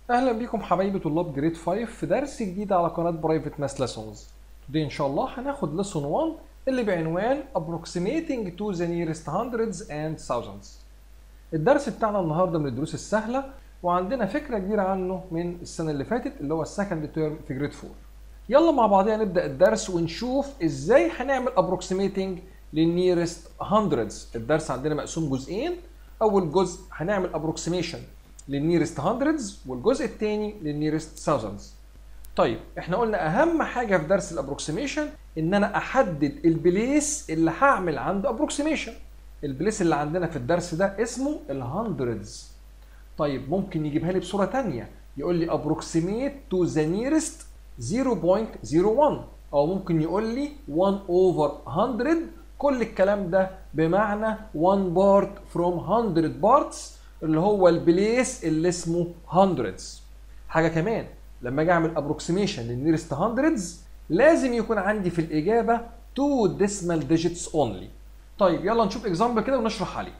اهلا بيكم حبايبي طلاب جريد 5 في درس جديد على قناه برايفت ماس ليسونز توداي ان شاء الله هناخد ليسون 1 اللي بعنوان approximating to the nearest hundreds and thousands الدرس بتاعنا النهارده من الدروس السهله وعندنا فكره كبيره عنه من السنه اللي فاتت اللي هو السكند تيرم في جريد 4 يلا مع بعضينا نبدا الدرس ونشوف ازاي هنعمل approximating للنيرست hundreds الدرس عندنا مقسوم جزئين اول جزء هنعمل approximation للنيرست هندردز والجزء الثاني للنيرست ثاوزندز طيب احنا قلنا اهم حاجه في درس الابروكسيميشن ان انا احدد البليس اللي هعمل عنده ابروكسيميشن البليس اللي عندنا في الدرس ده اسمه الهندردز طيب ممكن يجيبها لي بصوره ثانيه يقول لي approximate to the nearest 0.01 او ممكن يقول لي 1 over 100 كل الكلام ده بمعنى 1 part from 100 parts اللي هو البليس اللي اسمه hundreds حاجه كمان لما اجي اعمل ابروكسيميشن للنيرست hundreds لازم يكون عندي في الاجابه 2 decimal digits only طيب يلا نشوف اكزامبل كده ونشرح عليه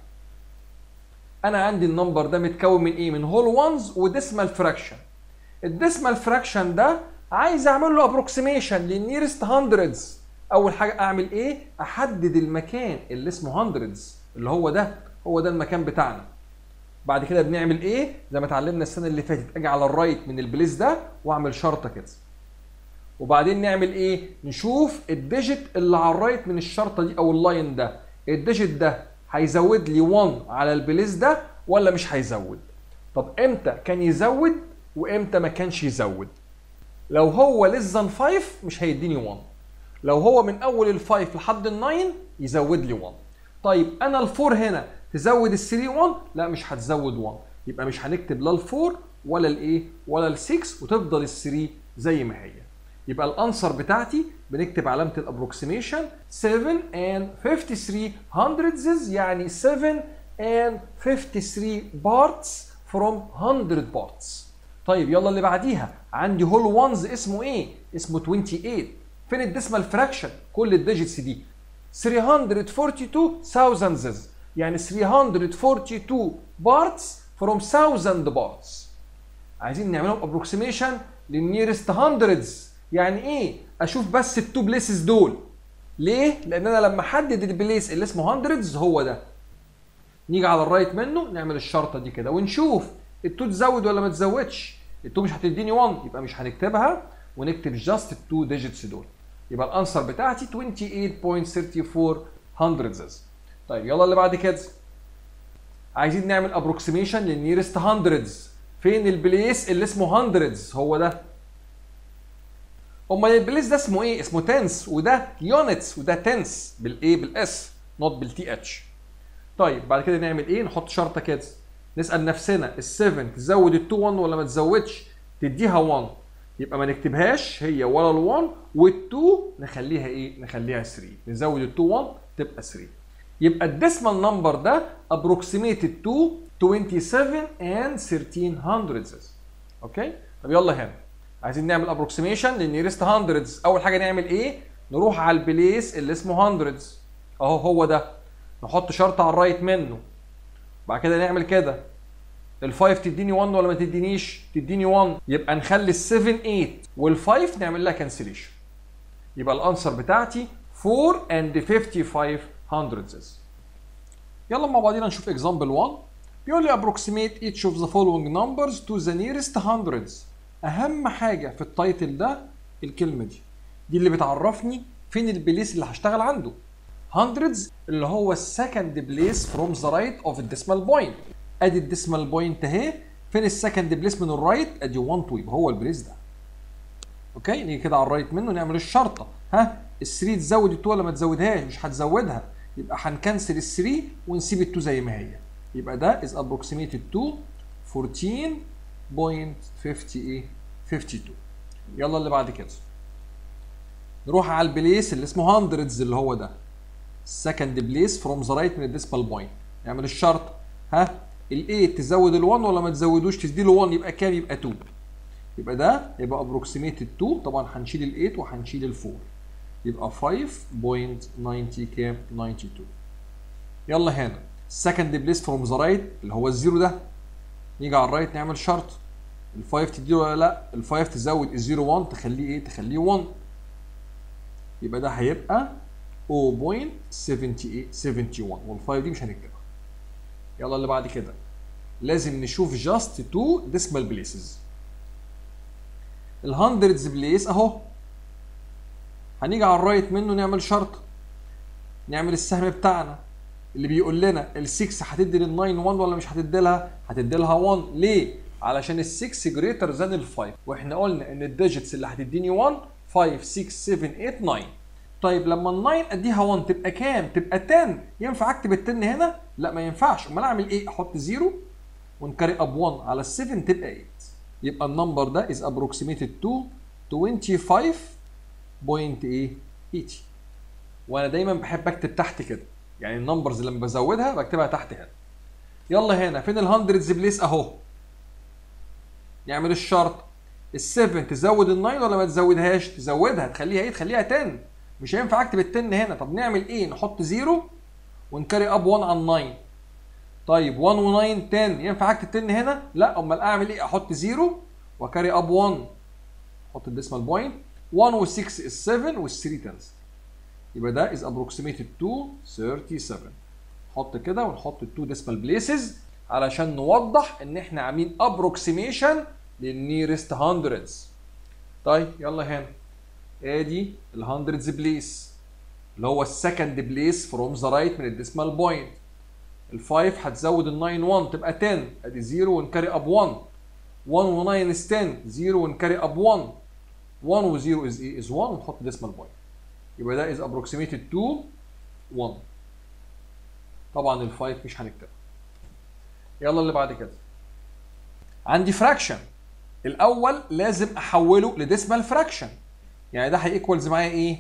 انا عندي النمبر ده متكون من ايه من هول وانز وديسمال فراكشن الديسمال فراكشن ده عايز اعمل له ابروكسيميشن للنيرست hundreds اول حاجه اعمل ايه احدد المكان اللي اسمه hundreds اللي هو ده هو ده المكان بتاعنا بعد كده بنعمل ايه زي ما اتعلمنا السنه اللي فاتت اجي على الرايت من البليس ده واعمل شرطه كده وبعدين نعمل ايه نشوف الديجيت اللي على الرايت من الشرطه دي او اللاين ده الديجيت ده هيزود لي 1 على البليس ده ولا مش هيزود طب امتى كان يزود وامتى ما كانش يزود لو هو less than 5 مش هيديني 1 لو هو من اول ال5 لحد ال9 يزود لي 1 طيب انا الفور هنا تزود ال 3 1 لا مش هتزود 1 يبقى مش هنكتب لا ال 4 ولا الايه ولا ال 6 وتفضل ال 3 زي ما هي يبقى الانسر بتاعتي بنكتب علامه الابروكسيميشن 7 and 53 hundredths يعني 7 and 53 parts from 100 parts طيب يلا اللي بعديها عندي هول وانز اسمه ايه اسمه 28 فين الديسمال فراكشن كل الديجيتس دي 342 thousands يعني 342 parts from 1000 parts عايزين نعملهم ابروكسيميشن للنيرست hundreds يعني ايه اشوف بس التو بليسز دول ليه لان انا لما احدد البليس اللي اسمه hundreds هو ده نيجي على الرايت منه نعمل الشرطه دي كده ونشوف التو تزود ولا ما تزودش التو مش هتديني 1 يبقى مش هنكتبها ونكتب جاست التو ديجيتس دول يبقى الانسر بتاعتي 28.34 hundredths طيب يلا اللي بعد كده عايزين نعمل ابروكسيميشن للنيرست هندردز فين البليس اللي اسمه هندردز هو ده امال البليس ده اسمه ايه اسمه تنس وده يونتس وده تنس بالايه بالاس نوت بالتي اتش طيب بعد كده نعمل ايه نحط شرطه كده نسال نفسنا ال7 تزود ال2 1 ولا ما تزودش تديها 1 يبقى ما نكتبهاش هي ولا ال1 وال2 نخليها ايه نخليها 3 نزود ال2 1 تبقى 3 يبقى الديسمال نمبر ده approximated to 27 and 13 hundredths اوكي طب يلا هنا عايزين نعمل ابروكسيميشن للنيرست هندردز اول حاجه نعمل ايه نروح على البليس اللي اسمه هندردز اهو هو ده نحط شرطه على الرايت منه بعد كده نعمل كده ال5 تديني 1 ولا ما تدينيش تديني 1 يبقى نخلي ال7 8 وال5 نعمل لها كانسليشن يبقى الانسر بتاعتي 4 and 55 hundredths يلا مع بعضينا نشوف example 1 بيقول لي approximate each of the following numbers to the nearest hundreds اهم حاجه في التايتل ده الكلمه دي دي اللي بتعرفني فين البليس اللي هشتغل عنده hundreds اللي هو السكند بليس from the right of الديسمال بوينت ادي الديسمال بوينت اهي فين السكند بليس من الرايت ادي 1 2 يبقى هو البليس ده اوكي نيجي كده على الرايت منه نعمل الشرطه ها ال 3 تزود ال 2 ولا ما تزودهاش مش هتزودها يبقى هنكنسل ال 3 ونسيب ال 2 زي ما هي يبقى ده is approximated to 14.52 يلا اللي بعد كده نروح على البليس اللي اسمه hundreds اللي هو ده second place from the right من الديسبال بوينت نعمل الشرط ها ال 8 تزود ال 1 ولا ما تزودوش تديله 1 يبقى كام يبقى 2 يبقى ده يبقى approximated 2 طبعا هنشيل ال 8 وهنشيل ال 4 يبقى 5.90 كام 92 يلا هنا second place from the right اللي هو الزيرو ده نيجي على الرايت نعمل شرط ال5 تديله ولا لا ال5 تزود ال 1 تخليه ايه تخليه 1 يبقى ده هيبقى 0.78 وال5 دي مش هنكتبها يلا اللي بعد كده لازم نشوف جاست تو ديسمال بليسز الهندردز بليس اهو هنيجي على الرايت منه نعمل شرطه نعمل السهم بتاعنا اللي بيقول لنا ال6 هتدي لل9 1 ولا مش هتدي لها؟ هتدي لها 1 ليه؟ علشان ال6 جريتر ذان ال5 واحنا قلنا ان الديجيتس اللي هتديني 1 5 6 7 8 9 طيب لما ال9 اديها 1 تبقى كام؟ تبقى 10 ينفع اكتب ال 10 هنا؟ لا ما ينفعش امال اعمل ايه؟ احط 0 ونكاري اب 1 على ال 7 تبقى 8 يبقى النمبر ده is approximated to 25.80 وانا دايما بحب اكتب تحت كده يعني النمبرز لما بزودها بكتبها تحت هنا يلا هنا فين الهندردز بليس اهو نعمل الشرط ال7 تزود ال9 ولا ما تزودهاش تزودها تخليها ايه تخليها 10 مش هينفع اكتب ال10 هنا طب نعمل ايه نحط 0 ونكاري اب 1 على 9 طيب 1 و9 10 ينفع اكتب 10 هنا لا امال اعمل ايه احط 0 وكاري اب 1 احط الديسمال بوينت 1 و6 is 7 وال3 تنزل يبقى ده is approximated to 37 نحط كده ونحط التو ديسمال بليسز علشان نوضح ان احنا عاملين approximation للنيرست هندردز طيب يلا هنا ادي الهندردز بليس اللي هو السكند بليس فروم ذا رايت من الديسمال بوينت ال5 هتزود ال 9 1 تبقى 10 ادي 0 ونكاري اب 1 1 و 9 is 10 0 ونكاري اب 1 1 و 0 is ايه is 1 ونحط ديسمال بوينت يبقى ده is approximated to 1 طبعا ال5 مش هنكتبها يلا اللي بعد كده عندي فراكشن الاول لازم احوله لديسمال فراكشن يعني ده هيكوالز معايا ايه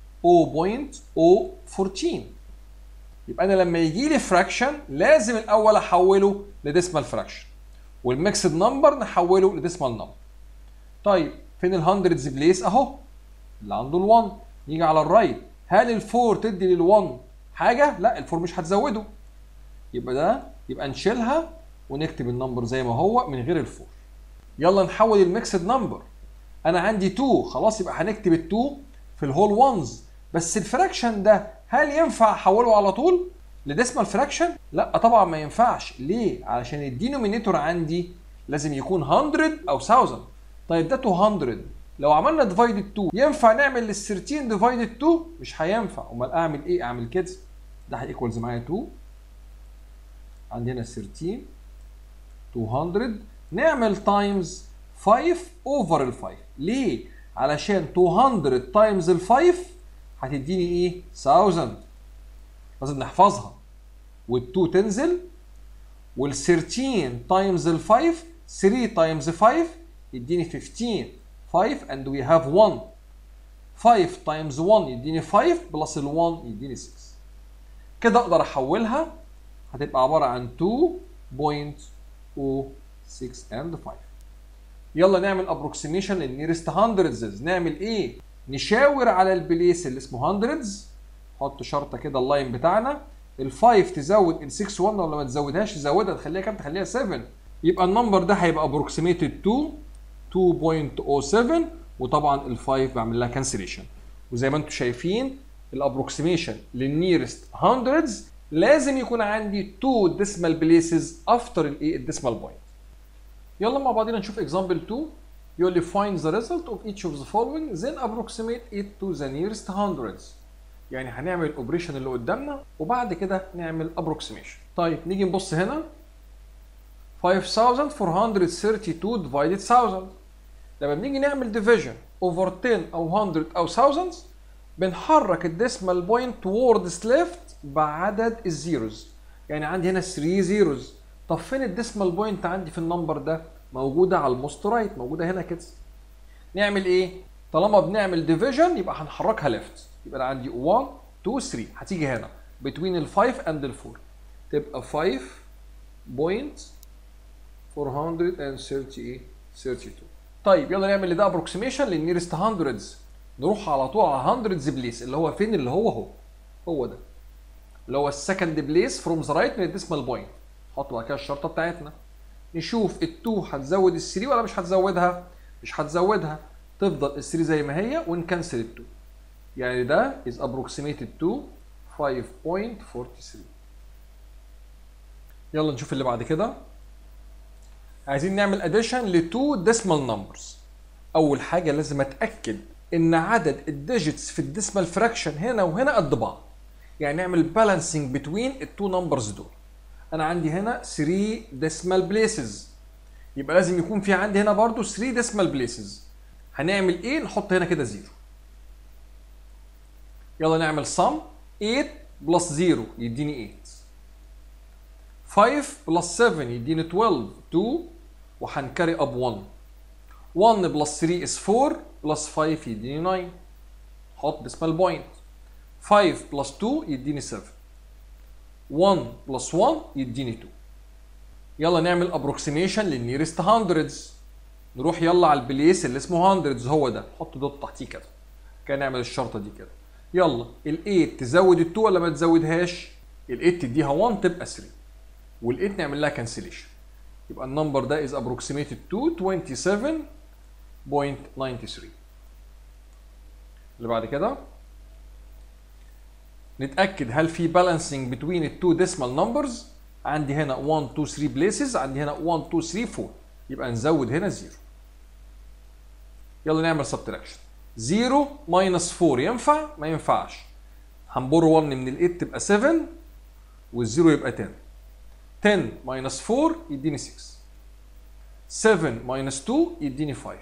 0.014 يبقى انا لما يجي لي فراكشن لازم الاول احوله لديسمال فراكشن والميكسد نمبر نحوله لديسمال نمبر طيب فين الهندردز بليس اهو اللي عنده ال1 نيجي على الرايت هل الفور تدي لل1 حاجه لا الفور مش هتزوده يبقى ده يبقى نشيلها ونكتب النمبر زي ما هو من غير الفور يلا نحول الميكسد نمبر انا عندي 2 خلاص يبقى هنكتب ال2 في الهول وانز بس الفراكشن ده هل ينفع احوله على طول لديسمال فراكشن لا طبعا ما ينفعش ليه علشان الدينومينيتور عندي لازم يكون 100 او 1000 طيب ده 200 لو عملنا ديفايدد 2 ينفع نعمل لل 13 ديفايدد 2 مش هينفع امال اعمل ايه اعمل كده ده هيكوالز معايا 2 عندنا 13 200 نعمل تايمز 5 اوفر ال 5 ليه علشان 200 تايمز ال 5 هتديني ايه 1000 لازم نحفظها وال2 تنزل وال13 تايمز ال 5 3 تايمز 5 يديني 15 5 and we have 1 5 times 1 يديني 5 بلس ال 1 يديني 6 كده اقدر احولها هتبقى عباره عن 2.06 and 5 يلا نعمل ابروكسيميشن للنيرست هندردز نعمل ايه نشاور على البليس اللي اسمه هندردز حط شرطه كده اللاين بتاعنا ال5 تزود ال 6 1 ولا ما تزودهاش تزودها تخليها كام تخليها 7 يبقى النمبر ده هيبقى ابروكسيميتد تو 2.07 وطبعا ال5 بعمل لها كانسليشن وزي ما انتم شايفين الابروكسيميشن للنيرست هندردز لازم يكون عندي 2 ديسمال بليسز افتر الايه الديسمال بوينت يلا مع بعضنا نشوف اكزامبل 2 يقول لي find the result of each of the following then approximate it to the nearest hundreds يعني هنعمل الاوبريشن اللي قدامنا وبعد كده نعمل approximation طيب نيجي نبص هنا 5432 divided 1000 لما بنيجي نعمل division over 10 او 100 او 1000 بنحرك الديسمال بوينت towards left بعدد الزيروز يعني عندي هنا 3 زيروز طب فين الديسمال بوينت عندي في النمبر ده موجوده على الموست رايت موجوده هنا كده نعمل ايه طالما بنعمل ديفيجن يبقى هنحركها ليفت يبقى انا عندي 1 2 3 هتيجي هنا between ال 5 and ال 4 تبقى 5 بوينت 438 32 طيب يلا نعمل لده ابروكسيميشن للنيرست هندردز نروح على طول على هندردز بليس اللي هو فين اللي هو هو هو ده اللي هو السكند بليس فروم ذا رايت من الديسمال بوينت نحط بقى كده الشرطه بتاعتنا نشوف ال 2 هتزود ال 3 ولا مش هتزودها مش هتزودها تفضل ال 3 زي ما هي ونكنسل ال 2 يعني ده is approximated to 5.43 يلا نشوف اللي بعد كده عايزين نعمل addition ل 2 decimal numbers اول حاجه لازم اتاكد ان عدد الديجيتس في الديسمال فراكشن هنا وهنا قد بعض يعني نعمل بالانسنج بتوين التو نمبرز دول انا عندي هنا 3 ديسمال بليسز يبقى لازم يكون في عندي هنا برضو 3 ديسمال بليسز هنعمل ايه نحط هنا كده زيرو يلا نعمل sum 8 بلس 0 يديني 8 5 بلس 7 يديني 12 2 وهنكري اب 1 1 بلس 3 is 4 بلس 5 يديني 9 حط ديسمال بوينت 5 بلس 2 يديني 7 1 بلس 1 يديني 2 يلا نعمل ابروكسيميشن للنيرست هاندردز نروح يلا على البليس اللي اسمه هاندردز هو ده حط دوت تحتيه كده كده نعمل الشرطه دي كده يلا ال 8 تزود ال 2 ولا ما تزودهاش ال 8 تديها 1 تبقى 3 وال 8 نعمل لها كانسليشن يبقى النمبر ده از ابروكسيميتد تو 27.93 اللي بعد كده نتاكد هل في بالانسنج بتوين التو ديسمال نمبرز عندي هنا 1 2 3 بليسز عندي هنا 1 2 3 4 يبقى نزود هنا 0 يلا نعمل سبتراكشن 0 ماينس 4 ينفع ما ينفعش هنبر 1 من ال 8 تبقى 7 والزيرو يبقى 10 10 ماينس 4 يديني 6 7 ماينس 2 يديني 5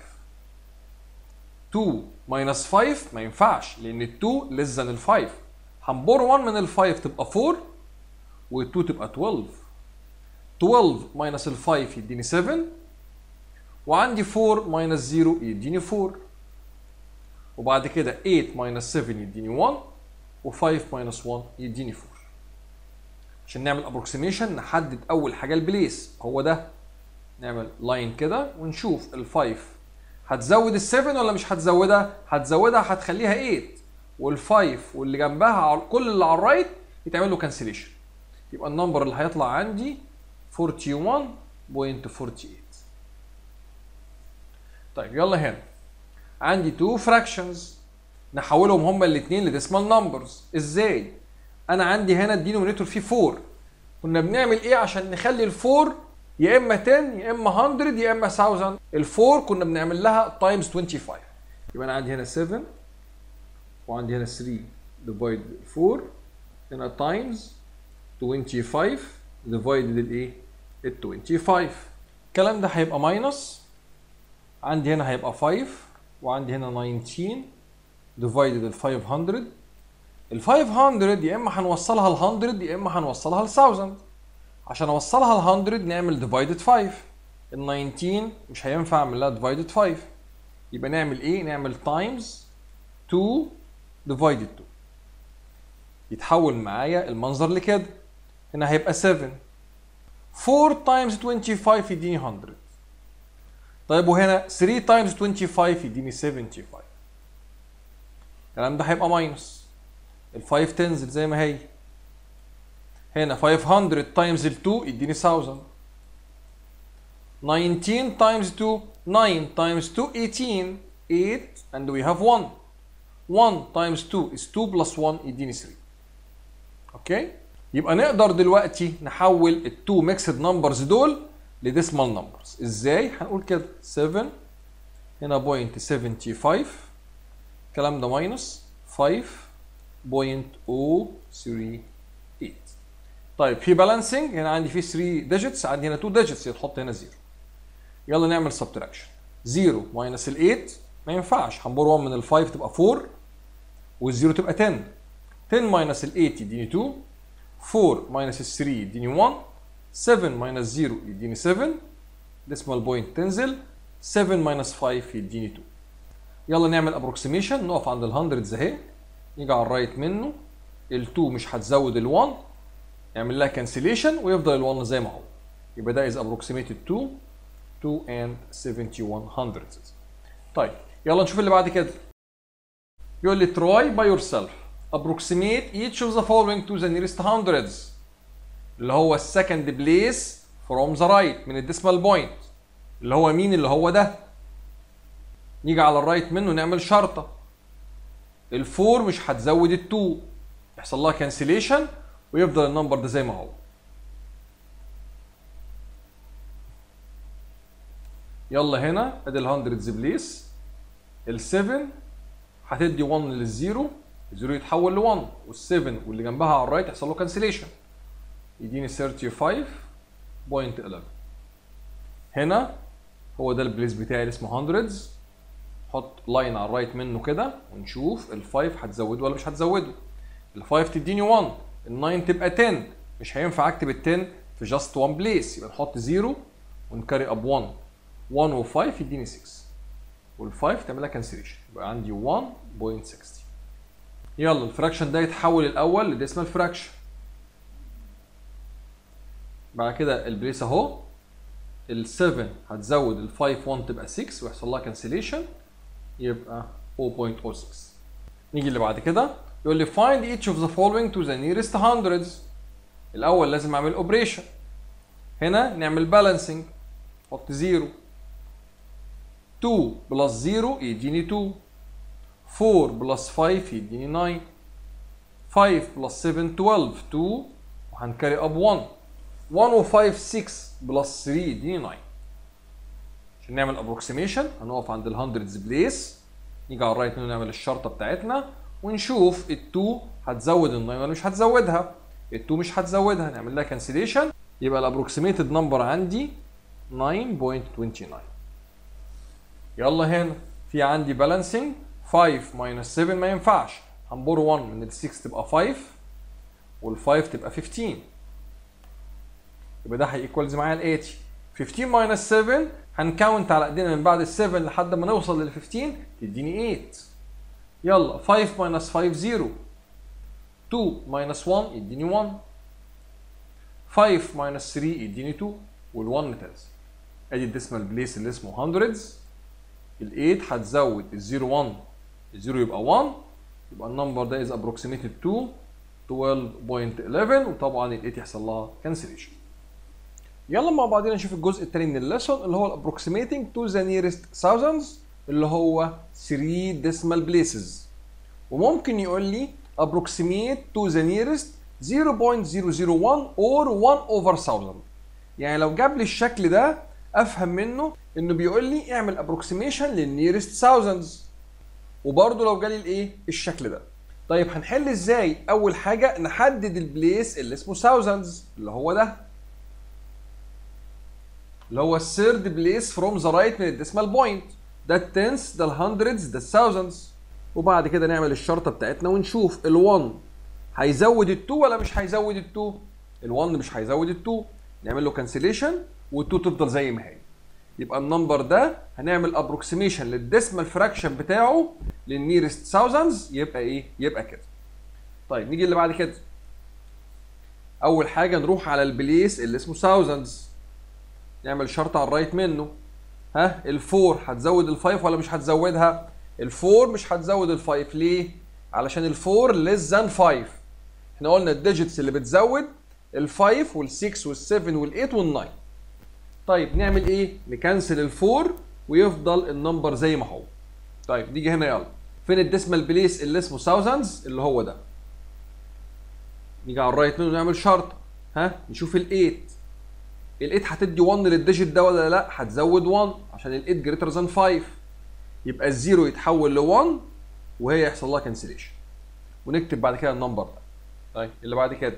2 ماينس 5 ما ينفعش لان ال 2 ليس ذان ال 5 هنبور 1 من ال 5 تبقى 4 وال 2 تبقى 12 12 ماينس ال 5 يديني 7 وعندي 4 ماينس 0 يديني 4 وبعد كده 8 ماينس 7 يديني 1 و5 ماينس 1 يديني 4 عشان نعمل ابروكسيميشن نحدد اول حاجه البليس هو ده نعمل لاين كده ونشوف ال 5 هتزود ال 7 ولا مش هتزودها هتزودها هتخليها 8 وال5 واللي جنبها كل اللي على الرايت يتعمل له كانسليشن يبقى النمبر اللي هيطلع عندي 41.48 طيب يلا هنا عندي 2 فراكشنز نحولهم هما الاثنين لديسمال نمبرز ازاي انا عندي هنا الدينومينيتور فيه 4 كنا بنعمل ايه عشان نخلي الفور يا اما 10 يا اما 100 يا اما 1000 الفور كنا بنعمل لها تايمز 25 يبقى انا عندي هنا 7 وعندي هنا 3 ديفايد 4 هنا تايمز 25 ديفايد الايه ال 25 الكلام ده هيبقى ماينس عندي هنا هيبقى 5 وعندي هنا 19 ديفايدد ال 500 ال 500 يا اما هنوصلها ل 100 يا اما هنوصلها ل 1000 عشان اوصلها ل 100 نعمل ديفايدد 5 ال 19 مش هينفع اعمل لها ديفايدد 5 يبقى نعمل ايه؟ نعمل تايمز 2 ديفايدد 2 يتحول معايا المنظر لكده هنا هيبقى 7 4 تايمز 25 يديني 100 طيب وهنا 3 تايمز 25 يديني 75 الكلام ده هيبقى ماينس ال 5 تنزل زي ما هي هنا 500 تايمز ال 2 يديني 1000 19 تايمز 2 9 تايمز 2 18 8 and we have 1 1 times 2 is 2 plus 1 يديني 3 اوكي يبقى نقدر دلوقتي نحول التو ميكسد نمبرز دول لديسمال نمبرز ازاي هنقول كده 7 هنا بوينت 75 الكلام ده ماينس 5.038 طيب في بالانسنج هنا عندي في 3 ديجيتس عندي هنا 2 ديجيتس يتحط هنا 0 يلا نعمل سبتراكشن 0 ماينس ال 8 ما ينفعش هنبور 1 من ال 5 تبقى 4 والزيرو تبقى 10 10 ماينس ال 8 يديني 2 4 ماينس ال 3 يديني 1 7 ماينس 0 يديني 7 ديسمال بوينت تنزل 7 ماينس 5 يديني 2 يلا نعمل ابروكسيميشن نقف عند ال 100 اهي نيجي على الرايت منه ال 2 مش هتزود ال 1 نعمل لها كانسليشن ويفضل ال 1 زي ما هو يبقى ده از ابروكسيميتد تو 2 and 71 hundredths طيب يلا نشوف اللي بعد كده يقول لي try by yourself approximate each of the following to the nearest hundreds اللي هو السكند بليس from the right من الديسمال بوينت اللي هو مين اللي هو ده نيجي على الرايت منه نعمل شرطه الفور مش هتزود التو يحصل لها كانسليشن ويفضل النمبر ده زي ما هو يلا هنا ادي الهندردز بليس ال7 هتدي 1 للزيرو الزيرو يتحول ل 1 وال7 واللي جنبها على الرايت يحصل له كانسليشن يديني 35.11 هنا هو ده البليس بتاعي اللي اسمه هندردز حط لاين على الرايت منه كده ونشوف ال5 هتزوده ولا مش هتزوده ال5 تديني 1 ال9 تبقى 10 مش هينفع اكتب ال 10 في جاست 1 بليس يبقى نحط 0 ونكاري اب 1 1 و5 يديني 6 وال5 تعملها كانسليشن يبقى عندي 1.60 يلا الفراكشن ده يتحول الاول لديسمال فراكشن بعد كده البليس اهو ال7 هتزود ال5 1 تبقى 6 ويحصل لها كانسليشن يبقى 0.06 نيجي اللي بعد كده يقول لي find each of the following to the nearest hundreds الاول لازم اعمل اوبريشن هنا نعمل بالانسنج حط 0 2 بلس 0 يديني 2 4 بلس 5 يديني 9 5 بلس 7 12 2 وهنكاري اب 1 1 و 5 6 بلس 3 يديني 9 عشان نعمل ابروكسيميشن هنقف عند ال 100 بليس نيجي على الرايت منه نعمل الشرطه بتاعتنا ونشوف ال 2 هتزود ال 9 ولا مش هتزودها ال 2 مش هتزودها نعمل لها كانسليشن يبقى الابروكسيميتد نمبر عندي 9.29 يلا هنا في عندي بالانسنج 5 minus 7 ما ينفعش هنبور 1 من ال 6 تبقى 5 وال 5 تبقى 15 يبقى ده هيكوالز معايا ال 80 15 minus 7 هنكاونت على ايدينا من بعد ال 7 لحد ما نوصل لل 15 تديني 8 يلا 5 minus 5 0 2 minus 1 يديني 1 5 minus 3 يديني 2 وال 1 تنزل ادي الديسمال بليس اللي اسمه hundreds ال 8 هتزود ال 0 1 ال 0 يبقى 1 يبقى النمبر ده از approximated to 12.11 وطبعا ال 8 يحصل لها cancellation يلا مع بعضنا نشوف الجزء الثاني من الليسون اللي هو الابروكسيميتنج تو ذا نيرست thousands اللي هو 3 decimal places وممكن يقول لي approximate to the nearest 0.001 or 1 over 1000 يعني لو جاب لي الشكل ده افهم منه انه بيقول لي اعمل ابروكسيميشن للنيرست thousands وبرده لو جالي الايه الشكل ده طيب هنحل ازاي اول حاجه نحدد البليس اللي اسمه thousands اللي هو ده اللي هو الثيرد بليس فروم ذا رايت من الديسمال بوينت ده التنس ده الهندردز ده الثاوزندز وبعد كده نعمل الشرطه بتاعتنا ونشوف ال1 هيزود ال2 ولا مش هيزود ال2 ال1 مش هيزود ال2 نعمل له كانسليشن وال2 تفضل زي ما هي يبقى النمبر ده هنعمل ابروكسيميشن للديسمال فراكشن بتاعه للنيرست ثاوزندز يبقى ايه يبقى كده طيب نيجي اللي بعد كده اول حاجه نروح على البليس اللي اسمه ثاوزندز نعمل شرط على الرايت منه ها الفور هتزود الفايف ولا مش هتزودها الفور مش هتزود الفايف ليه علشان الفور ليس ذان 5 احنا قلنا الديجيتس اللي بتزود الفايف وال6 وال7 وال8 وال9 طيب نعمل ايه نكنسل الفور ويفضل النمبر زي ما هو طيب نيجي هنا يلا فين الديسمال بليس اللي اسمه thousands اللي هو ده نيجي على الرايت منه نعمل شرط ها نشوف ال8 ال8 هتدي 1 للديجيت ده ولا لا هتزود 1 عشان ال8 جريتر ذان 5 يبقى الزيرو يتحول ل 1 وهي يحصل لها كانسليشن ونكتب بعد كده النمبر ده طيب اللي بعد كده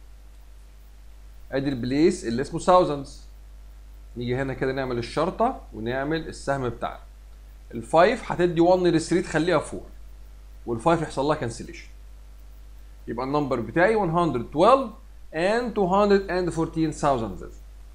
ادي البليس اللي اسمه thousands نيجي هنا كده نعمل الشرطه ونعمل السهم بتاعنا ال5 هتدي 1 لل 3 تخليها 4 وال5 يحصل لها كانسليشن يبقى النمبر بتاعي 112 and 214,000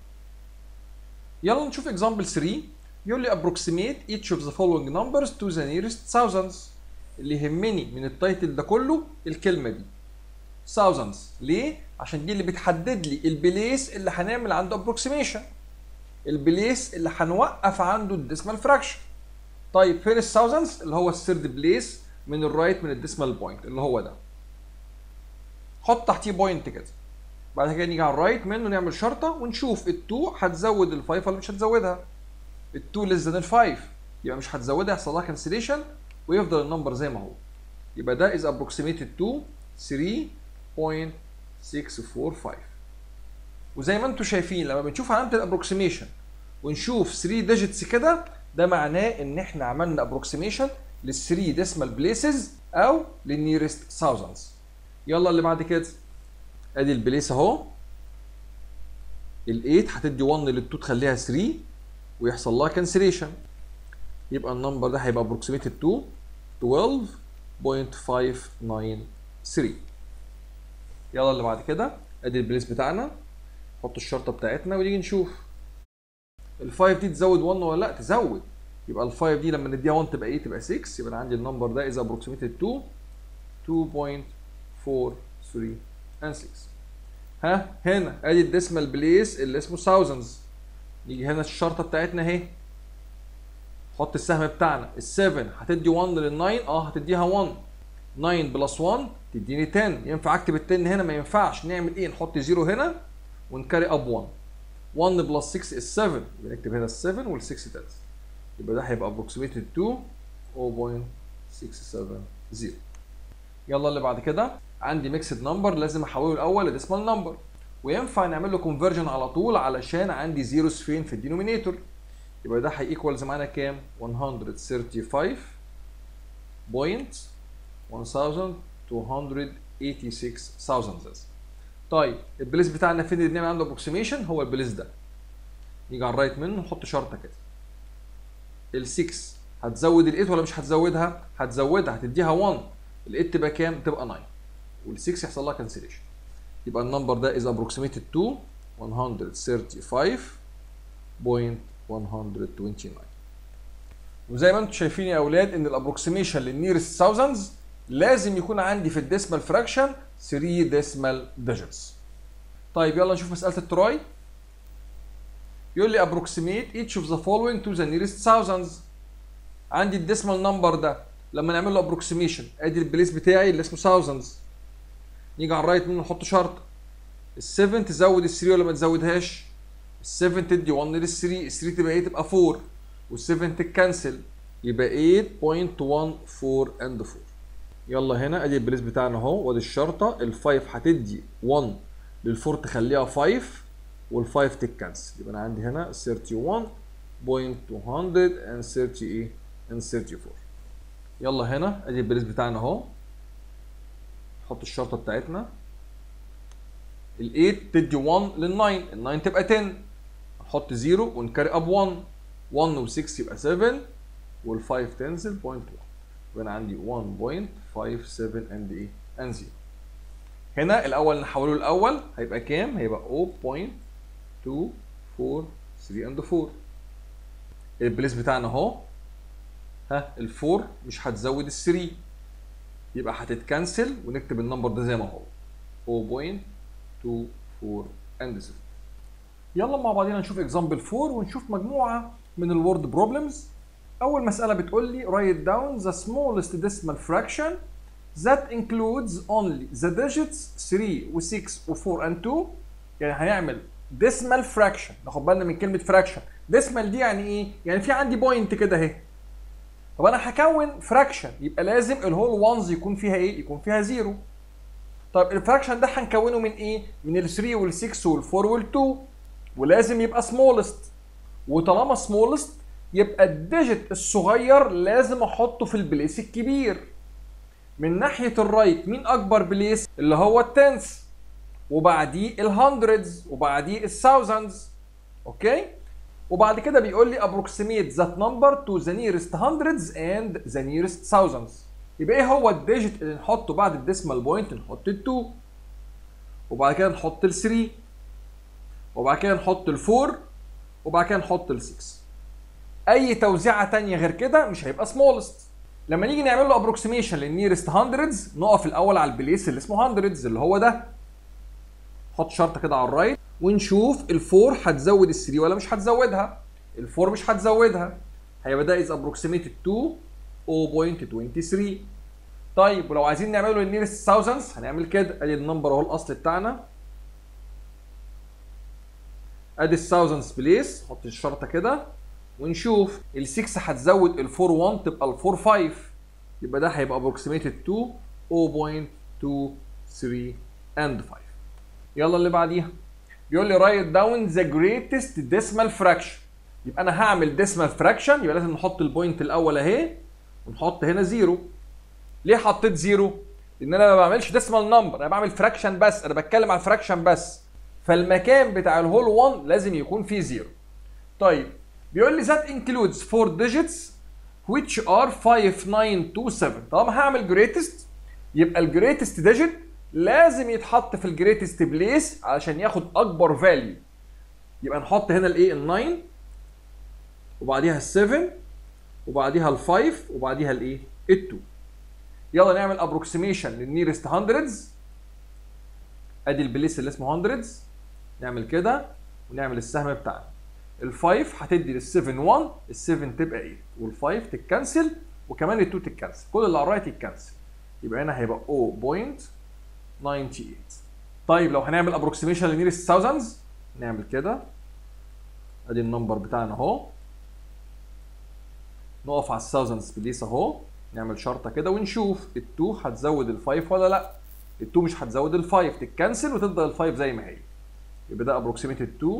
يلا نشوف example 3 يقول لي approximate each of the following numbers to the nearest thousands اللي يهمني من التايتل ده كله الكلمه دي thousands ليه؟ عشان دي اللي بتحدد لي البليس اللي هنعمل عنده approximation البليس اللي هنوقف عنده الديسمال فراكشن طيب فين الثاوزندز اللي هو الثيرد بليس من الرايت من الديسمال بوينت اللي هو ده حط تحتيه بوينت كده بعد كده نيجي على الرايت منه نعمل شرطه ونشوف ال2 هتزود ال5 ولا مش هتزودها ال2 ليس ذان ال5 يبقى مش هتزودها يحصل لها كانسليشن ويفضل النمبر زي ما هو يبقى ده از ابروكسيميتد تو 3.645 وزي ما انتم شايفين لما بنشوف علامه الابروكسيميشن ونشوف 3 ديجيتس كده ده معناه ان احنا عملنا ابروكسيميشن لل 3 ديسمال بليسز او للنيرست ثاوزندز يلا اللي بعد كده ادي البليس اهو ال 8 هتدي 1 لل 2 تخليها 3 ويحصل لها كانسليشن يبقى النمبر ده هيبقى ابروكسيميتد تو 12.593 يلا اللي بعد كده ادي البليس بتاعنا نحط الشرطه بتاعتنا ونيجي نشوف ال5 دي تزود 1 ولا لا تزود يبقى ال5 دي لما نديها 1 تبقى ايه تبقى 6 يبقى انا عندي النمبر ده از ابروكسيميتد تو 2.43 and 6 ها هنا ادي الديسمال بليس اللي اسمه thousands نيجي هنا الشرطه بتاعتنا اهي نحط السهم بتاعنا ال7 هتدي 1 لل9 اه هتديها 1 9 بلس 1 تديني 10 ينفع اكتب ال 10 هنا ما ينفعش نعمل ايه نحط 0 هنا ونكاري اب 1 1 بلس 6 is 7 يبقى نكتب هنا ال 7 وال 6 تلت يبقى ده هيبقى approximated to 0.670 يلا اللي بعد كده عندي ميكسد نمبر لازم احوله الاول لديسمال نمبر وينفع نعمل له كونفرجن على طول علشان عندي زيروز فين في الدينومينيتور يبقى ده هيكوالز معانا كام 135 بوينت 1286 thousands طيب البليس بتاعنا فين اللي بنعمل عنده ابروكسيميشن هو البليس ده نيجي على الرايت منه نحط شرطه كده ال 6 هتزود ال 8 ولا مش هتزودها؟ هتزودها هتديها 1 ال 8 تبقى كام؟ تبقى 9 وال 6 يحصل لها كانسليشن يبقى النمبر ده از ابروكسيميتد تو 135.129 وزي ما انتم شايفين يا اولاد ان الابروكسيميشن للنيرست ثاوزندز لازم يكون عندي في الديسمال فراكشن 3 ديسمال ديجيتس طيب يلا نشوف مساله التراي يقول لي approximate each of the following to the nearest thousands عندي الديسمال نمبر ده لما نعمل له approximation ادي البليس بتاعي اللي اسمه thousands نيجي على الرايت منه نحط شرط ال 7 تزود ال 3 ولا ما تزودهاش ال 7 تدي 1 لل 3 ال 3 تبقى ايه تبقى 4 وال 7 تتكنسل يبقى 8.14 اند 4 يلا هنا ادي البليس بتاعنا اهو وادي الشرطه ال 5 هتدي 1 لل 4 تخليها 5 وال 5 تتكنسل يبقى انا عندي هنا 31.238 and 34 يلا هنا ادي البليس بتاعنا اهو نحط الشرطه بتاعتنا ال 8 تدي 1 لل 9 ال 9 تبقى 10 نحط 0 ونكاري اب 1 1 و 6 يبقى 7 وال 5 تنزل 0.1 يبقى انا عندي 1.57 اند ايه اند 0 هنا الاول نحوله الاول هيبقى كام؟ هيبقى 0.243 اند 4 البليس بتاعنا اهو ها ال 4 مش هتزود ال 3 يبقى هتتكنسل ونكتب النمبر ده زي ما هو 0.24 اند 0 يلا مع بعضينا نشوف اكزامبل 4 ونشوف مجموعه من الورد بروبلمز اول مساله بتقول لي write down the smallest decimal fraction that includes only the digits 3 و 6 و 4 and 2 يعني هنعمل decimal fraction ناخد بالنا من كلمه fraction decimal دي يعني ايه يعني في عندي بوينت كده اهي طب انا هكون فراكشن يبقى لازم الهول وانز يكون فيها ايه يكون فيها زيرو طيب الفراكشن ده هنكونه من ايه من ال 3 وال 6 وال 4 وال 2 ولازم يبقى سمولست وطالما سمولست يبقى الديجيت الصغير لازم احطه في البليس الكبير من ناحيه الرايت مين اكبر بليس اللي هو التنس وبعديه الهندردز وبعديه الثاوزندز اوكي وبعد كده بيقول لي approximate that number to the nearest hundreds and the nearest thousands يبقى ايه هو الديجيت اللي نحطه بعد الديسمال بوينت نحط ال 2 وبعد كده نحط ال 3 وبعد كده نحط ال 4 وبعد كده نحط ال 6 اي توزيعه تانية غير كده مش هيبقى سمولست لما نيجي نعمل له ابروكسيميشن للنيرست هندردز نقف الاول على البليس اللي اسمه هندردز اللي هو ده نحط شرطه كده على الرايت ونشوف الفور هتزود ال3 ولا مش هتزودها الفور مش هتزودها هيبقى ده از ابروكسيميتد تو 0.23 طيب ولو عايزين نعمله للنيرست ثاوزندز هنعمل كده ادي النمبر اهو الاصل بتاعنا ادي الثاوزندز بليس نحط الشرطه كده ونشوف ال 6 هتزود ال 4 1 تبقى ال 4 5 يبقى ده هيبقى approximated to 0.23 and 5 يلا اللي بعديها بيقول لي write down the greatest decimal fraction يبقى انا هعمل decimal fraction يبقى لازم نحط البوينت الاول اهي ونحط هنا زيرو ليه حطيت زيرو؟ لان انا ما بعملش decimal number انا بعمل fraction بس انا بتكلم عن fraction بس فالمكان بتاع الهول 1 لازم يكون فيه زيرو طيب بيقول لي that includes 4 digits which are 5927 طالما هعمل greatest يبقى الجريتست ديجيت لازم يتحط في الجريتست بليس علشان ياخد اكبر فاليو يبقى نحط هنا الايه ال 9 وبعديها ال 7 وبعديها ال 5 وبعديها الايه ال 2 يلا نعمل ابروكسيميشن للنيرست هندردز ادي البليس اللي اسمه هندردز نعمل كده ونعمل السهم بتاعنا ال5 هتدي لل7 1 ال7 تبقى 8 وال5 تتكنسل وكمان ال2 تتكنسل كل اللي على الرايت يتكنسل يبقى هنا هيبقى 0.98 طيب لو هنعمل ابروكسيميشن لنيرست ثاوزندز نعمل كده ادي النمبر بتاعنا اهو نقف على الثاوزندز بليس اهو نعمل شرطه كده ونشوف ال2 هتزود ال5 ولا لا ال2 مش هتزود ال5 تتكنسل وتفضل ال5 زي ما هي يبقى ده ابروكسيميتد تو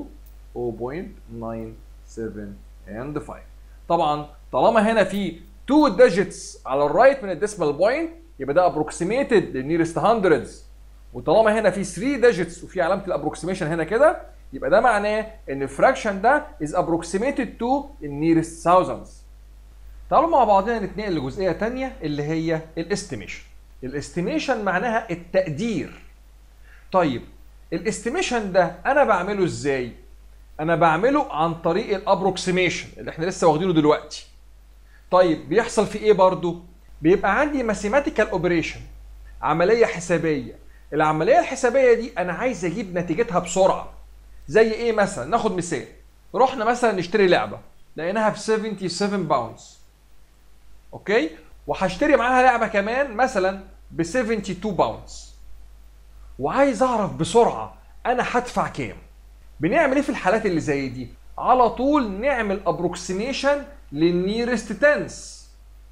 0.97 and 5 طبعا طالما هنا في 2 digits على الرايت من الديسمال بوينت يبقى ده ابروكسيميتد للنيرست هندردز وطالما هنا في 3 digits وفي علامه الابروكسيميشن هنا كده يبقى ده معناه ان الفراكشن ده is approximated to النيرست thousands تعالوا مع بعضنا نتنقل لجزئيه ثانيه اللي هي الاستيميشن الاستيميشن معناها التقدير طيب الاستيميشن ده انا بعمله ازاي انا بعمله عن طريق الابروكسيميشن اللي احنا لسه واخدينه دلوقتي طيب بيحصل في ايه برضو بيبقى عندي ماثيماتيكال اوبريشن عمليه حسابيه العمليه الحسابيه دي انا عايز اجيب نتيجتها بسرعه زي ايه مثلا ناخد مثال رحنا مثلا نشتري لعبه لقيناها ب 77 باوندز اوكي وهشتري معاها لعبه كمان مثلا ب 72 باوندز وعايز اعرف بسرعه انا هدفع كام بنعمل ايه في الحالات اللي زي دي على طول نعمل ابروكسيميشن للنيرست تنس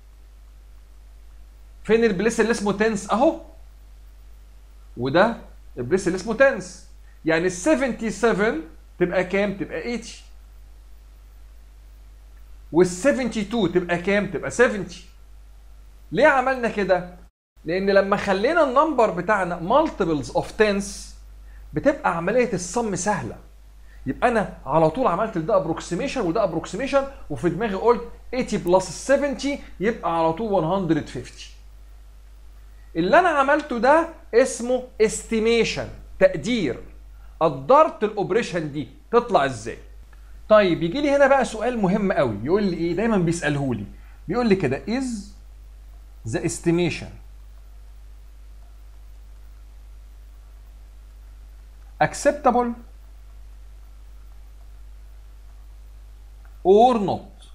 فين البليس اللي اسمه تنس اهو وده البليس اللي اسمه تنس يعني ال 77 تبقى كام تبقى 80 وال 72 تبقى كام تبقى 70 ليه عملنا كده لان لما خلينا النمبر بتاعنا مالتيبلز اوف تنس بتبقى عمليه الصم سهله يبقى انا على طول عملت ده ابروكسيميشن وده ابروكسيميشن وفي دماغي قلت 80 بلس 70 يبقى على طول 150 اللي انا عملته ده اسمه استيميشن تقدير قدرت الاوبريشن دي تطلع ازاي طيب يجي لي هنا بقى سؤال مهم قوي يقول لي ايه دايما بيساله لي بيقول لي كده is the estimation acceptable or not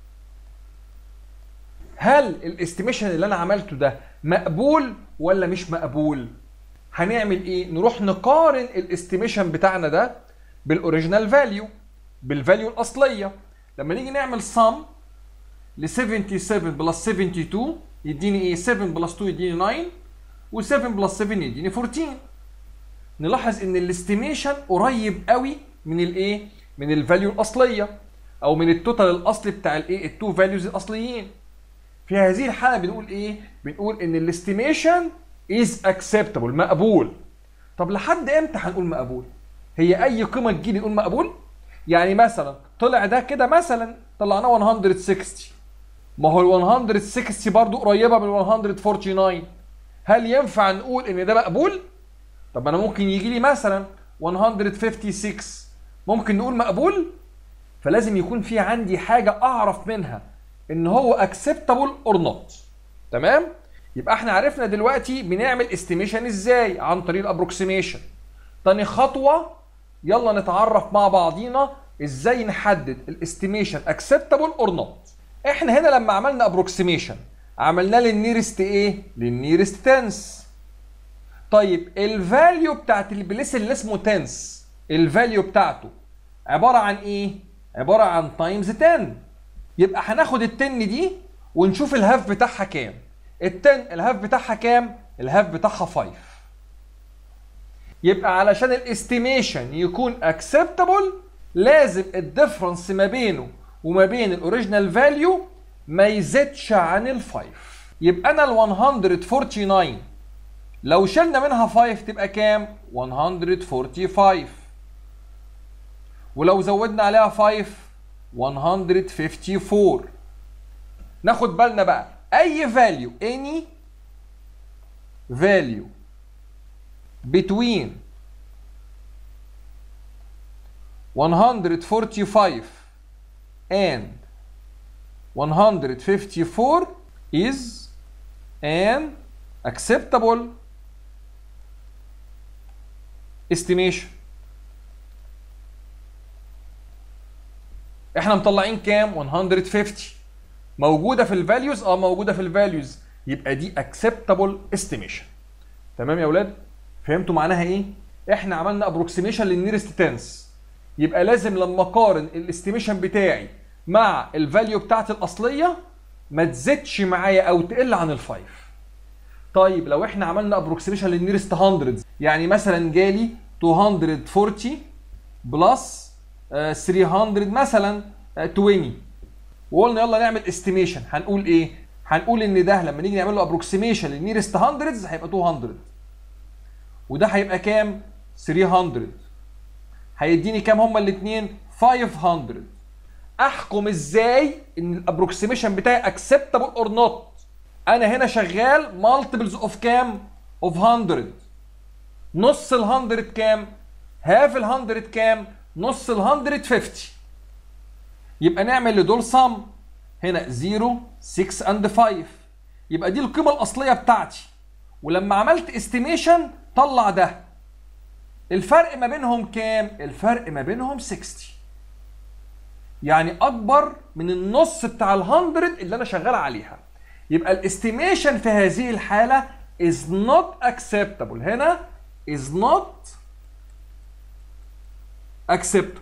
هل الاستيميشن اللي انا عملته ده مقبول ولا مش مقبول هنعمل ايه نروح نقارن الاستيميشن بتاعنا ده بالاوريجينال فاليو بالفاليو الاصليه لما نيجي نعمل سم ل 77 بلس 72 يديني ايه 7 بلس 2 يديني 9 و7 بلس 7 يديني 14 نلاحظ ان الاستيميشن قريب قوي من الايه من الفاليو الاصليه او من التوتال الاصلي بتاع الايه التو فاليوز الاصليين في هذه الحاله بنقول ايه بنقول ان الاستيميشن از اكسبتابل مقبول طب لحد امتى هنقول مقبول هي اي قيمه تجيلي نقول مقبول يعني مثلا طلع ده كده مثلا طلعناه 160 ما هو ال 160 برضو قريبه من 149 هل ينفع نقول ان ده مقبول طب انا ممكن يجي لي مثلا 156 ممكن نقول مقبول فلازم يكون في عندي حاجه اعرف منها ان هو اكسبتابل اور نوت تمام يبقى احنا عرفنا دلوقتي بنعمل استيميشن ازاي عن طريق الابروكسيميشن تاني خطوه يلا نتعرف مع بعضينا ازاي نحدد الاستيميشن اكسبتابل اور نوت احنا هنا لما عملنا ابروكسيميشن عملناه للنيرست ايه للنيرست تنس طيب الفاليو بتاعت البليس اللي اسمه تنس الفاليو بتاعته عباره عن ايه عباره عن تايمز 10 يبقى هناخد ال 10 دي ونشوف الهاف بتاعها كام ال 10 الهاف بتاعها كام الهاف بتاعها 5 يبقى علشان الاستيميشن يكون اكسبتابل لازم الديفرنس ما بينه وما بين الاوريجينال فاليو ما يزيدش عن ال 5 يبقى انا ال 149 لو شلنا منها 5 تبقى كام 145 ولو زودنا عليها 5 154 ناخد بالنا بقى اي value any value between 145 and 154 is an acceptable estimation احنا مطلعين كام 150 موجوده في الفاليوز اه موجوده في الفاليوز يبقى دي acceptable estimation تمام يا اولاد فهمتوا معناها ايه احنا عملنا ابروكسيميشن للنيرست تنس يبقى لازم لما اقارن الاستيميشن بتاعي مع الفاليو بتاعتي الاصليه ما تزيدش معايا او تقل عن الفايف طيب لو احنا عملنا ابروكسيميشن للنيرست 100 يعني مثلا جالي 240 بلس 300 مثلا 20 وقلنا يلا نعمل استيميشن هنقول ايه هنقول ان ده لما نيجي نعمل له ابروكسيميشن للنيرست 100 هيبقى 200 وده هيبقى كام 300 هيديني كام هما الاثنين 500 احكم ازاي ان الابروكسيميشن بتاعي اكسبتابل اور نوت انا هنا شغال مالتيبلز اوف كام اوف 100 نص ال 100 كام هاف ال 100 كام نص ال 150 يبقى نعمل لدول صم هنا 0 6 اند 5 يبقى دي القيمه الاصليه بتاعتي ولما عملت استيميشن طلع ده الفرق ما بينهم كام الفرق ما بينهم 60 يعني اكبر من النص بتاع ال 100 اللي انا شغال عليها يبقى الاستيميشن في هذه الحاله is not acceptable هنا is not acceptable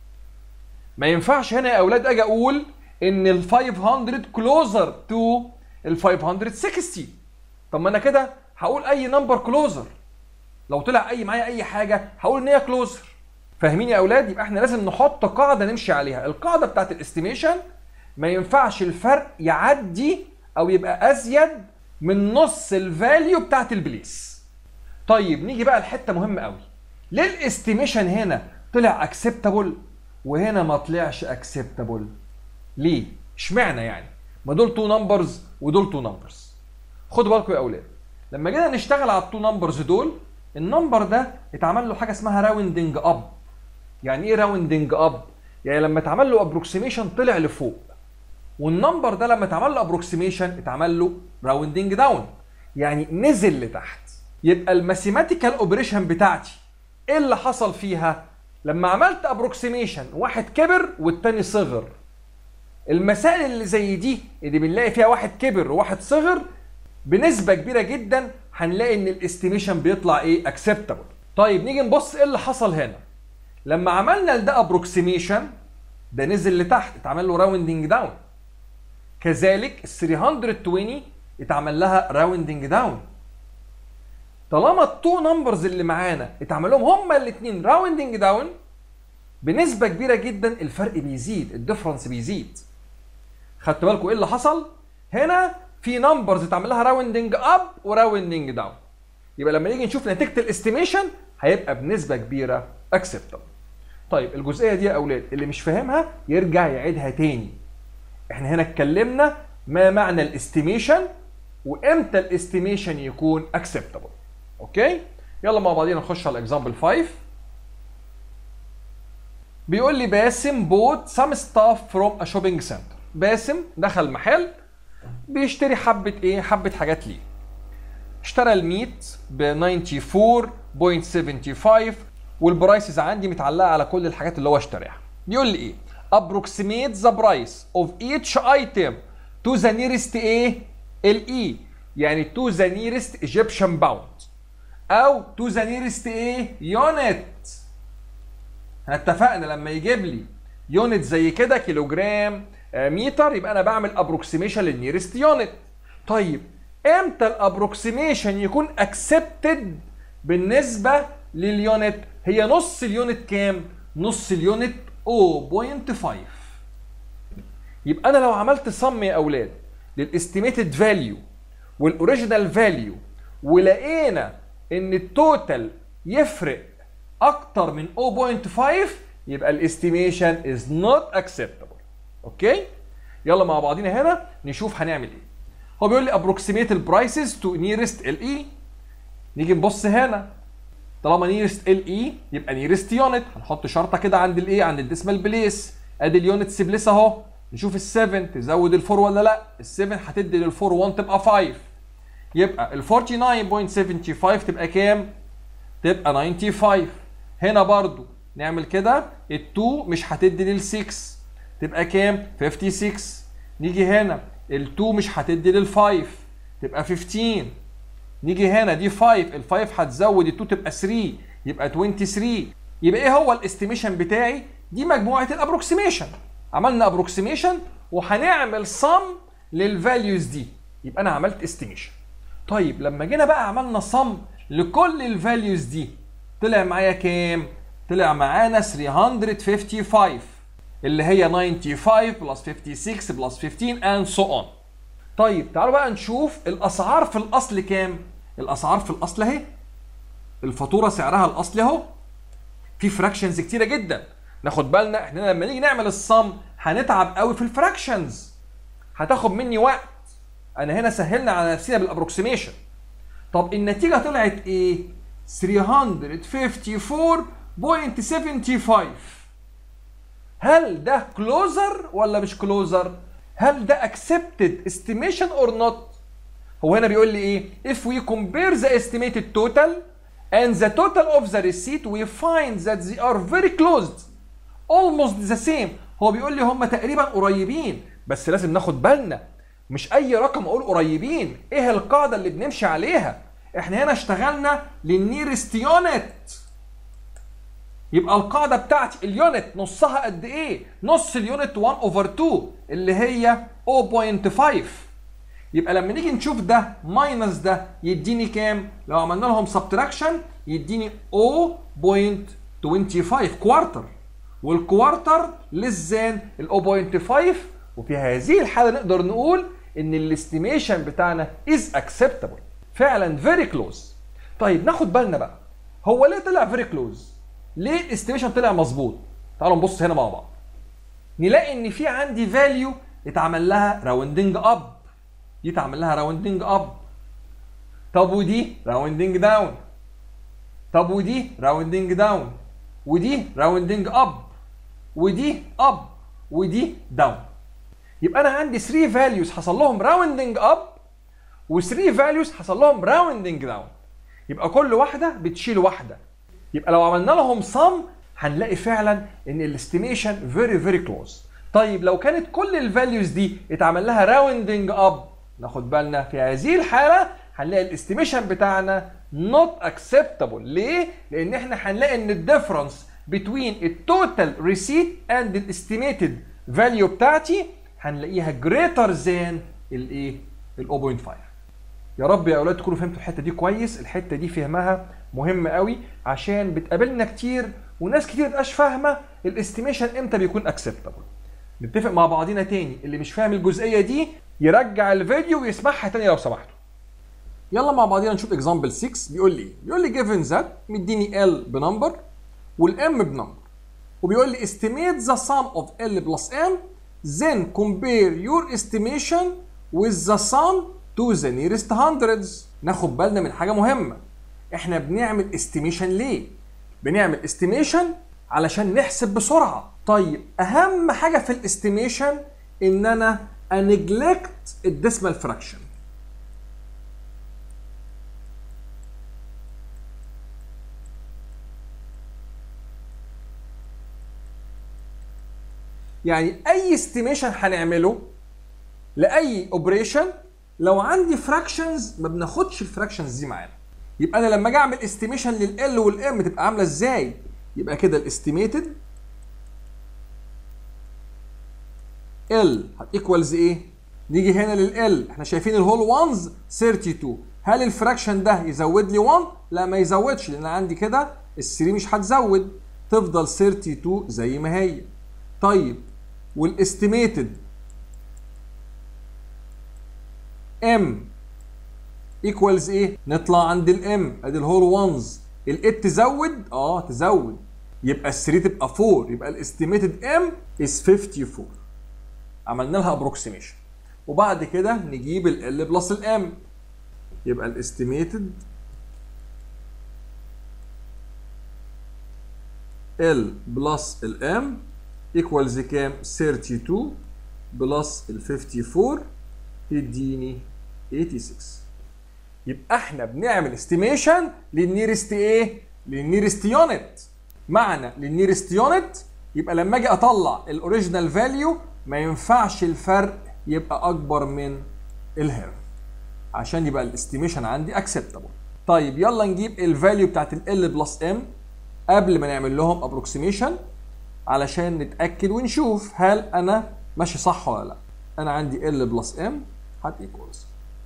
ما ينفعش هنا يا اولاد اجي اقول ان ال 500 كلوزر تو ال 560 طب ما انا كده هقول اي نمبر كلوزر لو طلع اي معايا اي حاجه هقول ان هي كلوزر فاهمين يا اولاد يبقى احنا لازم نحط قاعده نمشي عليها القاعده بتاعت الاستيميشن ما ينفعش الفرق يعدي او يبقى ازيد من نص الفاليو بتاعت البليس طيب نيجي بقى لحته مهمه قوي ليه الاستيميشن هنا طلع اكسبتابل وهنا ما طلعش اكسبتابل ليه اشمعنى يعني ما دول تو نمبرز ودول تو نمبرز خدوا بالكم يا اولاد لما جينا نشتغل على التو نمبرز دول النمبر ده اتعمل له حاجه اسمها راوندنج اب يعني ايه راوندنج اب يعني لما اتعمل له ابروكسيميشن طلع لفوق والنمبر ده لما اتعمل له ابروكسيميشن اتعمل له راوندنج داون يعني نزل لتحت يبقى الماثيماتيكال اوبريشن بتاعتي ايه اللي حصل فيها لما عملت ابروكسيميشن واحد كبر والتاني صغر المسائل اللي زي دي اللي بنلاقي فيها واحد كبر وواحد صغر بنسبة كبيرة جدا هنلاقي ان الاستيميشن بيطلع ايه اكسبتابل طيب نيجي نبص ايه اللي حصل هنا لما عملنا لده ابروكسيميشن ده نزل لتحت اتعمل له راوندنج داون كذلك ال 320 اتعمل لها راوندنج داون طالما التو نمبرز اللي معانا اتعمل لهم هما الاثنين راوندنج داون بنسبه كبيره جدا الفرق بيزيد الديفرنس بيزيد خدت بالكم ايه اللي حصل هنا في نمبرز اتعمل لها راوندنج اب وراوندنج داون يبقى لما نيجي نشوف نتيجه الاستيميشن هيبقى بنسبه كبيره اكسبتابل طيب الجزئيه دي يا اولاد اللي مش فاهمها يرجع يعيدها تاني احنا هنا اتكلمنا ما معنى الاستيميشن وامتى الاستيميشن يكون اكسبتابل اوكي يلا مع بعضينا نخش على اكزامبل 5 بيقول لي باسم بوت سام ستاف فروم ا شوبينج سنتر باسم دخل محل بيشتري حبه ايه حبه حاجات ليه اشترى الميت ب 94.75 والبرايسز عندي متعلقه على كل الحاجات اللي هو اشتراها بيقول لي ايه approximate the price of each item to the nearest ايه الاي يعني to the nearest Egyptian pound او to the nearest ايه unit احنا اتفقنا لما يجيب لي يونت زي كده كيلوجرام آه، متر يبقى انا بعمل ابروكسيميشن للنيرست يونت طيب امتى الابروكسيميشن يكون اكسبتد بالنسبه لليونت هي نص اليونت كام نص اليونت 0.5 يبقى انا لو عملت صم يا اولاد للاستيميتد فاليو والاوريجينال فاليو ولقينا ان التوتال يفرق اكتر من 0.5 يبقى الاستيميشن از نوت اكسبتبل اوكي يلا مع بعضينا هنا نشوف هنعمل ايه هو بيقول لي approximate البرايسز تو نيرست ال اي نيجي نبص هنا طالما نيرست ال اي يبقى نيرست يونت هنحط شرطه كده عند الايه عند الديسمال بليس ادي اليونتس بليس اهو نشوف ال7 تزود ال4 ولا لا ال7 هتدي لل4 1 تبقى 5 يبقى ال 49.75 تبقى كام؟ تبقى 95 هنا برضو نعمل كده ال2 مش هتدي لل 6 تبقى كام؟ 56 نيجي هنا ال2 مش هتدي لل 5 تبقى 15 نيجي هنا دي 5 ال 5 هتزود ال2 تبقى 3 يبقى 23 يبقى ايه هو الاستيميشن بتاعي؟ دي مجموعه الابروكسيميشن عملنا ابروكسيميشن وهنعمل صم للفاليوز دي يبقى انا عملت استيميشن طيب لما جينا بقى عملنا صم لكل الفاليوز دي طلع معايا كام؟ طلع معانا 355 اللي هي 95 بلس 56 بلس 15 and so on. طيب تعالوا بقى نشوف الاسعار في الاصل كام؟ الاسعار في الاصل اهي. الفاتوره سعرها الاصلي اهو. في فراكشنز كتيره جدا. ناخد بالنا احنا لما نيجي نعمل الصم هنتعب قوي في الفراكشنز. هتاخد مني وقت. انا هنا سهلنا على نفسنا بالابروكسيميشن طب النتيجه طلعت ايه 354.75 هل ده كلوزر ولا مش كلوزر هل ده accepted estimation or not هو هنا بيقول لي ايه if we compare the estimated total and the total of the receipt we find that they are very close almost the same هو بيقول لي هم تقريبا قريبين بس لازم ناخد بالنا مش اي رقم اقول قريبين ايه القاعده اللي بنمشي عليها احنا هنا اشتغلنا للنيرست يونت يبقى القاعده بتاعتي اليونت نصها قد ايه نص اليونت 1 اوفر 2 اللي هي 0.5 يبقى لما نيجي نشوف ده ماينس ده يديني كام لو عملنا لهم سبتراكشن يديني 0.25 كوارتر والكوارتر للزان ال 0.5 وفي هذه الحاله نقدر نقول ان الاستيميشن بتاعنا از اكسبتابل فعلا فيري كلوز طيب ناخد بالنا بقى هو ليه طلع فيري كلوز ليه الاستيميشن طلع مظبوط تعالوا نبص هنا مع بعض نلاقي ان في عندي فاليو اتعمل لها راوندنج اب دي اتعمل لها راوندنج اب طب ودي راوندنج داون طب ودي راوندنج داون ودي راوندنج اب ودي اب ودي داون يبقى انا عندي 3 فاليوز حصل لهم راوندنج اب و3 فاليوز حصل لهم راوندنج داون يبقى كل واحده بتشيل واحده يبقى لو عملنا لهم صم هنلاقي فعلا ان الاستيميشن فيري فيري كلوز طيب لو كانت كل الفاليوز دي اتعمل لها راوندنج اب ناخد بالنا في هذه الحاله هنلاقي الاستيميشن بتاعنا not acceptable ليه؟ لان احنا هنلاقي ان الديفرنس between التوتال ريسيت اند الاستيميتد فاليو بتاعتي هنلاقيها greater than الايه؟ ال 0.5 يا رب يا اولاد تكونوا فهمتوا الحته دي كويس الحته دي فهمها مهم قوي عشان بتقابلنا كتير وناس كتير متبقاش فاهمه الاستيميشن امتى بيكون اكسبتابل نتفق مع بعضينا تاني اللي مش فاهم الجزئيه دي يرجع الفيديو ويسمعها تاني لو سمحتوا يلا مع بعضينا نشوف اكزامبل 6 بيقول لي ايه بيقول لي جيفن ذات مديني ال بنمبر والام بنمبر وبيقول لي estimate the sum of L plus M then compare your estimation with the sum to the nearest hundreds ناخد بالنا من حاجة مهمة احنا بنعمل estimation ليه؟ بنعمل estimation علشان نحسب بسرعة طيب أهم حاجة في الاستيميشن إن أنا أنجلكت الديسمال فراكشن يعني اي استيميشن هنعمله لاي اوبريشن لو عندي فراكشنز ما بناخدش الفراكشنز دي معانا يبقى انا لما اجي اعمل استيميشن لل والام تبقى عامله ازاي يبقى كده الاستيميتد ال ايكوالز ايه نيجي هنا لل احنا شايفين الهول وانز 32 هل الفراكشن ده يزود لي 1 لا ما يزودش لان عندي كده ال 3 مش هتزود تفضل 32 زي ما هي طيب والاستيميتد ام ايكوالز ايه نطلع عند الام ادي الهول وانز ال8 تزود اه تزود يبقى ال 3 تبقى 4 يبقى الاستيميتد ام از 54 عملنا لها ابروكسيميشن وبعد كده نجيب ال بلس الام يبقى الاستيميتد ال بلس الام ايكوالز كام 32 بلس ال 54 تديني 86 يبقى احنا بنعمل استيميشن للنيرست ايه للنيرست يونت معنى للنيرست يونت يبقى لما اجي اطلع الاوريجينال فاليو ما ينفعش الفرق يبقى اكبر من الهيرف عشان يبقى الاستيميشن عندي اكسبتابل طيب يلا نجيب الفاليو بتاعت ال بلس ام قبل ما نعمل لهم ابروكسيميشن علشان نتاكد ونشوف هل انا ماشي صح ولا لا انا عندي ال بلس ام هت ايكوالز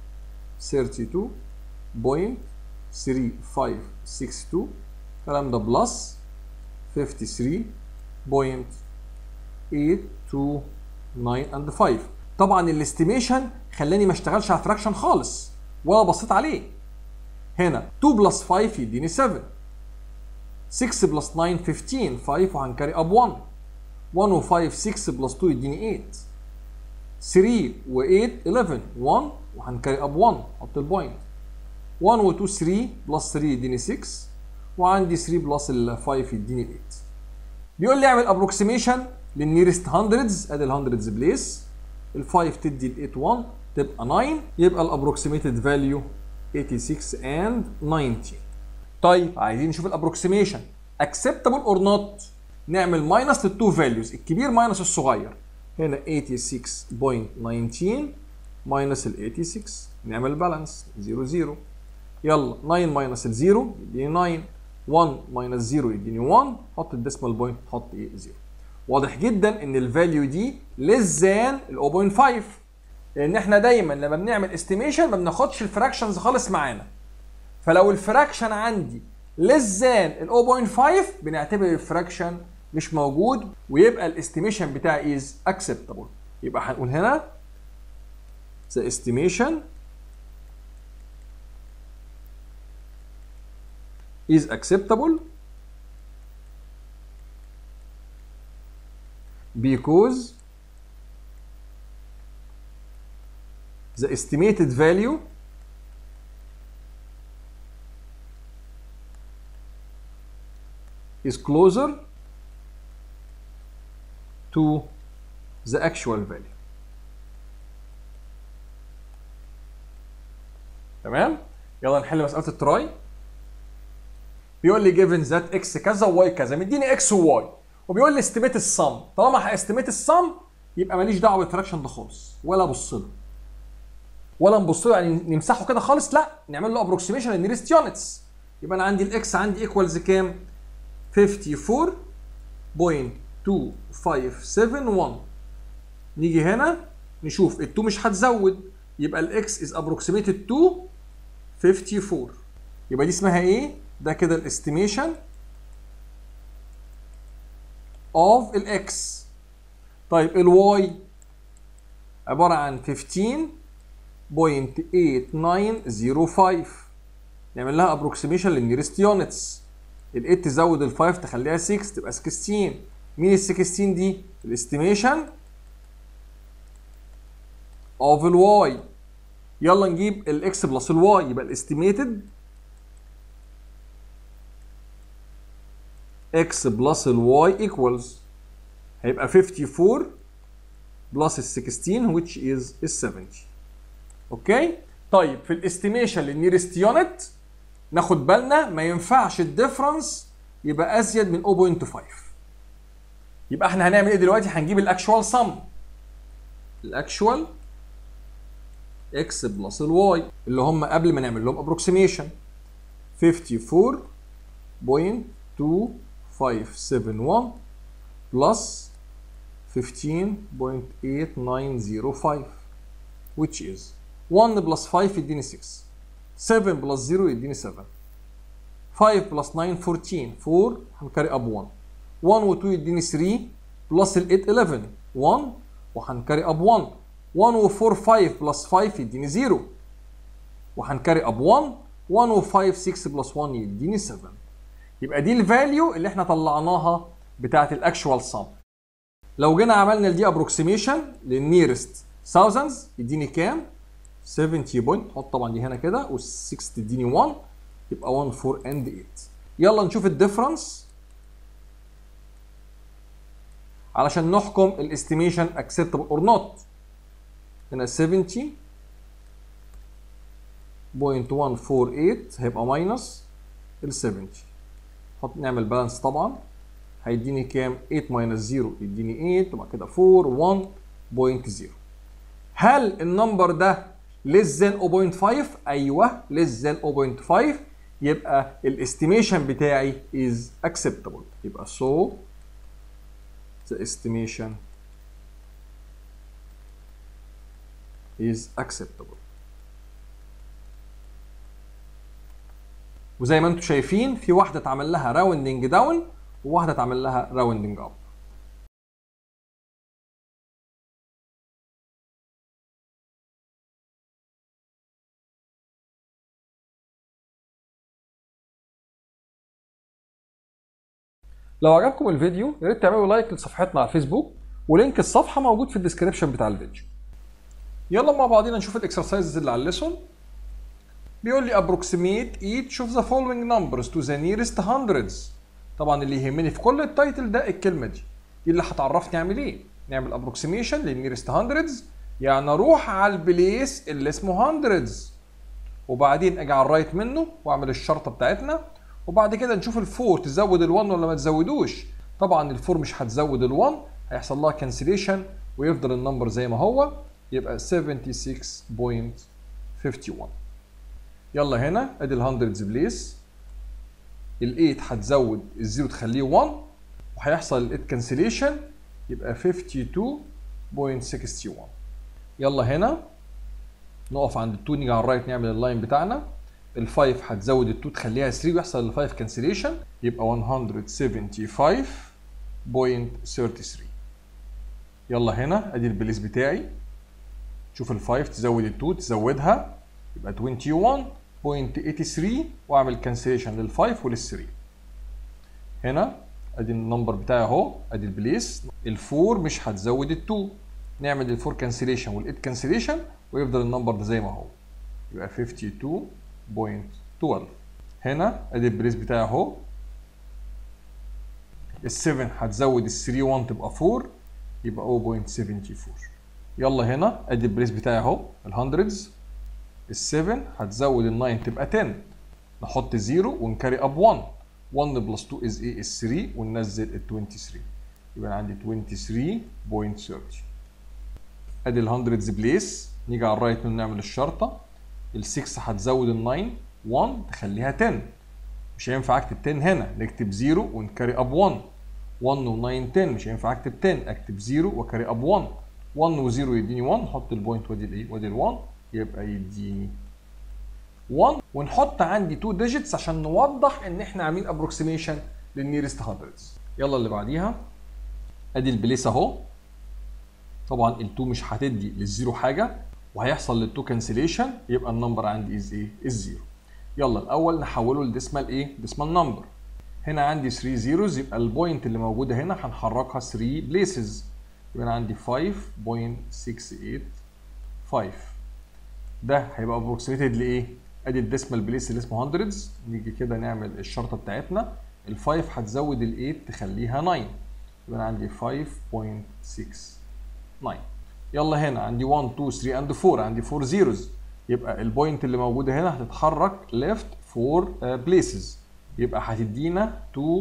32.3562 الكلام ده بلس 53.829 and 5 طبعا الاستيميشن خلاني ما اشتغلش على فراكشن خالص ولا بصيت عليه هنا 2 بلس 5 يديني 7 6 بلس 9 15 5 وهنكاري اب 1 1 و 5 6 بلس 2 يديني 8 3 و 8 11 1 وهنكاري اب 1 حط البوينت 1 و 2 3 بلس 3 يديني 6 وعندي 3 بلس ال 5 يديني 8 بيقول لي اعمل ابروكسيميشن للنيرست هندردز ادي الهندردز بليس ال 5 تدي ال 8 1 تبقى 9 يبقى الابروكسيميتد فاليو 86 and 90 طيب عايزين نشوف الابروكسيميشن acceptable اور نوت نعمل ماينس للتو فاليوز الكبير ماينس الصغير هنا 86.19 ماينس ال 86 نعمل بالانس 0 0 يلا 9 ماينس ال 0 يديني 9 1 ماينس 0 يديني 1 حط الديسمال بوينت حط ايه 0 واضح جدا ان الفاليو دي less than ال 0.5 لان احنا دايما لما بنعمل استيميشن ما بناخدش الفراكشنز خالص معانا فلو الفراكشن عندي less than ال 0.5 بنعتبر الفراكشن مش موجود ويبقى الاستيميشن بتاعي is acceptable يبقى هنقول هنا the estimation is acceptable because the estimated value is closer to the actual value تمام يلا نحل مساله التراي بيقول لي given that x كذا و y كذا مديني x و y وبيقول لي استيميت السم طالما هاستيميت السم يبقى ماليش دعوه بالفراكشن ده خالص ولا ابص له ولا نبص له يعني نمسحه كده خالص لا نعمل له ابروكسيميشن للنيرست يونتس يبقى انا عندي الاكس عندي ايكوالز كام 54.2571 نيجي هنا نشوف ال2 مش هتزود يبقى الاكس از ابروكسيميتد تو 54 يبقى دي اسمها ايه ده كده الاستيميشن اوف الاكس طيب الواي عباره عن 15.8905 نعمل لها ابروكسيميشن للنيرست يونتس ال 8 تزود ال 5 تخليها 6 تبقى 16 مين ال 16 دي؟ الاستيميشن اوف الواي يلا نجيب الاكس بلس الواي يبقى الاستيميتد اكس بلس الواي ايكوالز هيبقى 54 بلس ال 16 which is ال 70 اوكي طيب في الاستيميشن للنيرست يونت ناخد بالنا ما ينفعش الديفرنس يبقى ازيد من 0.5 يبقى احنا هنعمل ايه دلوقتي هنجيب الاكشوال سم الاكشوال اكس بلس الواي اللي هم قبل ما نعمل لهم ابروكسيميشن 54.25 571 plus 15.8905 which is 1 plus 5 يديني 6 7 plus 0 يديني 7 5 plus 9 14 4 هنكاري اب 1 1 و 2 يديني 3 بلس ال 8 11 1 وهنكاري اب 1 1 و 4 5 بلس 5 يديني 0 وهنكاري اب 1 1 و 5 6 بلس 1 يديني 7 يبقى دي الفاليو اللي احنا طلعناها بتاعت الاكشوال سم لو جينا عملنا دي ابروكسيميشن للنيرست thousands يديني كام 70 بوينت حط طبعا دي هنا كده وال6 تديني 1 يبقى 1 4 اند 8 يلا نشوف الديفرنس علشان نحكم الاستيميشن acceptable or not هنا 70.148 هيبقى ماينس ال 70 نحط نعمل بالانس طبعا هيديني كام 8 ماينس 0 يديني 8 وبعد كده 4 1.0 هل النمبر ده less than 0.5 ايوه less than 0.5 يبقى الاستيميشن بتاعي is acceptable يبقى so the estimation is acceptable وزي ما انتم شايفين في واحده اتعمل لها راوندنج داون وواحده اتعمل لها راوندنج اب لو عجبكم الفيديو يا ريت تعملوا لايك لصفحتنا على الفيسبوك ولينك الصفحه موجود في الديسكربشن بتاع الفيديو يلا مع بعضينا نشوف الاكسرسايزز اللي على الليسون بيقول لي approximate each of the following numbers to the nearest hundreds طبعا اللي يهمني في كل التايتل ده الكلمه دي دي اللي هتعرفني اعمل ايه نعمل approximation للنيرست hundreds يعني اروح على البليس اللي اسمه hundreds وبعدين اجي على الرايت منه واعمل الشرطه بتاعتنا وبعد كده نشوف الفور تزود ال1 ولا ما تزودوش طبعا الفور مش هتزود ال1 هيحصل لها كانسليشن ويفضل النمبر زي ما هو يبقى 76.51 يلا هنا ادي الهندردز بليس ال8 هتزود الزيرو تخليه 1 وهيحصل ال8 كانسليشن يبقى 52.61 يلا هنا نقف عند ال2 نيجي على الرايت نعمل اللاين بتاعنا ال5 هتزود ال2 تخليها 3 ويحصل ال5 كانسليشن يبقى 175.33 يلا هنا ادي البليس بتاعي شوف ال5 تزود ال2 تزودها يبقى 21.83 واعمل كانسليشن لل5 ولل3 هنا ادي النمبر بتاعي اهو ادي البليس ال4 مش هتزود ال2 نعمل ال4 كانسليشن وال8 كانسليشن ويفضل النمبر ده زي ما هو يبقى 52.12 هنا ادي البليس بتاعي اهو ال7 هتزود ال3 1 تبقى 4 يبقى 0.74 يلا هنا ادي البليس بتاعي اهو الهندردز ال7 هتزود ال9 تبقى 10 نحط 0 ونكاري اب 1 1 بلس 2 از ايه is 3 وننزل ال 23 يبقى عندي 23.30 ادي الهندردز بليس نيجي على الرايت منه نعمل الشرطه ال6 هتزود ال9 1 تخليها 10 مش هينفع اكتب 10 هنا نكتب 0 ونكاري اب 1 1 و9 10 مش هينفع اكتب 10 اكتب 0 وكاري اب 1 1 و0 يديني 1 نحط البوينت وادي الايه وادي ال1 يبقى يديني 1 ونحط عندي 2 ديجيتس عشان نوضح ان احنا عاملين ابروكسيميشن للنيرست هندردز يلا اللي بعديها ادي البليس اهو طبعا ال2 مش هتدي للزيرو حاجه وهيحصل لل2 كانسليشن يبقى النمبر عندي از ايه الزيرو يلا الاول نحوله لديسمال ايه ديسمال نمبر هنا عندي 3 زيروز يبقى البوينت اللي موجوده هنا هنحركها 3 بليسز يبقى انا عندي 5.685 ده هيبقى ابروكسيميتد لايه ادي الديسمال بليس اللي اسمه هندردز نيجي كده نعمل الشرطه بتاعتنا ال5 هتزود ال8 تخليها 9 يبقى انا عندي 5.69 يلا هنا عندي 1 2 3 اند 4 عندي 4 زيروز يبقى البوينت اللي موجوده هنا هتتحرك ليفت 4 بليسز يبقى هتدينا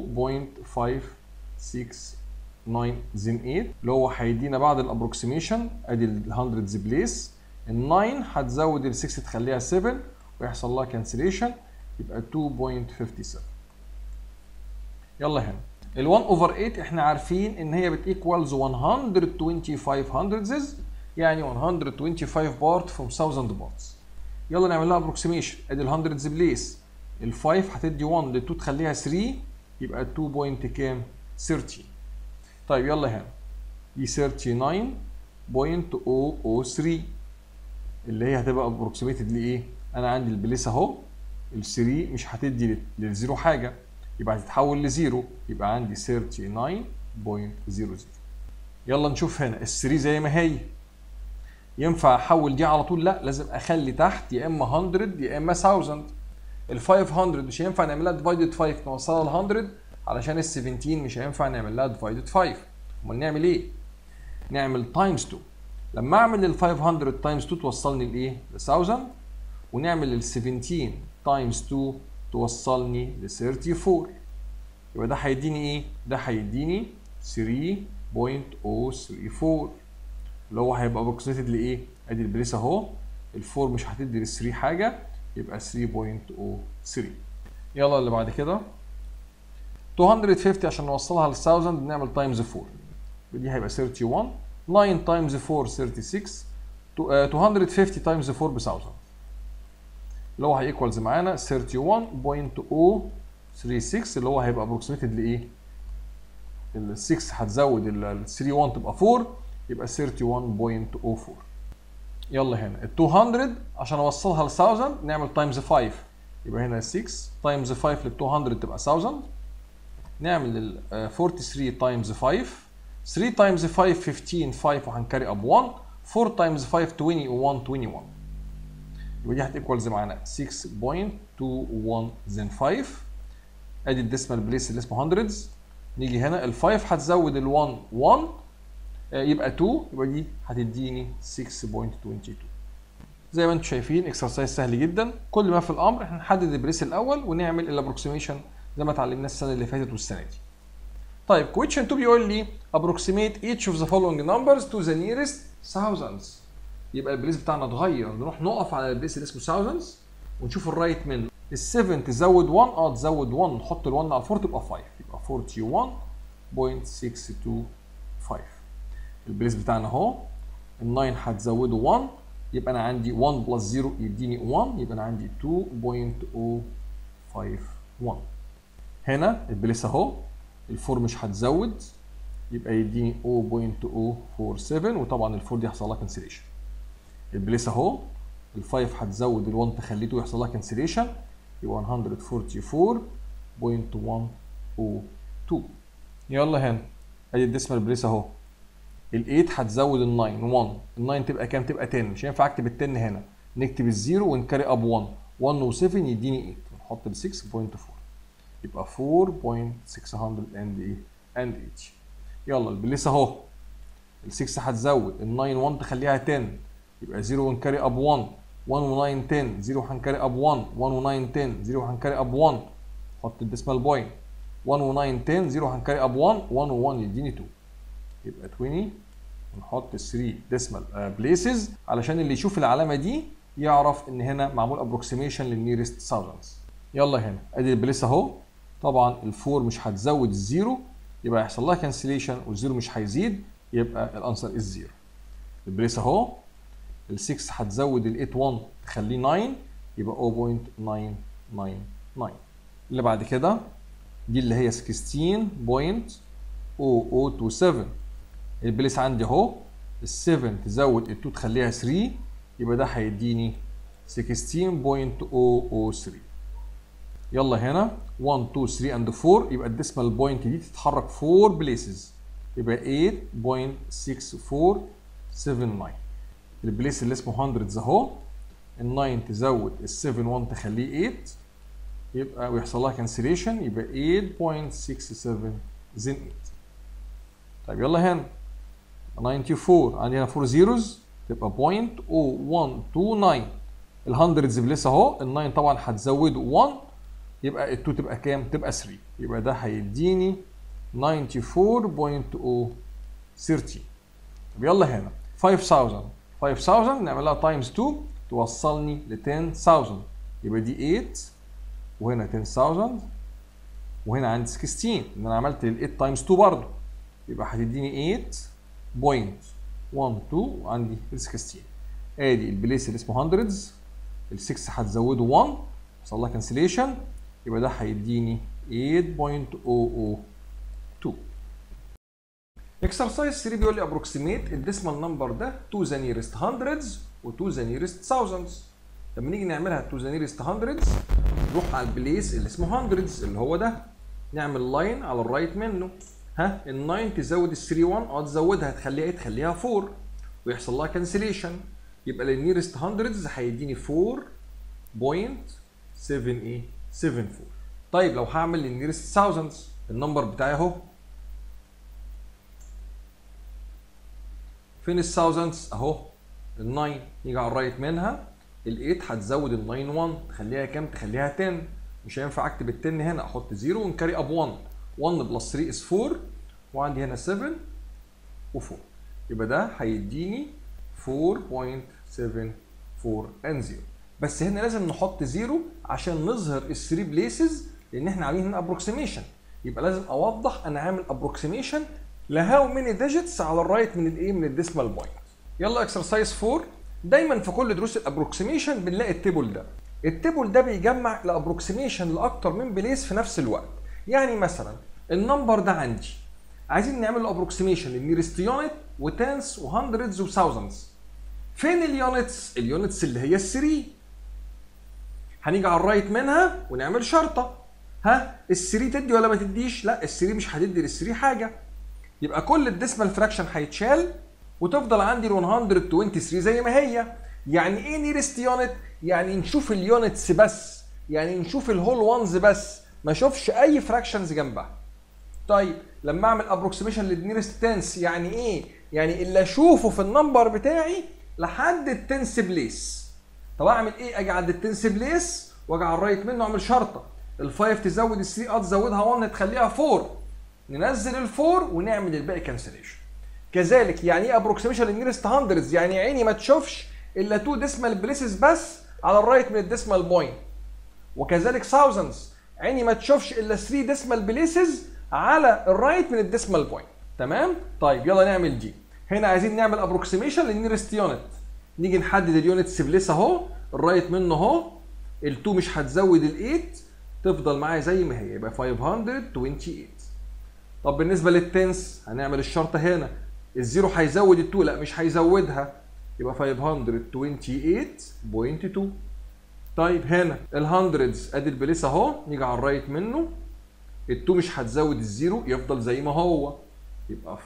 2.569 زين 8 اللي هو هيدينا بعد الابروكسيميشن ادي ال 100 بليس ال 9 هتزود ال 6 تخليها 7 ويحصل لها كانسليشن يبقى 2.57 يلا هنا ال 1 اوفر 8 احنا عارفين ان هي بتيكوالز 125 هندردز يعني 125 بارت from 1000 بارتس يلا نعمل لها ابروكسيميشن ادي ال هندردز بليس ال 5 هتدي 1 ال 2 تخليها 3 يبقى 2 بوينت كام 13 طيب يلا هنا دي 39.003 اللي هي هتبقى ابروكسيميتد لايه انا عندي البليس اهو ال 3 مش هتدي للزيرو حاجه يبقى هتتحول لزيرو يبقى عندي 39.00 يلا نشوف هنا ال 3 زي ما هي ينفع احول دي على طول لا لازم اخلي تحت يا اما 100 يا اما 1000 ال 500 مش هينفع نعملها ديفايدد 5 نوصلها ل 100 علشان ال 17 مش هينفع نعمل لها ديفايدد 5 امال نعمل ايه؟ نعمل تايمز 2 لما اعمل ال 500 تايمز 2 توصلني لايه؟ ل 1000 ونعمل ال 17 تايمز 2 توصلني ل 34 يبقى ده هيديني ايه؟ ده هيديني 3.034 اللي هو هيبقى ابروكسيميتد لايه؟ ادي البليس اهو ال 4 مش هتدي لل 3 حاجه يبقى 3.03 يلا اللي بعد كده 250 عشان نوصلها ل 1000 بنعمل تايمز 4 ودي هيبقى 31 9 تايمز 4 36 250 تايمز 4 ب 1000 اللي هو هيكوالز معانا 31.036 اللي هو هيبقى ابروكسيميتد لايه؟ ال 6 هتزود ال 31 تبقى 4 يبقى 31.04 يلا هنا ال 200 عشان اوصلها ل 1000 نعمل تايمز 5 يبقى هنا 6 تايمز 5 لل 200 تبقى 1000 نعمل ال 43 تايمز 5 3 تايمز 5 15 5 وهنكاري اب 1 4 تايمز 5 20 و 1 21 يبقى دي هتيكوالز معانا 6.21 زين 5 ادي الديسمال بليس اللي اسمه هندردز نيجي هنا ال 5 هتزود ال 1 1 يبقى 2 يبقى دي هتديني 6.22 زي ما انتم شايفين اكسرسايز سهل جدا كل ما في الامر احنا نحدد البريس الاول ونعمل الابروكسيميشن زي ما اتعلمناه السنه اللي فاتت والسنه دي طيب question 2 بيقول لي approximate each of the following numbers to the nearest thousands يبقى البليس بتاعنا اتغير نروح نقف على البليس اللي اسمه thousands ونشوف الرايت منه ال 7 تزود 1 اه تزود 1 نحط ال 1 على 4 تبقى 5 يبقى 41.625 البليس بتاعنا اهو ال 9 هتزوده 1 يبقى انا عندي 1 بلس 0 يديني 1 يبقى انا عندي 2.051 هنا البليس اهو الفور مش هتزود يبقى يديني 0.047 وطبعا الفور دي هيحصل لها كانسليشن البليس اهو ال5 هتزود ال1 تخليته يحصل لها كانسليشن يبقى 144.102 يلا هنا ادي الديسمال بليس اهو ال8 هتزود ال9 1 ال9 تبقى كام تبقى 10 مش هينفع اكتب ال10 هنا نكتب الزيرو ونكاري اب 1 1 و7 يديني 8 ونحط ال 6.4 يبقى 4.600 and ايه and 8 يلا البليس اهو ال 6 هتزود ال 9 1 تخليها 10 يبقى 0 ونكاري اب 1 1 و 9 10 0 هنكاري اب 1 1 و 9 10 0 هنكاري اب 1 حط الديسمال بوينت 1 و 9 10 0 هنكاري اب 1 1 و 1 يديني 2 يبقى 20 ونحط 3 ديسمال بليسز علشان اللي يشوف العلامه دي يعرف ان هنا معمول ابروكسيميشن للنيرست ثاوزندز يلا هنا ادي البليس اهو طبعا الفور مش هتزود الزيرو يبقى هيحصل لها كانسليشن والزيرو مش هيزيد يبقى الانسر از زيرو البليس اهو ال 6 هتزود ال 8 1 تخليه 9 يبقى 0.999 اللي بعد كده دي اللي هي 16.0027 البليس عندي اهو ال 7 تزود ال 2 تخليها 3 يبقى ده هيديني 16.003 يلا هنا 1 2 3 اند 4 يبقى الديسمال بوينت دي تتحرك 4 بليسز يبقى 8.6479 البليس اللي اسمه 100 اهو ال 9 تزود ال 7 1 تخليه 8 يبقى ويحصل لها كانسليشن يبقى 8.67 زين 8 طيب يلا هنا 94 عندي هنا 4 زيروز تبقى 0.0129 ال 100 بليس اهو ال 9 طبعا هتزوده 1 يبقى ال 2 تبقى كام؟ تبقى 3 يبقى ده هيديني 94.013 طب يلا هنا 5000 5000 نعمل لها تايمز 2 توصلني ل 10000 يبقى دي 8 وهنا 10000 وهنا عندي 16 ان انا عملت ال 8 تايمز 2 برضه يبقى هتديني 8.12 وعندي ال 16 ادي البليس اللي اسمه هندردز ال 6 هتزوده 1 حصل لها كانسليشن يبقى ده هيديني 8.002 اكسرسايز 3 بيقول لي ابروكسيميت الديسمال نمبر ده تو ذا نيرست هندردز وتو ذا نيرست ثاوزندز لما نيجي نعملها تو ذا نيرست هندردز نروح على البليس اللي اسمه هندردز اللي هو ده نعمل لاين على الرايت منه ها ال 9 تزود ال 3 1 اه تزودها تخليها ايه تخليها 4 ويحصل لها كانسليشن يبقى للنيرست هندردز هيديني 4.7 ايه 74 طيب لو هعمل للنيرست ثاوزندز النمبر بتاعي اهو فين الثاوزندز اهو ال 9 نيجي على الرايت منها ال 8 هتزود ال 9 1 تخليها كام تخليها 10 مش هينفع اكتب ال 10 هنا احط 0 ونكاري اب 1 1 بلس 3 از 4 وعندي هنا 7 و4 يبقى ده هيديني 4.74 and 0 بس هنا لازم نحط 0 عشان نظهر ال 3 بليسز لان احنا عاملين هنا ابروكسيميشن يبقى لازم اوضح انا عامل ابروكسيميشن لهاو ماني ديجيتس على الرايت من الايه من الديسمال بوينت يلا اكسرسايز 4 دايما في كل دروس الابروكسيميشن بنلاقي التيبل ده التيبل ده بيجمع الابروكسيميشن لاكتر من بليس في نفس الوقت يعني مثلا النمبر ده عندي عايزين نعمل له ابروكسيميشن للنيرست يونت وتنس وهندردز وثاوزندز فين اليونتس اليونتس اللي هي ال 3 هنيجي على الرايت منها ونعمل شرطه ها ال 3 تدي ولا ما تديش لا ال 3 مش هتدي لل 3 حاجه يبقى كل الديسمال فراكشن هيتشال وتفضل عندي ال 123 زي ما هي يعني ايه نيرست يونت يعني نشوف اليونتس بس يعني نشوف الهول وانز بس ما اشوفش اي فراكشنز جنبها طيب لما اعمل ابروكسيميشن للنيرست تنس يعني ايه يعني اللي اشوفه في النمبر بتاعي لحد التنس بليس طب اعمل ايه اجي عند التنس بليس واجي على الرايت منه اعمل شرطه ال5 تزود ال3 اه تزودها 1 تخليها 4 ننزل الفور ونعمل الباقي كانسليشن كذلك يعني ايه ابروكسيميشن للنيرست هندردز يعني عيني ما تشوفش الا 2 ديسمال بليسز بس على الرايت من الديسمال بوينت وكذلك ثاوزندز عيني ما تشوفش الا 3 ديسمال بليسز على الرايت من الديسمال بوينت تمام طيب يلا نعمل دي هنا عايزين نعمل ابروكسيميشن للنيرست يونت نيجي نحدد اليونتس بليس اهو الرايت منه اهو ال2 مش هتزود ال8 تفضل معايا زي ما هي يبقى 528 طب بالنسبه للتنس هنعمل الشرطه هنا الزيرو هيزود ال2 لا مش هيزودها يبقى 528.2 طيب هنا الهندردز ادي البليس اهو نيجي على الرايت منه ال2 مش هتزود الزيرو يفضل زي ما هو يبقى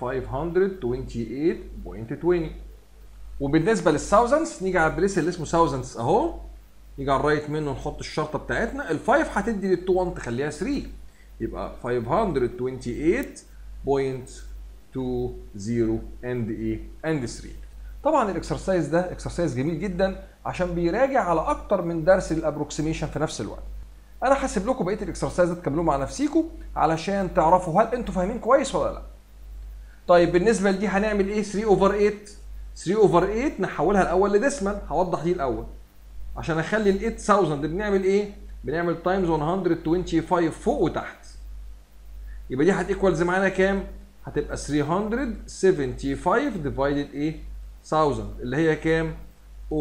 528.20 وبالنسبه للثاوزندز نيجي على البليس اللي اسمه ثاوزندز اهو نيجي على الرايت منه نحط الشرطه بتاعتنا ال5 هتدي لل2 1 تخليها 3 يبقى 528.20 اند ايه اند 3 طبعا الاكسرسايز ده اكسرسايز جميل جدا عشان بيراجع على اكتر من درس الابروكسيميشن في نفس الوقت انا حاسب لكم بقيه الاكسرسايز تكملوه مع نفسيكم علشان تعرفوا هل انتوا فاهمين كويس ولا لا طيب بالنسبه لدي هنعمل ايه 3 اوفر 8 3 اوفر 8 نحولها الاول لديسمال هوضح دي الاول عشان اخلي ال 8000 بنعمل ايه بنعمل تايمز 125 فوق وتحت يبقى دي هتيكوالز معانا كام هتبقى 375 ديفايدد ايه 1000 اللي هي كام 0.375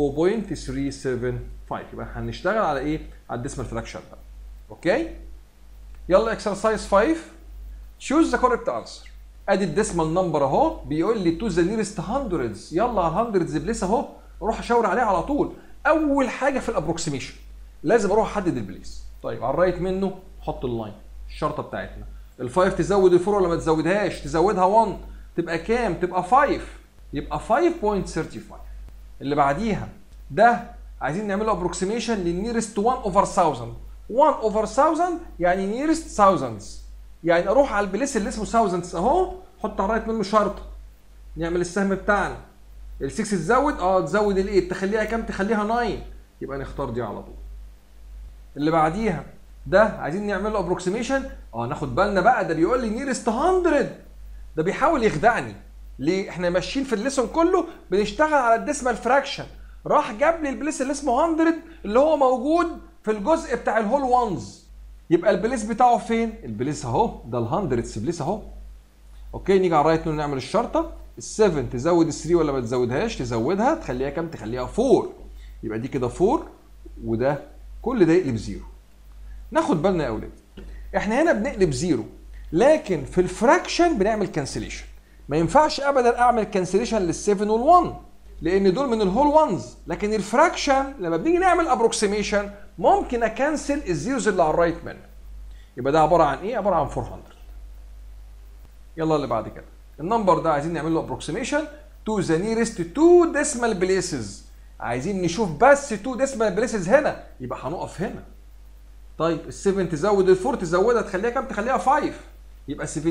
يبقى هنشتغل على ايه على الديسمال فراكشن ده اوكي يلا اكسرسايز 5 choose the correct answer ادي الديسمال نمبر اهو بيقول لي تو ذا نيرست هندردز يلا على الهندردز بليس اهو اروح اشاور عليه على طول اول حاجه في الابروكسيميشن لازم اروح احدد البليس طيب على الرايت منه حط اللاين الشرطه بتاعتنا ال5 تزود الفور ولا ما تزودهاش تزودها 1 تبقى كام تبقى 5 يبقى 5.35 اللي بعديها ده عايزين نعمله ابروكسيميشن للنيرست 1 اوفر 1000 1 اوفر 1000 يعني نيرست ثاوزندز يعني اروح على البليس اللي اسمه ثاوزندز اهو حط على الرايت منه شرطه نعمل السهم بتاعنا ال 6 تزود اه تزود ال 8 تخليها كام تخليها 9 يبقى نختار دي على طول اللي بعديها ده عايزين نعمل له ابروكسيميشن اه ناخد بالنا بقى ده بيقول لي نيرست 100 ده بيحاول يخدعني ليه احنا ماشيين في الليسون كله بنشتغل على الديسمال فراكشن راح جاب لي البليس اللي اسمه 100 اللي هو موجود في الجزء بتاع الهول وانز يبقى البليس بتاعه فين البليس اهو ده ال100 بليس اهو اوكي نيجي على الرايت نعمل الشرطه ال7 تزود ال3 ولا ما تزودهاش تزودها تخليها كام تخليها 4 يبقى دي كده 4 وده كل ده يقلب زيرو ناخد بالنا يا اولاد احنا هنا بنقلب زيرو لكن في الفراكشن بنعمل كانسليشن ما ينفعش ابدا اعمل كانسليشن لل7 وال1 لان دول من الهول وانز لكن الفراكشن لما بنيجي نعمل ابروكسيميشن ممكن اكنسل الزيروز اللي على الرايت منه يبقى ده عباره عن ايه عباره عن 400 يلا اللي بعد كده النمبر ده عايزين نعمل له ابروكسيميشن تو ذا نيرست تو ديسمال بليسز عايزين نشوف بس تو ديسمال بليسز هنا يبقى هنقف هنا طيب ال7 تزود ال4 تزودها تخليها كام تخليها 5 يبقى 17.95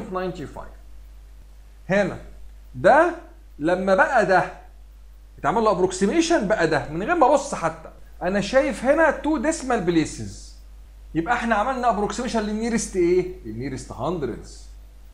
هنا ده لما بقى ده اتعمل له ابروكسيميشن بقى ده من غير ما ابص حتى انا شايف هنا تو ديسمال بليسز يبقى احنا عملنا ابروكسيميشن للنيرست ايه للنيرست هندردز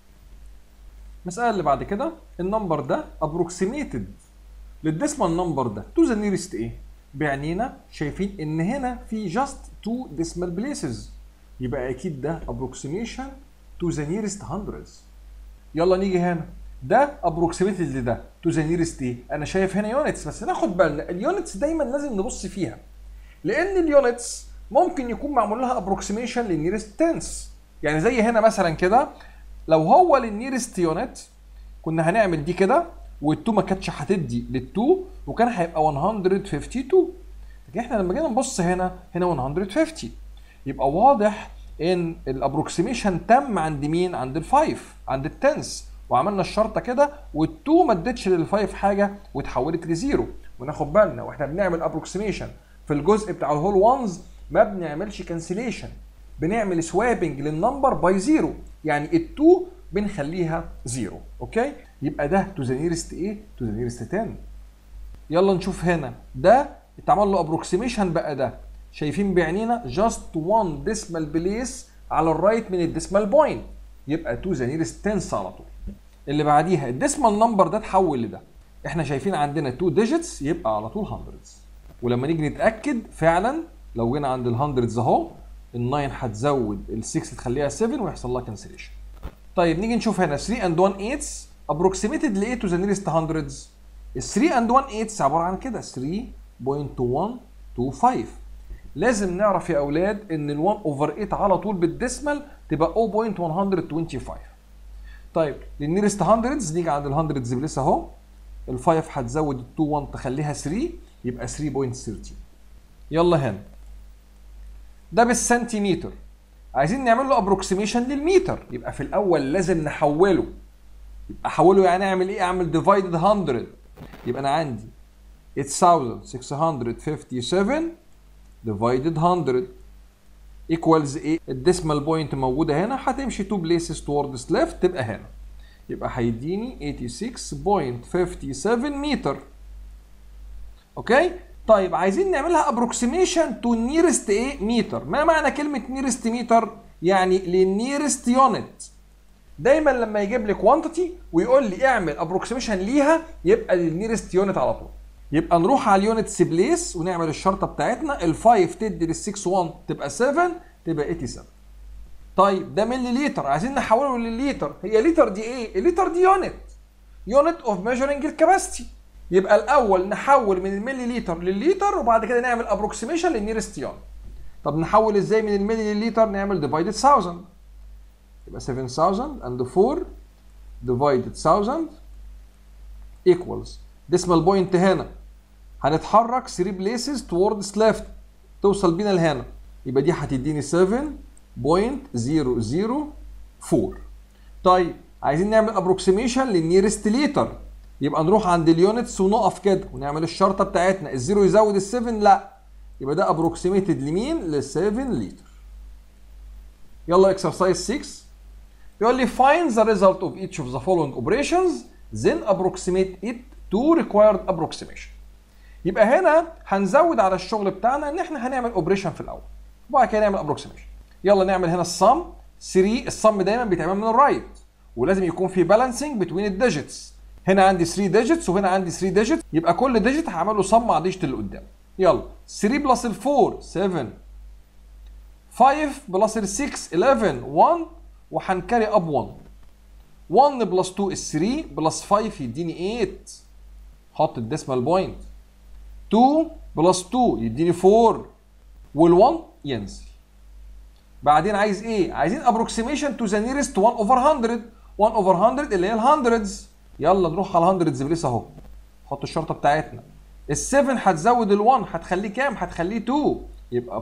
المساله اللي بعد كده النمبر ده ابروكسيميتد للديسمال نمبر ده تو ذا نيرست ايه بعنينا شايفين ان هنا في جاست تو ديسمال بليسز يبقى اكيد ده ابروكسيميشن تو ذا نيرست هندردز يلا نيجي هنا ده ابروكسيميتد لده تو ذا نيرست ايه انا شايف هنا يونتس بس ناخد بالنا اليونتس دايما لازم نبص فيها لان اليونتس ممكن يكون معمول لها ابروكسيميشن للنيرست تنس يعني زي هنا مثلا كده لو هو للنيرست يونت كنا هنعمل دي كده والتو ما كانتش هتدي للتو وكان هيبقى 152 لكن احنا لما جينا نبص هنا هنا 150 يبقى واضح ان الابروكسيميشن تم عند مين عند الفايف عند التنس وعملنا الشرطه كده والتو ما ادتش للفايف حاجه واتحولت لزيرو وناخد بالنا واحنا بنعمل ابروكسيميشن في الجزء بتاع الهول وانز ما بنعملش كانسليشن بنعمل سوابنج للنمبر باي زيرو يعني التو بنخليها زيرو اوكي يبقى ده تو ذا نيرست ايه تو ذا نيرست 10 يلا نشوف هنا ده اتعمل له ابروكسيميشن بقى ده شايفين بعينينا جاست 1 ديسمال بليس على الرايت من الديسمال بوينت يبقى تو ذا نيرست 10 على طول اللي بعديها الديسمال نمبر ده اتحول لده احنا شايفين عندنا 2 ديجيتس يبقى على طول هندردز ولما نيجي نتاكد فعلا لو جينا عند الهندردز اهو ال9 هتزود ال6 تخليها 7 ويحصل لها كانسليشن طيب نيجي نشوف هنا 3 اند 1 8 ابروكسيميتد لايه تو ذا نيرست هندردز ال 3 اند 1 8 عباره عن كده 3.2125 لازم نعرف يا اولاد ان ال 1 اوفر 8 على طول بالديسمال تبقى 0.125 طيب للنيرست هندردز نيجي عند الهندردز لسه اهو ال5 هتزود ال 2 1 تخليها 3 يبقى 3.13 يلا هنا ده بالسنتيمتر عايزين نعمل له ابروكسيميشن للمتر يبقى في الاول لازم نحوله يبقى احوله يعني اعمل ايه اعمل ديفايدد 100 يبقى انا عندي 8657 ديفايدد 100 ايكوالز ايه الديسمال بوينت موجوده هنا هتمشي تو بليسز توردز ليفت تبقى هنا يبقى هيديني 86.57 متر اوكي طيب عايزين نعملها ابروكسيميشن تو نيرست ايه متر ما معنى كلمه نيرست متر يعني للنيرست يونت دايما لما يجيب لي كوانتيتي ويقول لي اعمل ابروكسيميشن ليها يبقى للنيرست يونت على طول يبقى نروح على اليونتس بليس ونعمل الشرطه بتاعتنا ال5 تدي لل6 1 تبقى 7 تبقى 87 طيب ده ملي لتر عايزين نحوله للليتر هي لتر دي ايه الليتر دي يونت يونت اوف ميجرنج الكباستي يبقى الاول نحول من الملي لتر للليتر وبعد كده نعمل ابروكسيميشن للنيرست يونت طب نحول ازاي من الملي للليتر نعمل ديفايدد 1000 يبقى 7000 and 4 divided 1000 equals decimal بوينت هنا هنتحرك 3 بليسز towards left توصل بينا لهنا يبقى دي هتديني 7.004 طيب عايزين نعمل ابروكسيميشن للنيرست ليتر يبقى نروح عند اليونتس ونقف كده ونعمل الشرطه بتاعتنا الزيرو يزود ال7 لا يبقى ده ابروكسيميتد لمين لل 7 لتر يلا اكسرسايز 6 بيقول لي find the result of each of the following operations then approximate it to required approximation يبقى هنا هنزود على الشغل بتاعنا ان احنا هنعمل اوبريشن في الاول وبعد كده نعمل ابروكسيميشن يلا نعمل هنا الصم 3 الصم دايما بيتعمل من الرايت ولازم يكون في بالانسنج بتوين الديجيتس هنا عندي 3 ديجيتس وهنا عندي 3 ديجيتس يبقى كل ديجيت هعمل له صم مع الديجيت اللي قدام يلا 3 بلس ال 4 7 5 بلس ال 6 11 1 وهنكاري اب 1 1 بلس 2 is 3 بلس 5 يديني 8 حط الديسمال بوينت 2 بلس 2 يديني 4 وال1 ينزل بعدين عايز ايه؟ عايزين ابروكسيميشن تو ذا نيرست 1 اوفر 100 1 اوفر 100 اللي هي الهندردز يلا نروح على الهندردز بليس اهو حط الشرطه بتاعتنا ال7 هتزود ال1 هتخليه كام؟ هتخليه 2 يبقى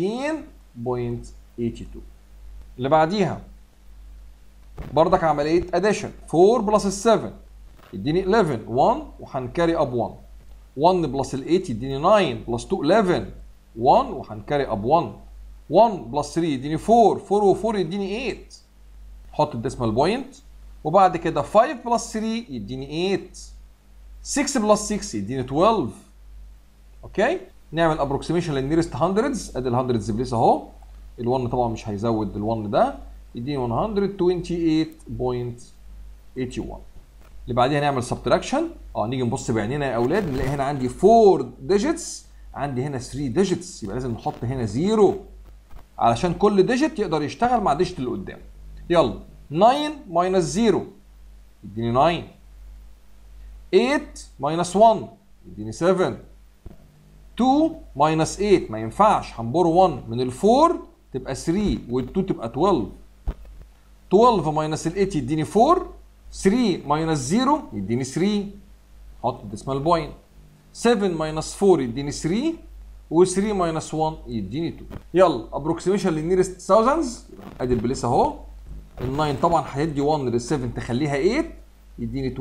14.82 اللي بعديها بردك عمليه اديشن 4 بلس ال 7 يديني 11 1 وهنكاري اب 1 1 بلس ال 8 يديني 9 بلس 2 11 1 وهنكاري اب 1 1 بلس 3 يديني 4 4 و4 يديني 8 حط الديسمال بوينت وبعد كده 5 بلس 3 يديني 8 6 بلس 6 يديني 12 اوكي نعمل ابروكسيميشن للنيرست هندردز ادي الهندردز بليس اهو ال1 طبعا مش هيزود ال1 ده يديني 128.81 اللي بعديها نعمل سبتراكشن اه نيجي نبص بعينينا يا اولاد نلاقي هنا عندي 4 ديجيتس عندي هنا 3 ديجيتس يبقى لازم نحط هنا 0 علشان كل ديجيت يقدر يشتغل مع الديجيت اللي قدامه يلا 9 ماينس 0 يديني 9 8 ماينس 1 يديني 7 2 ماينس 8 ما ينفعش هنبور 1 من ال 4 تبقى 3 وال 2 تبقى 12 12 ماينس ال 8 يديني 4 3 ماينس 0 يديني 3 حط الديسمال بوينت 7 ماينس 4 يديني 3 و3 ماينس 1 يديني 2 يلا ابروكسيميشن للنيرست ثاوزندز ادي البليس اهو ال 9 طبعا هيدي 1 لل 7 تخليها 8 يديني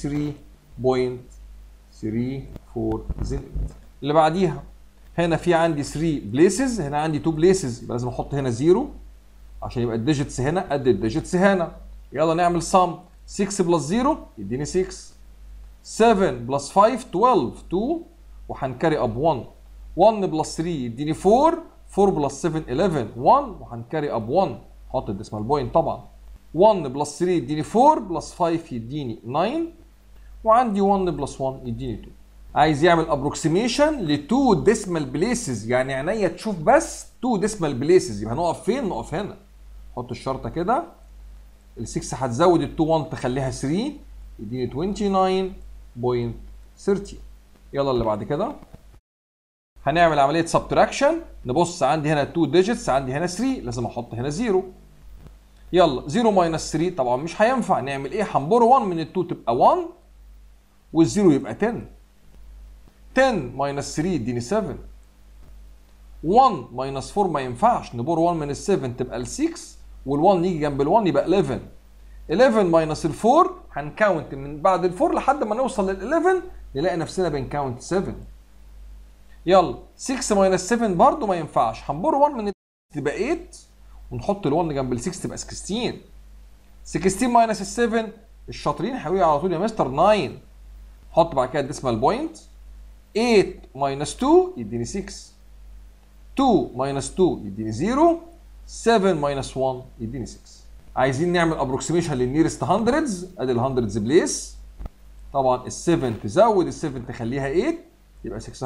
23.34 اللي بعديها هنا في عندي 3 بليسز هنا عندي 2 بليسز يبقى لازم احط هنا 0 عشان يبقى الديجيتس هنا قد الديجيتس هنا يلا نعمل سم 6 بلس 0 يديني 6 7 بلس 5 12 2 وهنكاري اب 1 1 بلس 3 يديني 4 4 بلس 7 11 1 وهنكاري اب 1 حط الديسمال بوينت طبعا 1 بلس 3 يديني 4 بلس 5 يديني 9 وعندي 1 بلس 1 يديني 2 عايز يعمل ابروكسيميشن ل 2 ديسمال بليسز يعني عينيا تشوف بس 2 ديسمال بليسز يبقى هنقف فين؟ نقف هنا حط الشرطه كده ال 6 هتزود ال 2 1 تخليها 3 يديني 29.30 يلا اللي بعد كده هنعمل عمليه سبتراكشن نبص عندي هنا 2 ديجيتس عندي هنا 3 لازم احط هنا 0 يلا 0 ماينس 3 طبعا مش هينفع نعمل ايه هنبور 1 من ال 2 تبقى 1 والزيرو يبقى 10 10 ماينس 3 يديني 7 1 ماينس 4 ما ينفعش نبور 1 من ال 7 تبقى ال 6 وال1 يجي جنب ال1 يبقى 11 11 ماينس ال 4 هنكاونت من بعد ال 4 لحد ما نوصل لل 11 نلاقي نفسنا بنكاونت 7 يلا 6 ماينس 7 برضه ما ينفعش هنبور 1 من ال تبقى 8 ونحط ال 1 جنب ال 6 تبقى 16 16 ماينس ال 7 الشاطرين هيقولوا على طول يا مستر 9 حط بعد كده الديسمال بوينت 8 ماينس 2 يديني 6 2 ماينس 2 يديني 0 7 ماينس 1 يديني 6 عايزين نعمل ابروكسيميشن للنيرست هندردز ادي الهندردز بليس طبعا ال 7 تزود ال 7 تخليها 8 يبقى 606.98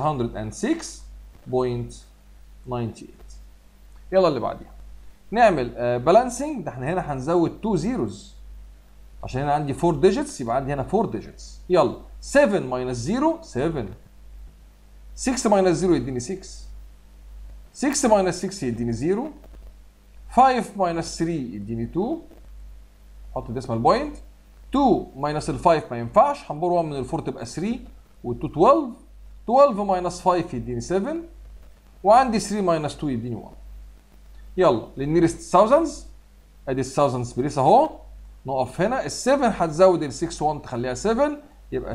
يلا اللي بعديها نعمل بالانسنج ده احنا هنا هنزود 2 زيروز عشان هنا عندي 4 ديجيتس يبقى عندي هنا 4 ديجيتس يلا 7 ماينس 0 7 6 ماينس 0 يديني 6 6 ماينس 6 يديني 0 5 ماينس 3 يديني 2 حط ديسمال بوينت 2 ماينس ال 5 ما ينفعش هنبور 1 من ال 4 تبقى 3 وال 2 12 12 ماينس 5 يديني 7 وعندي 3 ماينس 2 يديني 1 يلا للنيرست ثاوزندز ادي الثاوزندز بليس اهو نقف هنا ال 7 هتزود ال 6 1 تخليها 7 يبقى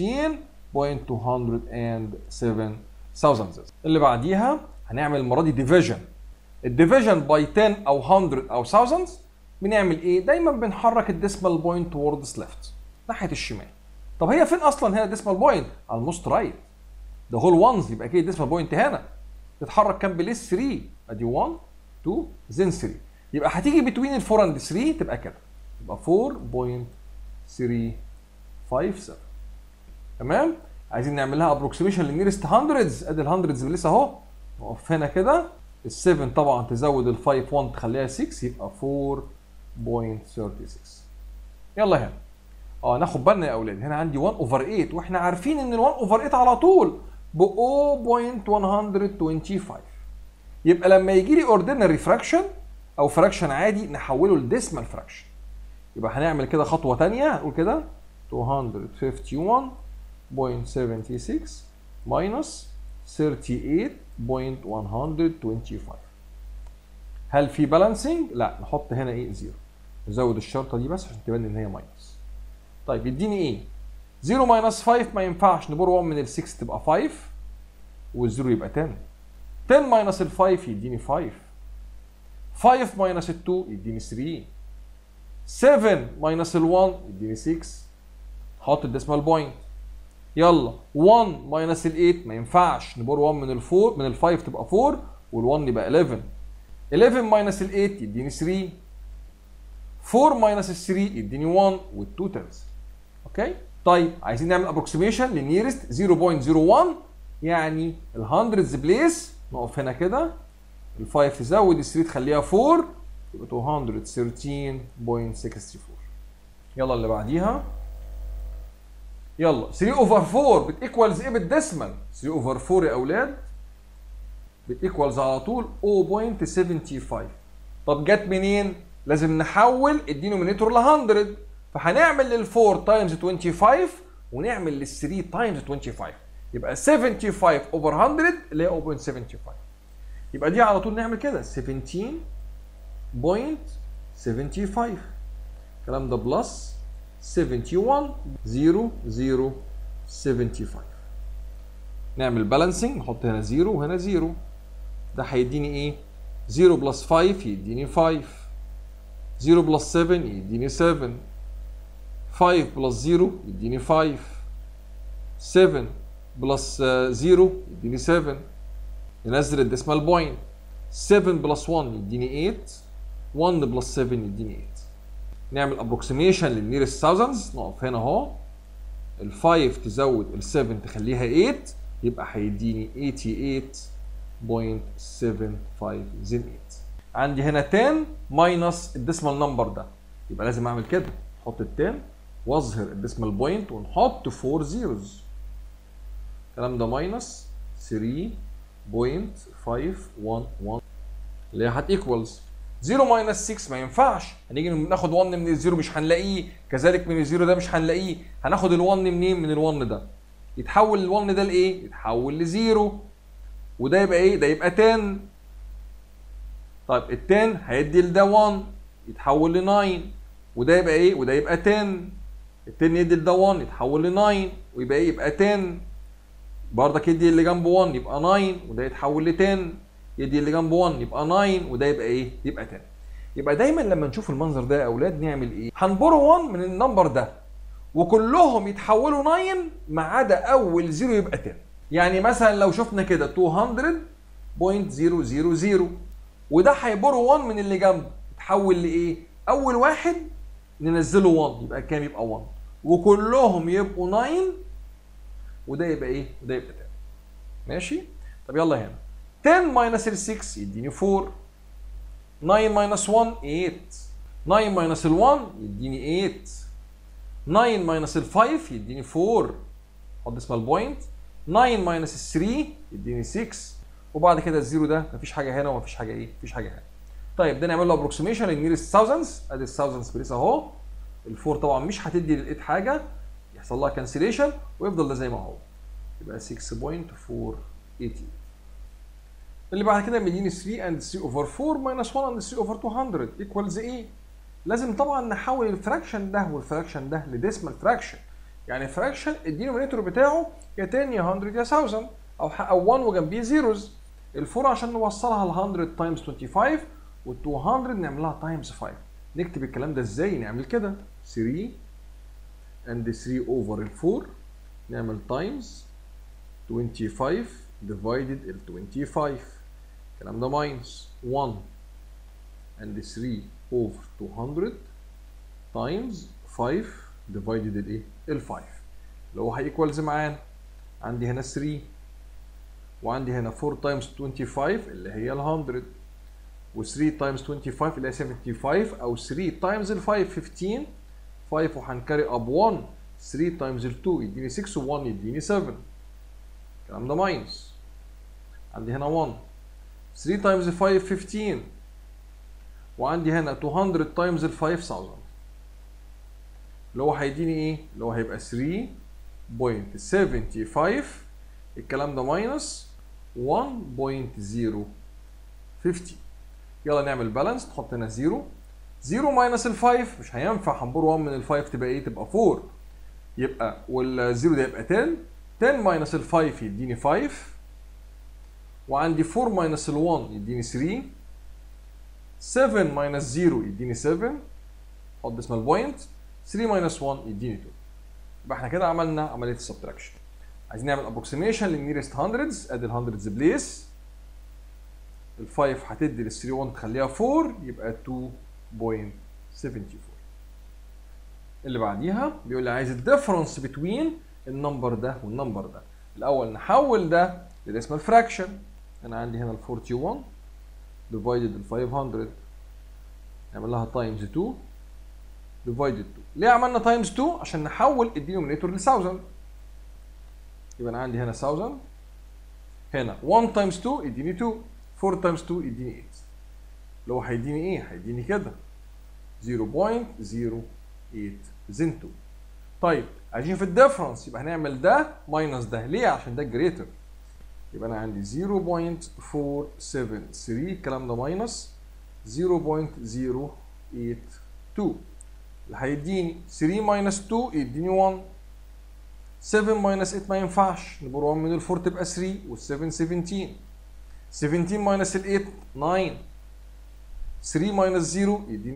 17.207 ثاوزندز اللي بعديها هنعمل المره دي ديفيجن الديفيجن باي 10 او 100 او ثاوزندز بنعمل ايه؟ دايما بنحرك الديسمال بوينت توردز ليفت ناحيه الشمال طب هي فين اصلا هنا الديسمال بوينت؟ على الموست رايت ده هول وانز يبقى اكيد الديسمال بوينت هنا تتحرك كام بليس 3 ادي 1 2 زين 3 يبقى هتيجي بتوين ال 4 اند 3 تبقى كده يبقى 4.357 تمام عايزين نعمل لها ابروكسيميشن للنيرست هندردز ادي الهندردز لسه اهو نقف هنا كده ال 7 طبعا تزود ال 5 1 تخليها 6 يبقى 4.36 يلا هنا اه ناخد بالنا يا اولاد هنا عندي 1 اوفر 8 واحنا عارفين ان ال 1 اوفر 8 على طول ب 0.125 يبقى لما يجي لي اوردينري فراكشن او فراكشن عادي نحوله لديسمال فراكشن يبقى هنعمل كده خطوه ثانيه هنقول كده 251.76 minus 38.125 هل في بالانسنج؟ لا نحط هنا ايه زيرو نزود الشرطه دي بس عشان تبان ان هي ماينس طيب يديني ايه 0 ماينس 5 ما ينفعش نبور 1 من ال 6 تبقى 5 والزيرو يبقى 10 10 ماينس ال 5 يديني 5 5 ماينس ال 2 يديني 3 7 ماينس ال 1 يديني 6 حط الديسمال بوينت يلا 1 ماينس ال 8 ما ينفعش نبور 1 من ال 4 من ال 5 تبقى 4 وال 1 يبقى 11 11 ماينس ال 8 يديني 3 4 ماينس ال 3 يديني 1 وال2 تنزل اوكي طيب عايزين نعمل ابروكسيميشن للنيرست 0.01 يعني ال 100 بليس نقف هنا كده ال 5 تزود ال 3 تخليها 4 يبقى 213.64 يلا اللي بعديها يلا 3 اوفر 4 بتيكوالز ايه بالديسمال 3 اوفر 4 يا اولاد بتيكوالز على طول 0.75 طب جت منين لازم نحول الدينومينيتور ل 100 فهنعمل لل 4 تايمز 25 ونعمل لل 3 تايمز 25 يبقى 75 اوفر 100 اللي هي 0.75 يبقى دي على طول نعمل كده 17.75 الكلام ده بلس 71 0 0 75 نعمل بالانسنج نحط هنا 0 وهنا 0 ده هيديني ايه 0 بلس 5 يديني 5 0 بلس 7 يديني 7 5 بلس 0 يديني 5 7 بلس 0 يديني 7 ننزل الديسمال بوينت 7 بلس 1 يديني 8 1 بلس 7 يديني 8 نعمل ابروكسيميشن للنيرست ثاوزندز نقف هنا اهو ال 5 تزود ال 7 تخليها 8 يبقى هيديني 88.75 زين 8 عندي هنا 10 ماينس الديسمال نمبر ده يبقى لازم اعمل كده احط ال 10 واظهر الديسمال بوينت ونحط 4 زيروز الكلام ده ماينس 3.511 اللي هي هتيكوالز 0 ماينس 6 ما ينفعش هنيجي ناخد 1 من الزيرو مش هنلاقيه كذلك من الزيرو ده مش هنلاقيه هناخد ال1 منين من ال1 ده يتحول ال1 ده لايه يتحول لزيرو وده يبقى ايه ده يبقى 10 طيب ال 10 هيدي لده 1 يتحول ل 9 وده يبقى ايه وده يبقى 10 ال 10 يدي لده 1 يتحول ل 9 ويبقى ايه يبقى 10 برضك يدي اللي جنبه 1 يبقى 9 وده يتحول ل 10 يدي اللي جنبه 1 يبقى 9 وده يبقى ايه؟ يبقى 10. يبقى دايما لما نشوف المنظر ده يا اولاد نعمل ايه؟ هنبرو 1 من النمبر ده وكلهم يتحولوا 9 ما عدا اول زيرو يبقى 10. يعني مثلا لو شفنا كده 200.000 وده هيبرو 1 من اللي جنبه يتحول لايه؟ اول واحد ننزله 1 يبقى كام؟ يبقى 1 وكلهم يبقوا 9 وده يبقى ايه؟ وده يبقى 10. ماشي؟ طب يلا هنا 10 minus ال 6 يديني 4 9 minus 1 8 9 minus ال 1 يديني 8 9 minus ال 5 يديني 4 حط اسمها البوينت 9 minus ال 3 يديني 6 وبعد كده الزيرو ده مفيش حاجه هنا ومفيش حاجه ايه مفيش حاجه هنا طيب ده نعمل له ابروكسيميشن للنيرست ثاوزندز ادي الثاوزندز بليس اهو ال4 طبعا مش هتدي للايد حاجه يحصل لها كانسليشن ويفضل ده زي ما هو يبقى 6.488 اللي بعد كده مديني 3 اند 3 اوفر 4 ماينس 1 اند 3 اوفر 200 ايكوالز ايه؟ لازم طبعا نحول الفراكشن ده والفراكشن ده لديسمال فراكشن يعني فراكشن الدينومينيتور بتاعه يا 10 يا 100 يا 1000 او او 1 وجنبيه زيروز ال4 عشان نوصلها ل 100 تايمز 25 وال 200 نعملها تايمز 5 نكتب الكلام ده ازاي؟ نعمل كده 3 اند 3 اوفر ال 4 نعمل تايمز 25 divided ال 25 الكلام ده ماينس 1 and 3 over 200 times 5 divided الايه؟ ال 5 اللي هو هيكوالز معانا عندي هنا 3 وعندي هنا 4 تايمز 25 اللي هي ال 100 و 3 تايمز 25 اللي هي 75 او 3 تايمز ال 5 15 5 وهنكاري اب 1 3 تايمز ال 2 يديني 6 و1 يديني 7 الكلام ده ماينس عندي هنا 1 3 تايمز 5 15 وعندي هنا 200 تايمز ال 5000 اللي هو هيديني ايه؟ اللي هو هيبقى 3.75 الكلام ده ماينس 1.050 يلا نعمل بالانس نحط هنا 0 0 ماينس ال 5 مش هينفع هنبور 1 من ال 5 تبقى ايه؟ تبقى 4 يبقى والزيرو ده يبقى 10 10 ماينس ال 5 يديني 5 وعندي 4 ماينس ال 1 يديني 3 7 ماينس 0 يديني 7 حط اسمها البوينت 3 ماينس 1 يديني 2 يبقى احنا كده عملنا عمليه السبتراكشن عايزين نعمل ابروكسيميشن للنيرست هندردز ادي ال هندردز بليس ال 5 هتدي لل 3 1 تخليها 4 يبقى 2.74 اللي بعديها بيقول لي عايز الديفرنس بتوين النمبر ده والنمبر ده الاول نحول ده لديسمال فراكشن انا عندي هنا ال 41 ديفايدد ال 500 نعمل لها تايمز 2 ديفايدد 2 ليه عملنا تايمز 2 عشان نحول الدينومينيتور ل 1000 يبقى انا عندي هنا 1000 هنا 1 تايمز 2 يديني 2 4 تايمز 2 يديني 8 اللي هو هيديني ايه؟ هيديني كده 0.08 زين 2 طيب عايزين في الديفرنس يبقى هنعمل ده ماينس ده ليه؟ عشان ده جريتر يبقى انا عندي 0.473 الكلام ده ماينس 0.082 اللي هيديني 3 ماينس 2 يديني 1 7 ماينس 8 ما ينفعش نبور 1 من ال 4 تبقى 3 وال 7 17 17 ماينس ال 8 9 3 ماينس 0 يديني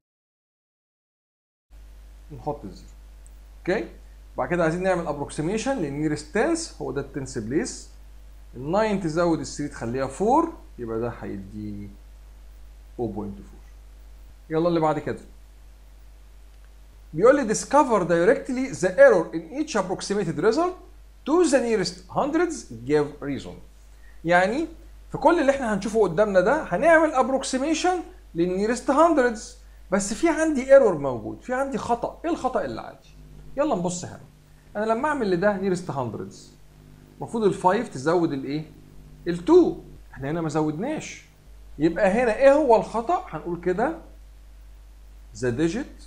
نحط الزيرو اوكي بعد كده عايزين نعمل ابروكسيميشن للنيرست تنس هو ده التنس بليس ال 9 تزود ال 3 تخليها 4 يبقى ده هيديني 0.4 يلا اللي بعد كده بيقول لي discover directly the error in each approximated result to the nearest hundreds give reason يعني في كل اللي احنا هنشوفه قدامنا ده هنعمل approximation للنيرست hundreds بس في عندي ايرور موجود في عندي خطا ايه الخطا اللي عندي يلا نبص هنا انا لما اعمل لده نيرست hundreds المفروض ال5 تزود الايه ال2 احنا هنا ما زودناش يبقى هنا ايه هو الخطا هنقول كده the digit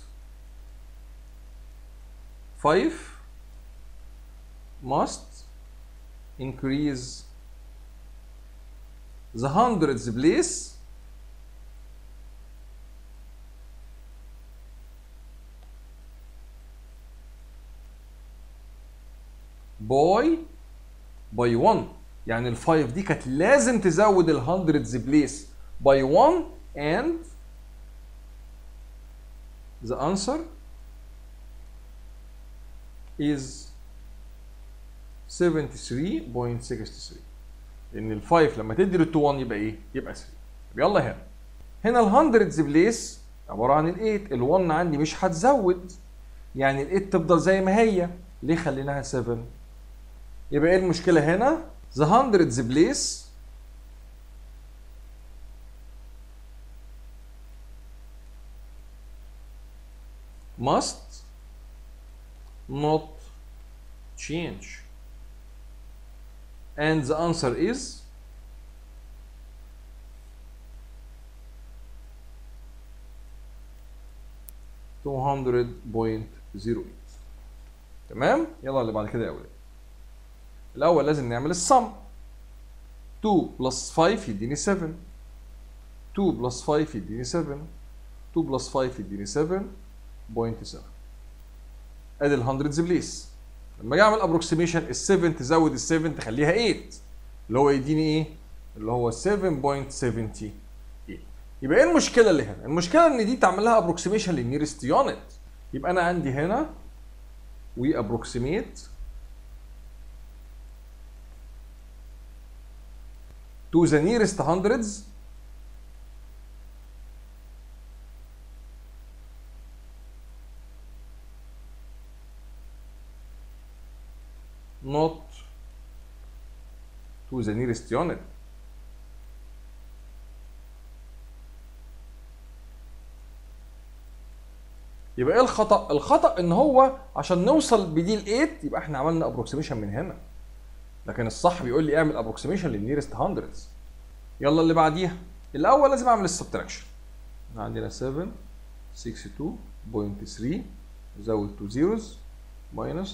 5 must increase the hundreds place by by 1 يعني ال 5 دي كانت لازم تزود ال hundreds place by 1 and the answer is 73.63 لان ال 5 لما تدي لل 2 1 يبقى ايه؟ يبقى 3 طب يلا هنا هنا ال hundreds بليس عباره عن ال 8 ال 1 عندي مش هتزود يعني ال 8 تفضل زي ما هي ليه خليناها 7 يبقى ايه المشكله هنا؟ the hundreds بليس must not change and the answer is two hundred point zero eight تمام يلا اللي بعد كده يا اولاد الاول لازم نعمل الصم 2 بلس 5 يديني 7 2 بلس 5 يديني 7 2 بلس 5 يديني 7.7 ادي ال hundreds بليس لما اجي اعمل ابروكسيميشن ال 7 تزود ال 7 تخليها 8 اللي هو يديني ايه؟ اللي هو 7.78 يبقى ايه المشكله اللي هنا؟ المشكله ان دي تعمل لها ابروكسيميشن للنيرست يونت يبقى انا عندي هنا وي ابروكسيميت to the nearest hundreds not to the nearest unit يبقى ايه الخطا الخطا ان هو عشان نوصل بدي ل 8 يبقى احنا عملنا ابروكسيميشن من هنا لكن الصح بيقول لي اعمل ابروكسيميشن للنيرست هندردز يلا اللي بعديها الاول لازم اعمل السبتراكشن عندنا 7 62.3 زود 2 zeros minus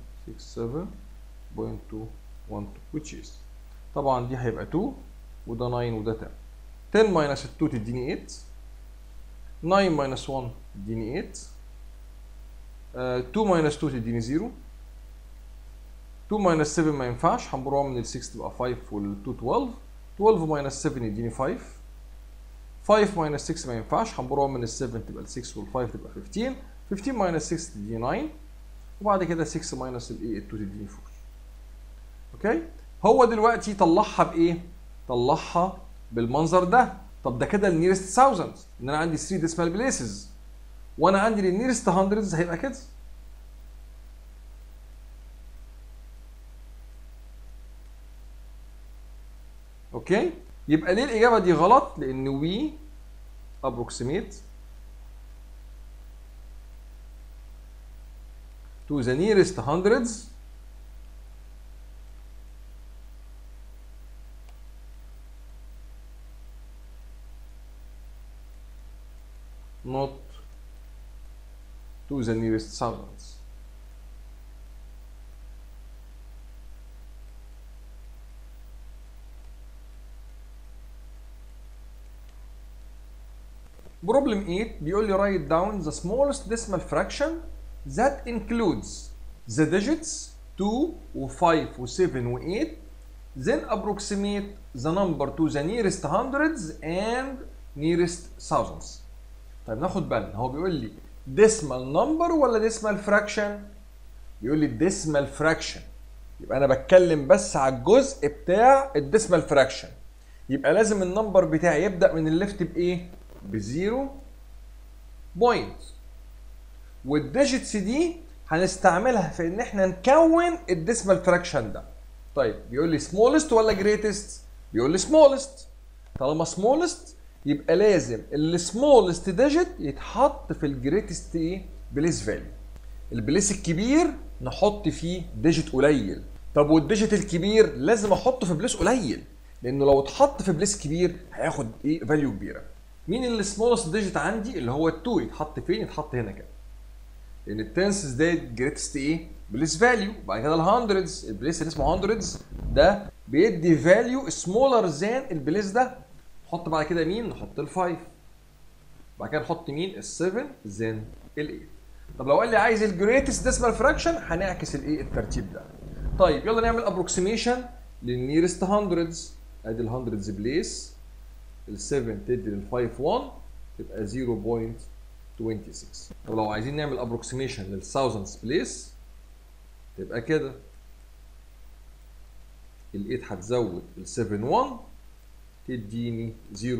267.212 which is طبعا دي هيبقى 2 وده 9 وده 10 10 minus 2 تديني 8 9 minus 1 تديني 8 آه، 2 minus 2 تديني 0 2 minus 7 ما ينفعش هنبروها من ال 6 تبقى 5 وال 2 12 12 minus 7 يديني 5 5 minus 6 ما ينفعش هنبروها من ال 7 تبقى ال 6 وال 5 تبقى 15 15 minus 6 تديني 9 وبعد كده 6 minus ال 8 2 تديني 4 اوكي هو دلوقتي طلعها بايه؟ طلعها بالمنظر ده طب ده كده النيرست 1000 ان انا عندي 3 ديسمال بليسز وانا عندي للنيرست 100 هيبقى كده اوكي يبقى ليه الاجابه دي غلط لان وي approximate to the nearest hundreds not to the nearest thousands. Problem 8 بيقول لي write down the smallest decimal fraction that includes the digits 2 و 5 و 7 و 8 then approximate the number to the nearest hundreds and nearest thousands. طيب ناخد بالنا هو بيقول لي decimal number ولا decimal fraction؟ بيقول لي decimal fraction يبقى انا بتكلم بس على الجزء بتاع الديسمال فراكشن يبقى لازم النمبر بتاعي يبدا من الليفت بايه؟ بزيرو بوينت والديجيتس دي هنستعملها في ان احنا نكون الديسمال فراكشن ده طيب بيقول لي سمولست ولا جريتست؟ بيقول لي سمولست طالما سمولست يبقى لازم السمولست ديجيت يتحط في الجريتست ايه؟ بليس فاليو البليس الكبير نحط فيه ديجيت قليل طب والديجيت الكبير لازم احطه في بليس قليل لانه لو اتحط في بليس كبير هياخد ايه فاليو كبيره مين السمولست ديجيت عندي اللي هو ال2 يتحط فين يتحط هنا كده لان التنسز ده جريتست ايه بليس فاليو بعد كده الهندردز البليس اللي اسمه هندردز ده بيدي فاليو سمولر ذان البليس ده نحط بعد كده مين نحط ال5 بعد كده نحط مين ال7 ذان ال8 طب لو قال لي عايز الجريتست ديسمال فراكشن هنعكس الايه الترتيب ده طيب يلا نعمل ابروكسيميشن للنيرست هندردز ادي الهندردز بليس ال7 تدي لل5 1 تبقى 0.26 طب لو عايزين نعمل ابروكسيميشن للثاوزندز بليس تبقى كده ال8 هتزود ال7 1 تديني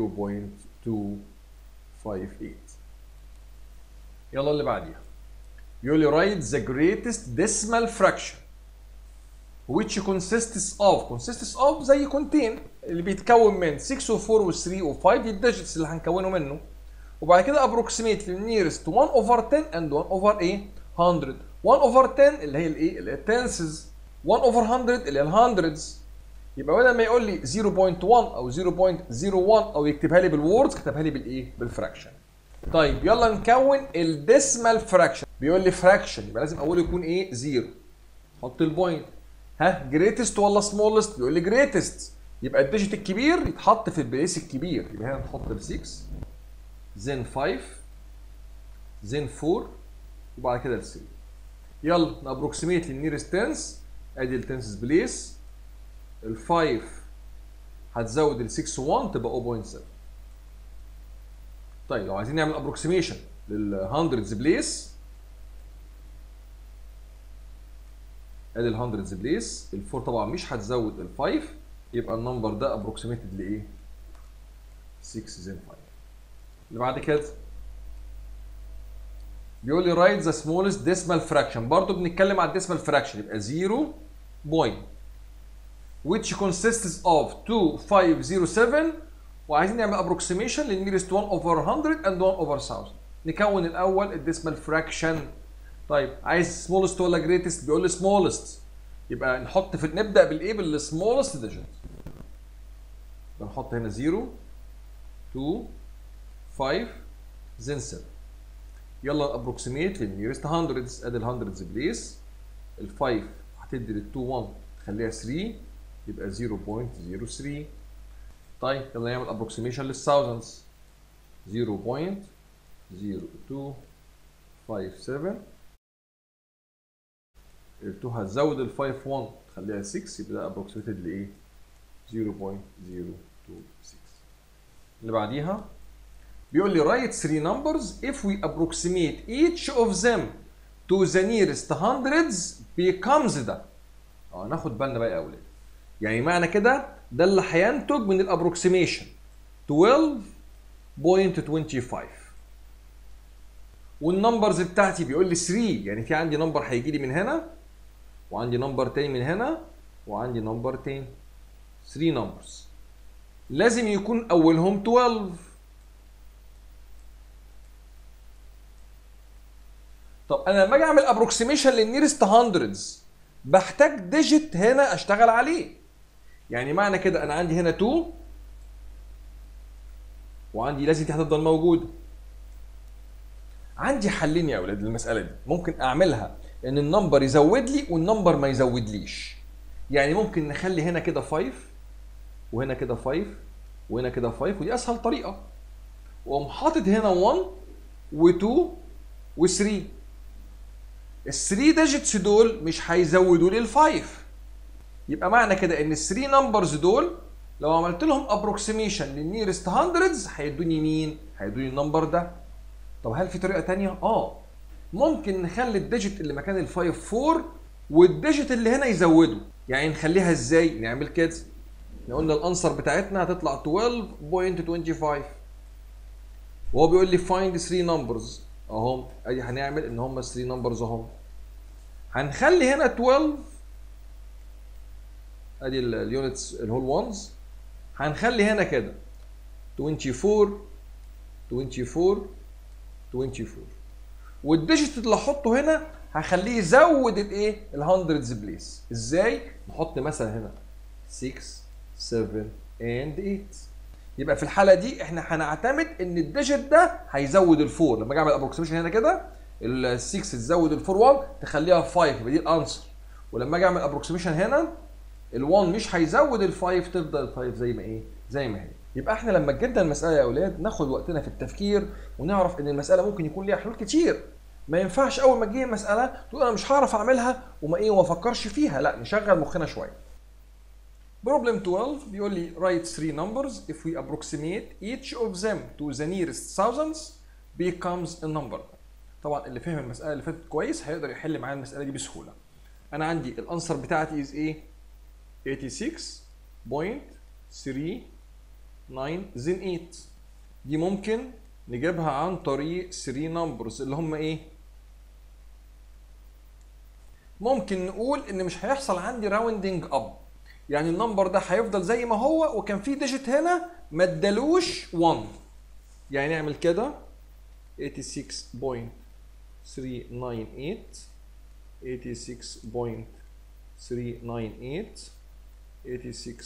0.258 يلا اللي بعديها يقول لي write the greatest decimal fraction which consists of consists of زي contain اللي بيتكون من 6 و 4 و 3 و 5 دي الديجيتس اللي هنكونه منه وبعد كده approximate للنيرست 1 over 10 and 1 over ايه 100 1 over 10 اللي هي الايه اللي هي التنسز 1 over 100 اللي هي الهندردز يبقى بدل ما يقول لي 0.1 او 0.01 او يكتبها لي بالوردز كتبها لي بالايه بالفراكشن طيب يلا نكون الديسمال فراكشن بيقول لي فراكشن يبقى لازم اوله يكون ايه زيرو حط البوينت ها جريتست ولا سمولست بيقول لي جريتست يبقى الديجيت الكبير يتحط في البليس الكبير يبقى هنا نحط ال 6 زين 5 زين 4 وبعد كده ال 3 يلا نابروكسيميت للنيرست تنس ادي التنسز بليس ال 5 هتزود ال 6 1 تبقى 0.7 طيب لو عايزين نعمل ابروكسيميشن للهندردز بليس ادي الهندردز بليس ال4 طبعا مش هتزود ال5 يبقى النمبر ده ابروكسيميتد لايه 6 زين 5 اللي بعد كده بيقول لي رايت ذا سمولست ديسمال فراكشن برضه بنتكلم على الديسمال فراكشن يبقى 0 بوينت which consists of 2507 وعايزين نعمل approximation للنيرست 1 over 100 and 1 over 1000 نكون الاول الديسمال فراكشن طيب عايز smallest ولا greatest بيقول لي smallest يبقى نحط في نبدا بالايه بالسمولست ديجيت بنحط هنا 0 2 5 then 7 يلا ابروكسيميت للنيرست هندردز ادي الهندردز بليس ال 5 هتدي لل 2 1 تخليها 3 يبقى 0.03 طيب يلا نعمل ابروكسيميشن للثاوزندز 0.0257 ال 2 هتزود ال 5 1 تخليها 6 يبقى ده ابروكسيميتد لايه؟ 0.026 اللي بعديها بيقول لي write three numbers if we approximate each of them to the nearest hundreds becomes ده اه ناخد بالنا بقى يا اولاد يعني معنى كده ده اللي هينتج من الابروكسيميشن 12.25 والنمبرز بتاعتي بيقول لي 3 يعني في عندي نمبر هيجي لي من هنا وعندي نمبر تاني من هنا وعندي نمبر تاني 3 نمبرز لازم يكون اولهم 12 طب انا لما اجي اعمل ابروكسيميشن للنيرست هندردز بحتاج ديجيت هنا اشتغل عليه يعني معنى كده انا عندي هنا 2 وعندي لازم دي هتفضل موجوده عندي حلين يا اولاد للمساله دي ممكن اعملها ان النمبر يزود لي والنمبر ما يزودليش يعني ممكن نخلي هنا كده 5 وهنا كده 5 وهنا كده 5 ودي اسهل طريقه واقوم حاطط هنا 1 و2 و3 ال 3 ديجيتس دول مش هيزودوا لي ال 5 يبقى معنى كده ان ال 3 نمبرز دول لو عملت لهم ابروكسيميشن للنيرست هندردز هيدوني مين؟ هيدوني النمبر ده طب هل في طريقه تانية؟ اه ممكن نخلي الديجيت اللي مكان ال 5 4 والديجيت اللي هنا يزوده يعني نخليها ازاي؟ نعمل كده احنا قلنا الانسر بتاعتنا هتطلع 12.25 وهو بيقول لي find 3 numbers اهم ادي هنعمل ان هم 3 نمبرز اهم هنخلي هنا 12 ادي اليونتس الهول وانز هنخلي هنا كده 24 24 24 والديجيت اللي احطه هنا هخليه يزود الايه الهندردز بليس ازاي نحط مثلا هنا 6 7 and 8 يبقى في الحاله دي احنا هنعتمد ان الديجيت ده هيزود الفور لما اجي اعمل ابروكسيميشن هنا كده ال 6 تزود الفور 1 تخليها 5 يبقى دي الانسر ولما اجي اعمل ابروكسيميشن هنا ال1 مش هيزود ال5 تفضل ال5 زي ما ايه زي ما هي يبقى احنا لما جبنا المساله يا اولاد ناخد وقتنا في التفكير ونعرف ان المساله ممكن يكون ليها حلول كتير ما ينفعش اول ما تجي المساله تقول انا مش هعرف اعملها وما ايه وما افكرش فيها لا نشغل مخنا شويه Problem 12 بيقول لي write three numbers if we approximate each of them to the nearest thousands becomes a number. طبعا اللي فهم المسألة اللي فاتت كويس هيقدر يحل معايا المسألة دي بسهولة. أنا عندي الأنسر بتاعتي is إيه؟ 86.39 then 8 دي ممكن نجيبها عن طريق 3 numbers اللي هم إيه؟ ممكن نقول إن مش هيحصل عندي راوندنج أب يعني النمبر ده هيفضل زي ما هو وكان في ديجيت هنا ما ادالوش 1 يعني نعمل كده 86.398 86.398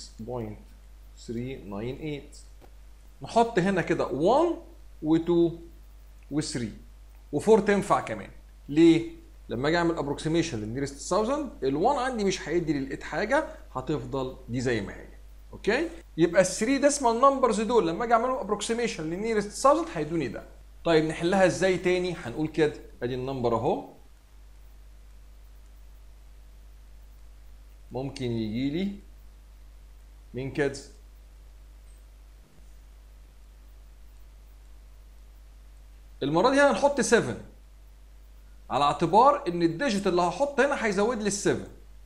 86.398 نحط هنا كده 1 و2 و3 و4 تنفع كمان ليه؟ لما اجي اعمل ابروكسيميشن للنيرست 1000 ال1 عندي مش هيدي للايت حاجه هتفضل دي زي ما هي اوكي يبقى ال 3 ديسمال نمبرز دول لما اجي اعملهم ابروكسيميشن للنيرست 1000 هيدوني ده طيب نحلها ازاي تاني هنقول كده ادي النمبر اهو ممكن يجي لي من كده المره دي هنحط 7 على اعتبار ان الديجيت اللي هحط هنا هيزود لي ال7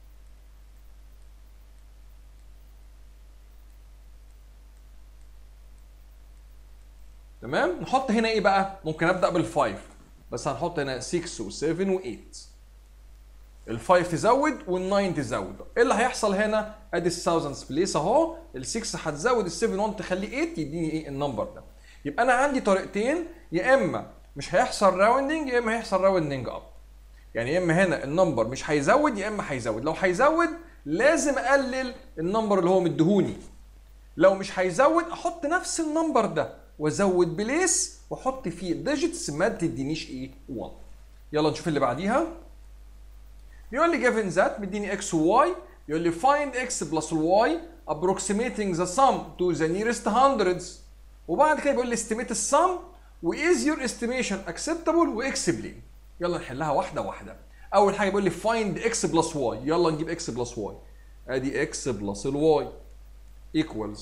تمام نحط هنا ايه بقى ممكن ابدا بال5 بس هنحط هنا 6 و7 و8 ال5 تزود وال9 تزود ايه اللي هيحصل هنا ادي الثاوزندز بليس اهو ال6 هتزود ال7 1 تخليه 8 يديني ايه النمبر ده يبقى انا عندي طريقتين يا اما مش هيحصل راوندنج يا اما هيحصل راوندنج اب يعني يا اما هنا النمبر مش هيزود يا اما هيزود لو هيزود لازم اقلل النمبر اللي هو مديهوني لو مش هيزود احط نفس النمبر ده وازود بليس واحط فيه ديجيتس ما تدينيش ايه 1 يلا نشوف اللي بعديها بيقول لي given that مديني x و y يقول لي find x plus y approximating the sum to the nearest hundreds وبعد كده بيقول لي estimate السم و is your estimation acceptable و explain يلا نحلها واحده واحده اول حاجه بيقول لي find x plus y يلا نجيب x plus y ادي x plus ال y equals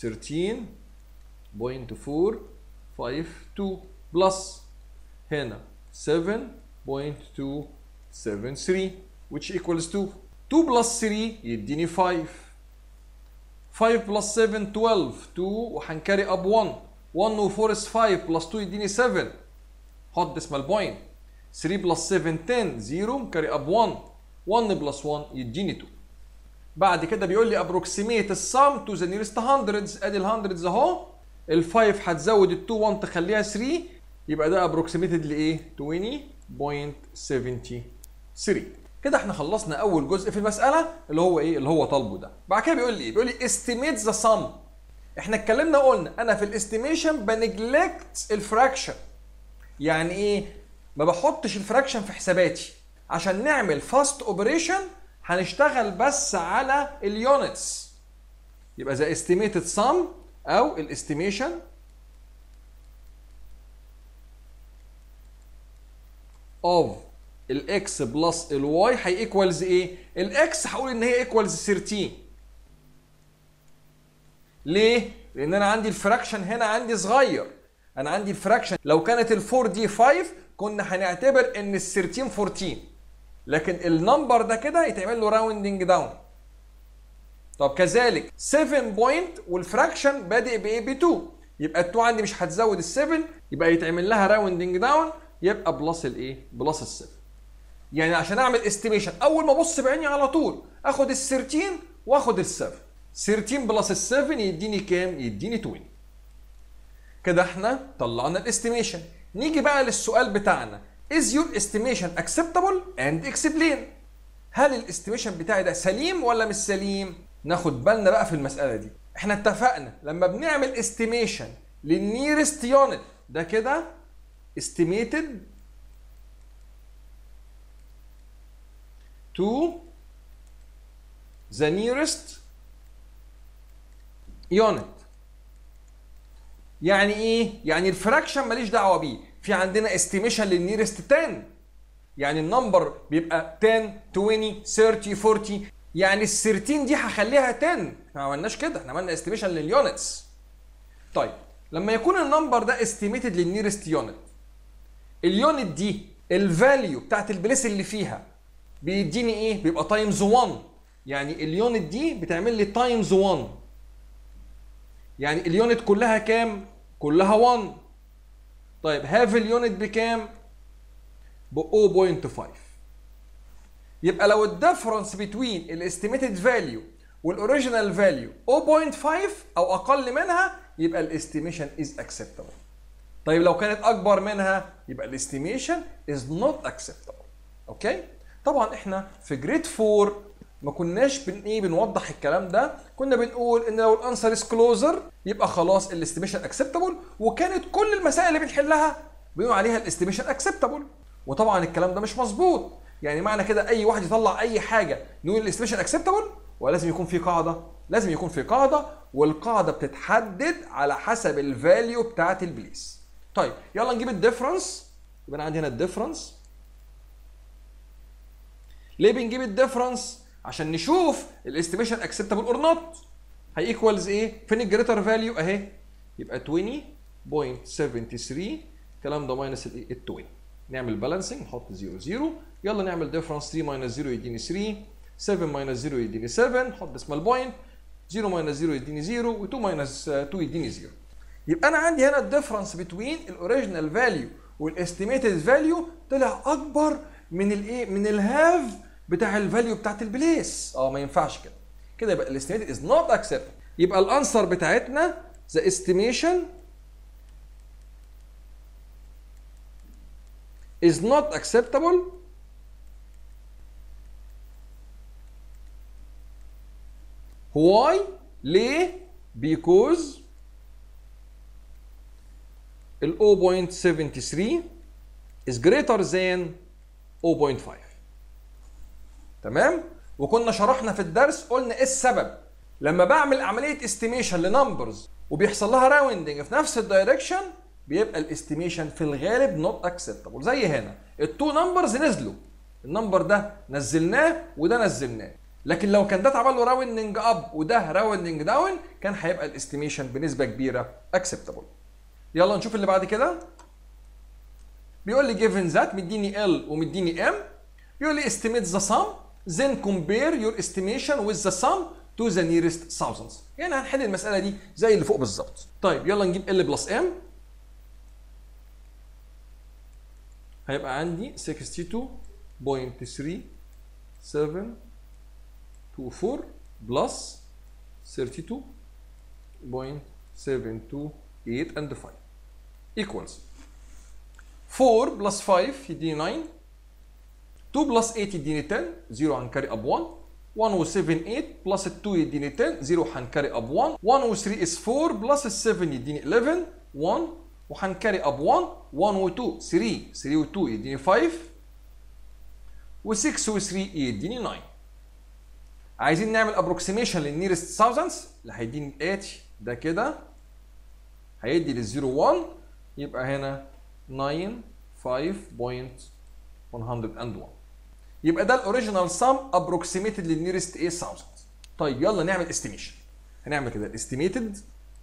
13.452 plus هنا 7.273 which equals 2 2 plus 3 يديني 5 5 plus 7 12 2 وهنكاري اب 1 1 و 4 is 5 plus 2 يديني 7 حط decimal point 3 plus 7 10 0 مكاري اب 1 1 plus 1 يديني 2 بعد كده بيقول لي approximate السم to the nearest hundreds ادي ال hundreds اهو ال 5 هتزود ال 2 1 تخليها 3 يبقى ده approximated لايه 20.73 كده احنا خلصنا اول جزء في المساله اللي هو ايه اللي هو طالبه ده بعد كده بيقول لي ايه بيقول لي estimate the sum احنا اتكلمنا قلنا انا في الاستيميشن بنجلكت الفراكشن يعني ايه ما بحطش الفراكشن في حساباتي عشان نعمل فاست اوبريشن هنشتغل بس على اليونتس يبقى ذا استيميتد سم او الاستيميشن of الاكس بلس الواي هيكوالز ايه؟ الاكس هقول ان هي ايكوالز 13 ليه؟ لان انا عندي الفراكشن هنا عندي صغير انا عندي الفراكشن لو كانت ال 4 دي 5 كنا هنعتبر ان ال 13 14 لكن النمبر ده كده يتعمل له راوندنج داون طب كذلك 7 بوينت والفراكشن بادئ بايه ب 2 يبقى ال 2 عندي مش هتزود ال 7 يبقى يتعمل لها راوندنج داون يبقى بلس الايه بلس ال 7 يعني عشان اعمل استيميشن اول ما ابص بعيني على طول اخد ال 13 واخد ال 7 13 بلس ال 7 يديني كام يديني 20 كده احنا طلعنا الاستيميشن نيجي بقى للسؤال بتاعنا is your estimation acceptable and explain هل الاستيميشن بتاعي ده سليم ولا مش سليم ناخد بالنا بقى في المساله دي احنا اتفقنا لما بنعمل استيميشن للنيرست يونت ده كده estimated to the nearest unit يعني ايه يعني الفراكشن ماليش دعوه بيه في عندنا استيميشن للنيرست 10 يعني النمبر بيبقى 10 20 30 40 يعني ال 13 دي هخليها 10 احنا ما عملناش كده احنا عملنا استيميشن لليونتس طيب لما يكون النمبر ده استيميتد للنيرست يونت اليونت دي الفاليو بتاعت البليس اللي فيها بيديني ايه بيبقى تايمز 1 يعني اليونت دي بتعمل لي تايمز 1 يعني اليونت كلها كام كلها 1 طيب هاف اليونت بكام ب 0.5 يبقى لو الديفرنس بين الاستيميتد فاليو والاوريجينال فاليو 0.5 او اقل منها يبقى الاستيميشن از اكسبتبل طيب لو كانت اكبر منها يبقى الاستيميشن از نوت اكسبتبل اوكي طبعا احنا في جريد 4 ما كناش بن ايه بنوضح الكلام ده كنا بنقول ان لو الانسر از كلوزر يبقى خلاص الاستيميشن اكسبتبل وكانت كل المسائل اللي بنحلها بنقول عليها الاستيميشن اكسبتبل وطبعا الكلام ده مش مظبوط يعني معنى كده اي واحد يطلع اي حاجه نقول الاستيميشن اكسبتبل ولازم يكون في قاعده لازم يكون في قاعده والقاعده بتتحدد على حسب الفاليو بتاعت البليس طيب يلا نجيب الديفرنس يبقى انا عندي هنا الديفرنس ليه بنجيب الديفرنس عشان نشوف الاستيميشن اكسبتبل اور نوت هي ايكوالز ايه فين الجريتر فاليو اهي يبقى 20.73 الكلام ده ماينس ال 20 نعمل بالانسنج نحط 0 0 يلا نعمل ديفرنس 3 ماينس 0 يديني 3 7 ماينس 0 يديني 7 نحط ديسمال بوينت 0 ماينس 0 يديني 0 و2 ماينس 2 يديني 0 يبقى انا عندي هنا الديفرنس بين الاوريجينال فاليو والاستيميتد فاليو طلع اكبر من الايه من الهاف بتاع الفاليو بتاعت البليس اه ما ينفعش كده كده يبقى الاستيميتد از نوت اكسبتد يبقى الانسر بتاعتنا ذا استيميشن is not acceptable why ليه because ال 0.73 is greater than 0.5 تمام وكنا شرحنا في الدرس قلنا ايه السبب لما بعمل عمليه استيميشن لنمبرز وبيحصل لها راوندنج في نفس الدايركشن بيبقى الاستيميشن في الغالب نوت اكسبتابل زي هنا التو نمبرز نزلوا النمبر ده نزلناه وده نزلناه لكن لو كان ده اتعمل له راوندنج اب وده راوندنج داون كان هيبقى الاستيميشن بنسبه كبيره اكسبتابل يلا نشوف اللي بعد كده بيقول لي given that مديني L ومديني M بيقول لي estimate the sum then compare your estimation with the sum to the nearest thousands يعني هنحل المسألة دي زي اللي فوق بالظبط طيب يلا نجيب L بلس M هيبقى عندي 62.3724 بلس 32.728 and 5 equals 4 plus 5 يديني 9 2 plus 8 يديني 10 0 هنكاري اب 1 1 و 7 8 بلس ال 2 يديني 10 0 هنكاري اب 1 1 و 3 is 4 بلس ال 7 يديني 11 1 وهنكاري اب 1 1 و 2 3 3 و 2 يديني 5 و 6 و 3 يديني 9 عايزين نعمل ابروكسيميشن للنيرست ثاوزندز اللي هيديني الاتي ده كده هيدي لل 1 يبقى هنا 95.101 يبقى ده الاوريجينال سام ابروكسيميتد للنيرست ايه 1000 طيب يلا نعمل استيميشن هنعمل كده الاستيميتد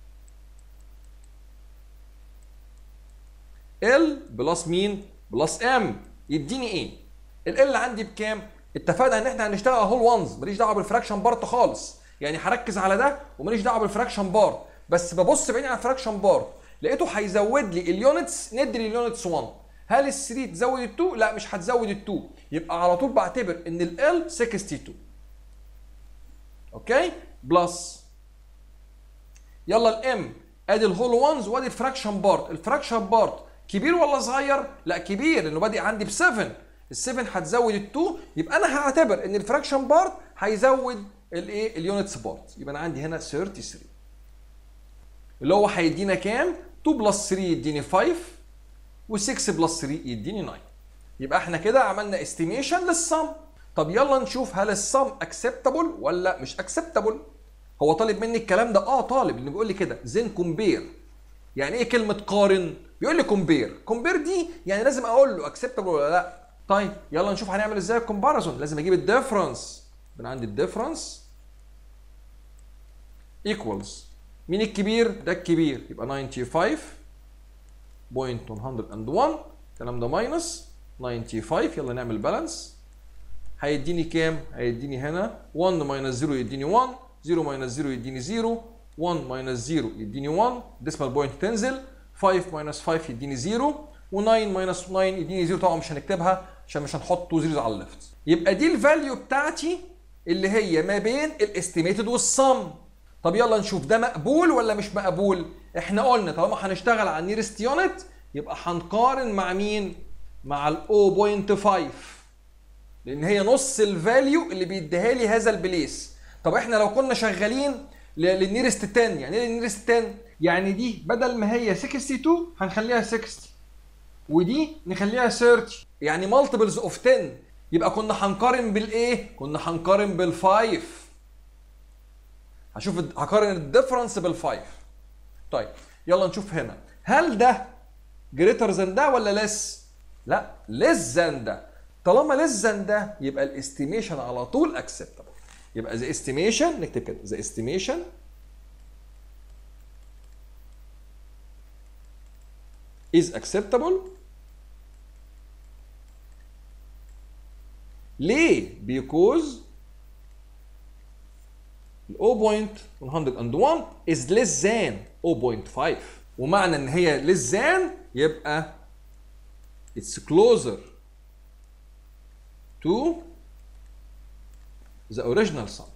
ال بلس مين بلس ام يديني ايه ال عندي بكام اتفقنا ان احنا هنشتغل هول وانز ماليش دعوه بالفراكشن بارت خالص يعني هركز على ده وماليش دعوه بالفراكشن بارت بس ببص بعيني على الفراكشن بارت لقيته هيزود لي اليونتس ندي لليونتس 1 هل ال 3 تزود ال 2 لا مش هتزود ال 2 يبقى على طول بعتبر ان ال 62 اوكي بلس يلا الام ادي الهول وانز وادي الفراكشن بارت الفراكشن بارت كبير ولا صغير لا كبير لانه بادئ عندي ب 7 ال 7 هتزود ال 2 يبقى انا هعتبر ان الفراكشن بارت هيزود الايه اليونتس بارت يبقى انا عندي هنا 33 اللي هو هيدينا كام 2 بلس 3 يديني 5 و6 بلس 3 يديني 9 يبقى احنا كده عملنا استيميشن للصم طب يلا نشوف هل الصم اكسبتابل ولا مش اكسبتابل هو طالب مني الكلام ده اه طالب اللي بيقول لي كده زين كومبير يعني ايه كلمه قارن بيقول لي كومبير كومبير دي يعني لازم اقول له اكسبتابل ولا لا طيب يلا نشوف هنعمل ازاي الكومباريزون لازم اجيب الديفرنس من عندي الديفرنس ايكوالز مين الكبير ده الكبير يبقى 95.101 الكلام ده ماينس 95 يلا نعمل بالانس هيديني كام هيديني هنا 1 ماينس 0 يديني 1 0 ماينس 0 يديني 0 1 ماينس 0 يديني 1 ديسمال بوينت تنزل 5 ماينس 5 يديني 0 و9 ماينس 9 يديني 0 طبعا مش هنكتبها عشان مش هنحط 2 زيروز على الليفت يبقى دي الفاليو بتاعتي اللي هي ما بين الاستيميتد والصم طب يلا نشوف ده مقبول ولا مش مقبول احنا قلنا طالما هنشتغل على النيرست يونت يبقى هنقارن مع مين مع ال 0.5 لان هي نص الفاليو اللي بيديها لي هذا البليس طب احنا لو كنا شغالين للنيرست 10 يعني ايه النيرست 10 يعني دي بدل ما هي 62 هنخليها 60 ودي نخليها 30 يعني مالتيبلز اوف 10 يبقى كنا هنقارن بالايه كنا هنقارن بال5 هشوف هقارن الديفرنس بال5 طيب يلا نشوف هنا هل ده جريتر ذان ده ولا ليس لا ليس ذان ده طالما ليس ذان ده يبقى الاستيميشن على طول اكسبتبل يبقى ذا استيميشن نكتب كده ذا استيميشن is acceptable ليه؟ because 0.101 is less than 0.5 ومعنى ان هي less than يبقى it's closer to the original sum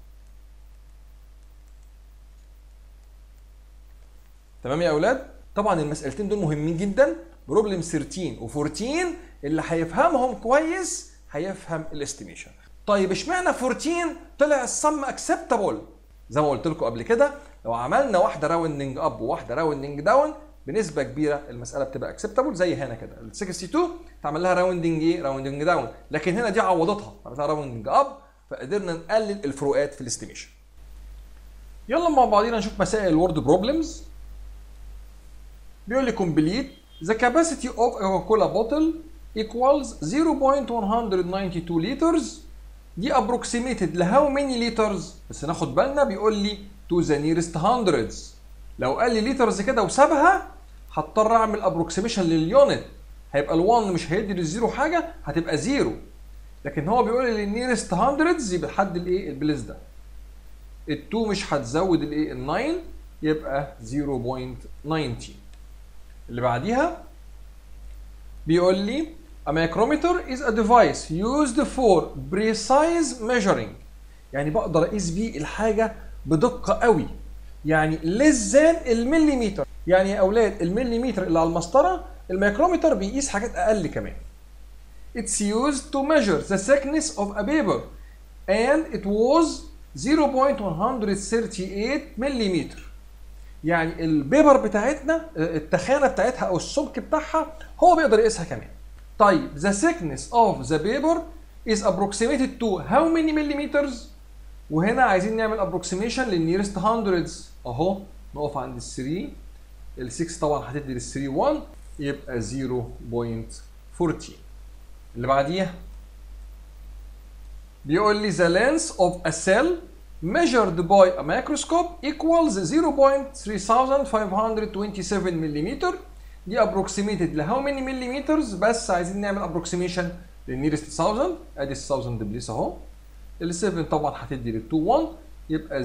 تمام يا اولاد طبعا المسألتين دول مهمين جدا بروبلم 13 و14 اللي هيفهمهم كويس هيفهم الاستيميشن طيب اشمعنى 14 طلع الصم اكسبتابل زي ما قلت لكم قبل كده لو عملنا واحده راوندنج اب وواحده راوندنج داون بنسبه كبيره المساله بتبقى اكسبتابل زي هنا كده ال 62 تعمل لها راوندنج ايه راوندنج داون لكن هنا دي عوضتها عملت لها راوندنج اب فقدرنا نقلل الفروقات في الاستيميشن يلا مع بعضينا نشوف مسائل الورد بروبلمز بيقول لي complete the capacity of a Coca-Cola bottle equals 0.192 liters دي approximated ل how many liters بس ناخد بالنا بيقول لي to the nearest hundreds لو قال لي liters كده وسابها هضطر اعمل approximation لليونت هيبقى ال1 مش هيدي للزيرو حاجه هتبقى زيرو لكن هو بيقول لي النيرست hundreds يبقى لحد الايه البليس ده ال2 مش هتزود الايه ال9 يبقى 0.19 اللي بعديها بيقول لي A micrometer is a device used for precise measuring يعني بقدر اقيس بيه الحاجه بدقه قوي يعني less than المليمتر يعني يا اولاد المليمتر اللي على المسطره الميكرومتر بيقيس حاجات اقل كمان It's used to measure the thickness of a paper and it was 0.138 مليمتر يعني البيبر بتاعتنا التخانه بتاعتها او السمك بتاعها هو بيقدر يقيسها كمان طيب the thickness of the paper is approximated to how many millimeters وهنا عايزين نعمل approximation للنيرست hundreds اهو نقف عند ال 3 ال 6 طبعا هتدي لل 3 1 يبقى 0.14 اللي بعديها بيقول لي the length of a cell measured by a microscope equals 0.3527 ملم دي approximated ل how many millimeters بس عايزين نعمل approximation للنيرست 1000 ادي ال 1000 بليس اهو ال 7 طبعا هتدي لل 2 1 يبقى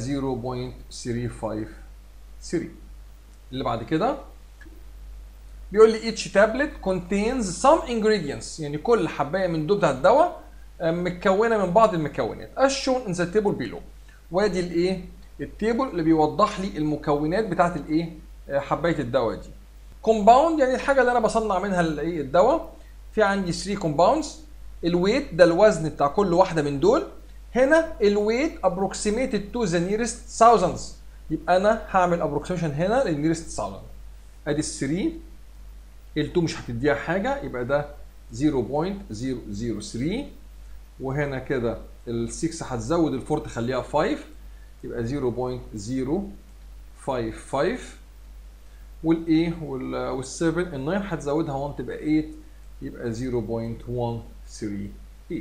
0.353 اللي بعد كده بيقول لي each tablet contains some ingredients يعني كل حبايه من دول بتاع الدواء متكونه من بعض المكونات as shown in the table below وادي الايه التيبل اللي بيوضح لي المكونات بتاعت الايه حبايه الدواء دي كومباوند يعني الحاجه اللي انا بصنع منها الايه الدواء في عندي 3 كومباوندز الويت ده الوزن بتاع كل واحده من دول هنا الويت approximated to the nearest thousands يبقى انا هعمل approximation هنا للنيرست 1000 ادي ال 3 ال 2 مش هتديها حاجه يبقى ده 0.003 وهنا كده ال 6 هتزود ال 4 تخليها 5 يبقى 0.055 والايه وال 7 ال 9 هتزودها 1 تبقى 8 يبقى 0.138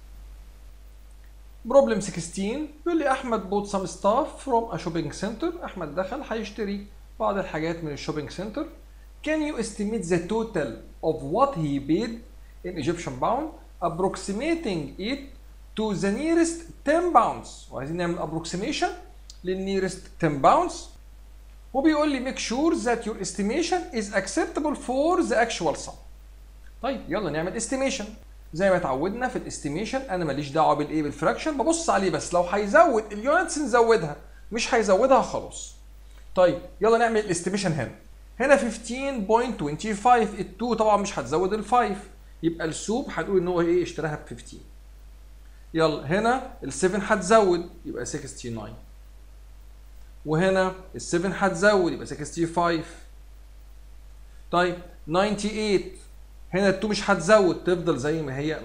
بروبلم 16 بيقول لي احمد bought some stuff from a shopping center احمد دخل هيشتري بعض الحاجات من الشوبينج سنتر Can you estimate the total of what he paid in Egyptian pound approximating it to the nearest 10 pounds وعايزين نعمل approximation للنيرست 10 pounds وبيقول لي make sure that your estimation is acceptable for the actual sum طيب يلا نعمل estimation زي ما اتعودنا في الاستيميشن انا ماليش دعوه بالايه بالفراكشن ببص عليه بس لو هيزود اليونتس نزودها مش هيزودها خلاص طيب يلا نعمل الاستيميشن هنا هنا 15.25 ال2 طبعا مش هتزود ال5 يبقى السوب هتقول ان هو ايه اشتراها ب 15 يلا هنا ال7 هتزود يبقى 69 وهنا ال7 هتزود يبقى 65 طيب 98 هنا ال2 مش هتزود تفضل زي ما هي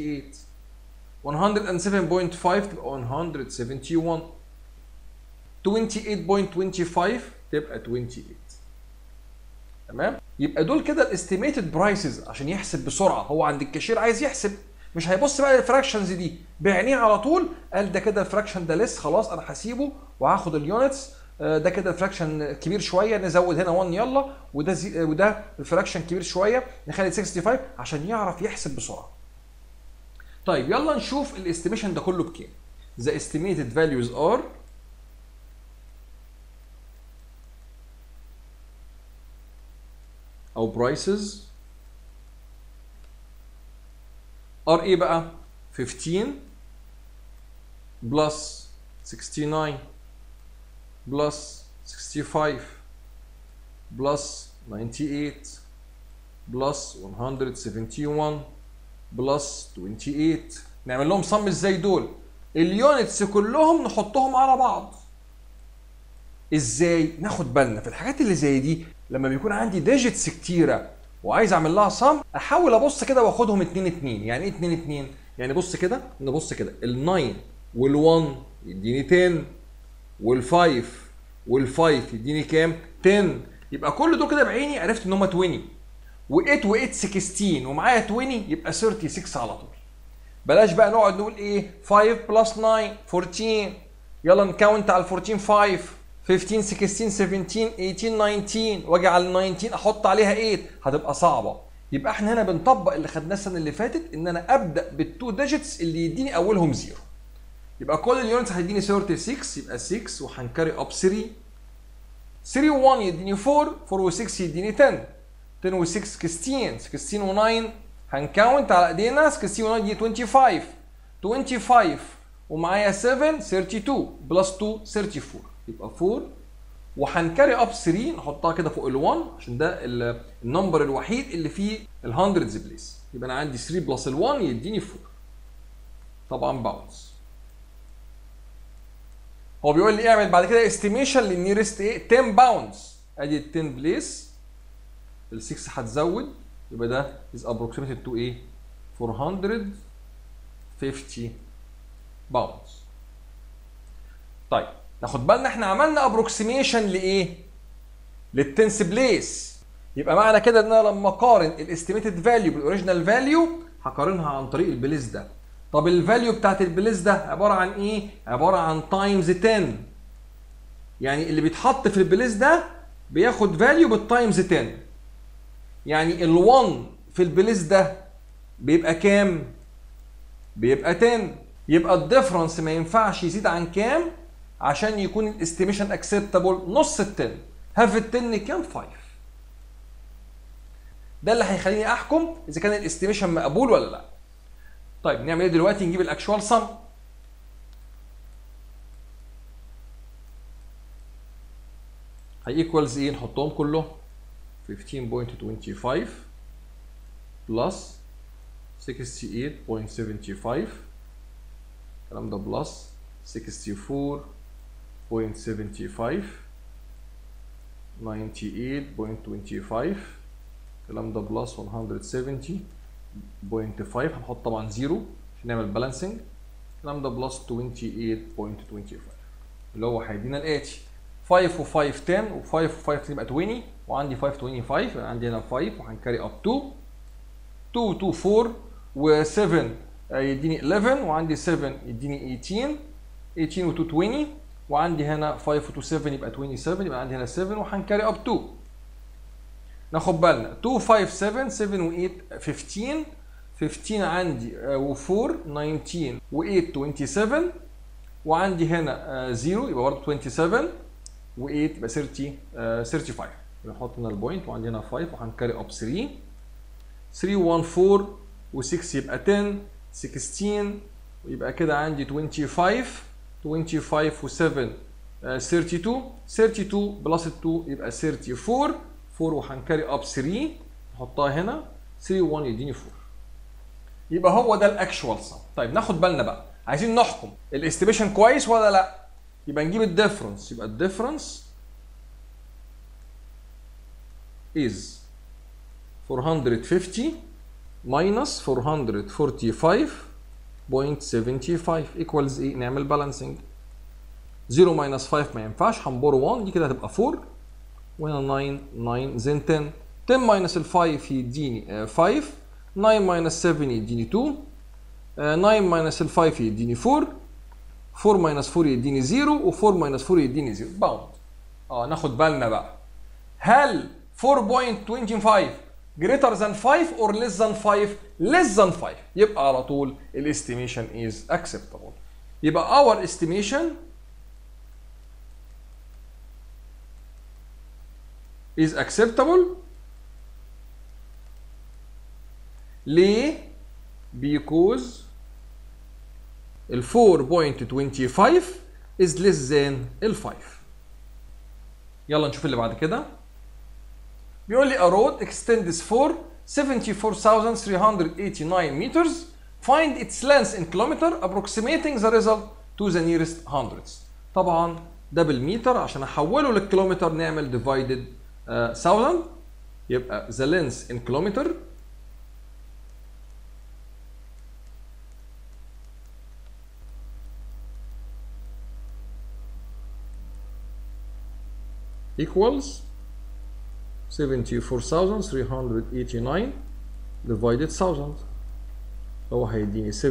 98 107.5 تبقى 171 28.25 تبقى 28 تمام يبقى دول كده الاستيميتد برايسز عشان يحسب بسرعه هو عند الكاشير عايز يحسب مش هيبص بقى للفراكشنز دي بعينيه على طول قال ده كده الفراكشن ده لسه خلاص انا هسيبه وهاخد اليونتس ده كده الفراكشن كبير شويه نزود هنا 1 يلا وده زي وده الفراكشن كبير شويه نخلي 65 عشان يعرف يحسب بسرعه طيب يلا نشوف الاستيميشن ده كله بكام the estimated values are او prices are ايه بقى 15 plus 69 plus 65 plus 98 plus 171 plus 28 نعمل لهم صم ازاي دول اليونتس كلهم نحطهم على بعض ازاي ناخد بالنا في الحاجات اللي زي دي لما بيكون عندي ديجيتس كتيره وعايز اعمل لها صم احاول ابص كده واخدهم اتنين اتنين يعني ايه اتنين اتنين يعني بص كده نبص كده ال9 وال1 يديني 10 وال5 وال5 يديني كام 10 يبقى كل دول كده بعيني عرفت ان هم 20 و8 و8 16 ومعايا 20 يبقى 36 على طول بلاش بقى نقعد نقول ايه 5 بلس 9 14 يلا نكاونت على ال 14 5 15 16 17 18 19 واجي على ال 19 احط عليها 8 هتبقى صعبه يبقى احنا هنا بنطبق اللي خدناه السنه اللي فاتت ان انا ابدا بالتو ديجيتس اللي يديني اولهم زيرو يبقى كل اليونتس هيديني 36 يبقى 6 وهنكاري اب 3 3 و1 يديني 4 4 و6 يديني 10 10 و6 16 16 و9 هنكاونت على ايدينا 16 و9 يديني 25 25 ومعايا 7 32 بلس 2 34 يبقى 4 وهنكاري اب 3 نحطها كده فوق ال1 عشان ده النمبر الوحيد اللي فيه الهندردز بليس يبقى انا عندي 3 بلس ال1 يديني 4 طبعا باونس هو بيقول لي اعمل بعد كده استيميشن للنيرست ايه 10 باوندز ادي ال 10 بليس ال 6 هتزود يبقى ده از ابروكسيميتد تو ايه 450 باوندز طيب ناخد بالنا احنا عملنا ابروكسيميشن لايه للتنس بليس يبقى معنى كده ان انا لما اقارن الاستيميتد فاليو بالاوريجينال فاليو هقارنها عن طريق البليس ده طب الفاليو بتاعت البليس ده عباره عن ايه عباره عن تايمز 10 يعني اللي بيتحط في البليس ده بياخد فاليو بالتايمز 10 يعني ال1 في البليس ده بيبقى كام بيبقى 10 يبقى الديفرنس ما ينفعش يزيد عن كام عشان يكون الاستيميشن اكسبتابل نص ال 10 هاف ال 10 كام 5 ده اللي هيخليني احكم اذا كان الاستيميشن مقبول ولا لا طيب نعمل ايه دلوقتي نجيب الاكشوال سم هي ايكوالز ايه نحطهم كلهم 15.25 بلس 68.75 الكلام ده بلس 64.75 98.25 الكلام ده بلس 170.5 هنحط طبعا زيرو عشان نعمل بالانسنج الكلام ده بلس 28.25 اللي هو هيدينا الاتي 5 و5 10 و5 و5 يبقى 20 وعندي 5 25 يبقى عندي هنا 5 وهنكاري اب 2 2 2 4 و7 يديني 11 وعندي 7 يديني 18 18 و 2 20 وعندي هنا 5 و 2 7 يبقى 27 يبقى عندي هنا 7 وهنكاري اب 2 ناخد بالنا 2 5 7 7 و 8 15 15 عندي و 4 19 و 8 27 وعندي هنا 0 يبقى برضه 27 و 8 يبقى 30 35 يبقى نحط هنا البوينت وعندي هنا 5 وهنكاري اب 3 3 1 4 و6 يبقى 10 16 ويبقى كده عندي 25 25 و7 32 32 بلس 2 يبقى 34 4 وهنكاري اب 3 نحطها هنا 3 1 يديني 4 يبقى هو ده الاكشوال سم طيب ناخد بالنا بقى عايزين نحكم الاستيميشن كويس ولا لا يبقى نجيب الديفرنس يبقى الديفرنس is 450 minus 445.75 equals ايه نعمل بالانسنج 0 minus 5 ما ينفعش هنبور 1 دي كده هتبقى 4 وهنا 9 9 زين 10 10 minus ال 5 يديني 5 9 minus 7 يديني 2 9 minus ال 5 يديني 4 4 minus 4 يديني 0 و 4 minus 4 يديني 0 باوند اه ناخد بالنا بقى هل 4.25 greater than 5 or less than 5 less than 5 يبقى على طول الاستيميشن is acceptable يبقى our estimation is acceptable ليه because ال 4.25 is less than ال 5 يلا نشوف اللي بعد كده بيقول لي a road extends for 74,389 meters find its length in kilometer approximating the result to the nearest hundreds طبعا ده بالمتر عشان احوله للكيلومتر نعمل divided uh, 1000 يبقى the length in kilometer equals 74,389 divided 1000 هو هيديني 74.389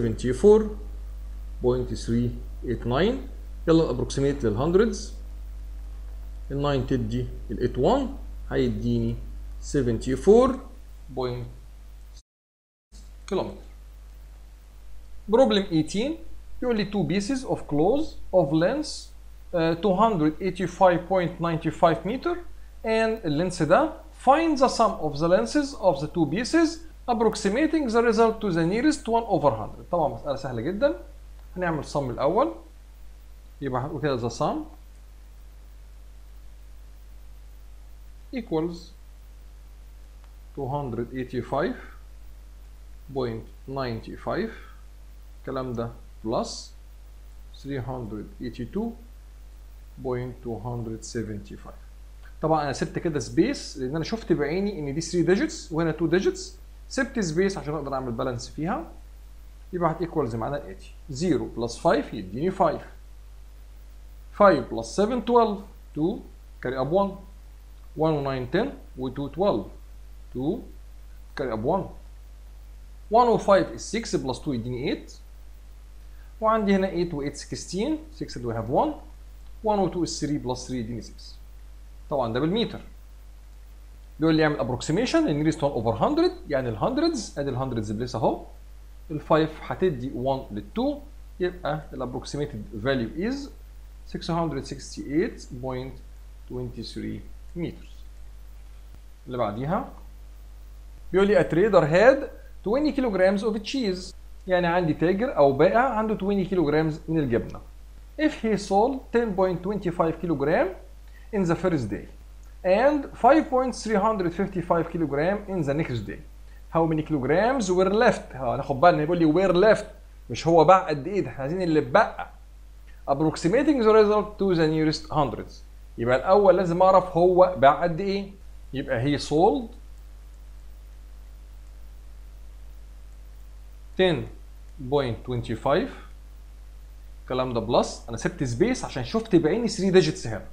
يلا ابروكسيميت للهندردز ال 9 تدي ال 81 هيديني 74 بوينت كيلومتر بروبلم 18 يقول لي two pieces of clothes of length uh, 285.95 meter and اللينس ده find the sum of the lenses of the two pieces approximating the result to the nearest one over 100 طبعا مسألة سهلة جدا هنعمل sum الأول يبقى هنقول كده the sum equals 285.95 الكلام ده plus 382.275 طبعا انا سبت كده سبيس لان انا شفت بعيني ان دي 3 ديجيتس وهنا 2 ديجيتس سبت سبيس عشان اقدر اعمل بالانس فيها يبقى هتيكوالز معانا الاتي 0 بلس 5 يديني 5 5 بلس 7 12 2 كاري اب 1 1 و 9 10 و 2 12 2 كاري اب 1 1 و 5 is 6 بلس 2 يديني 8 وعندي هنا 8 و 8 16 6 اللي we have 1 1 و 2 is 3 بلس 3 يديني 6 طبعا ده بالمتر بيقول لي يعمل ابروكسيميشن النيرست 1 اوفر 100 يعني ال 100 ادي ال 100 بليس اهو ال 5 هتدي 1 لل 2 يبقى الابروكسيميتد فاليو از 668.23 متر اللي بعديها بيقول لي a trader had 20 كيلوغرامز of cheese يعني عندي تاجر او بائع عنده 20 كيلوغرامز من الجبنه if he sold 10.25 كيلوغرام in the first day and 5.355 kilogram in the next day. How many kilograms were left؟ هناخد بالنا يقول لي were left مش هو باع قد ايه ده احنا عايزين اللي اتبقى. Approximating the result to the nearest hundreds. يبقى الأول لازم أعرف هو باع قد ايه. يبقى he sold 10.25 الكلام ده بلس انا سبت سبيس عشان شفت بعيني 3 ديجيتس هنا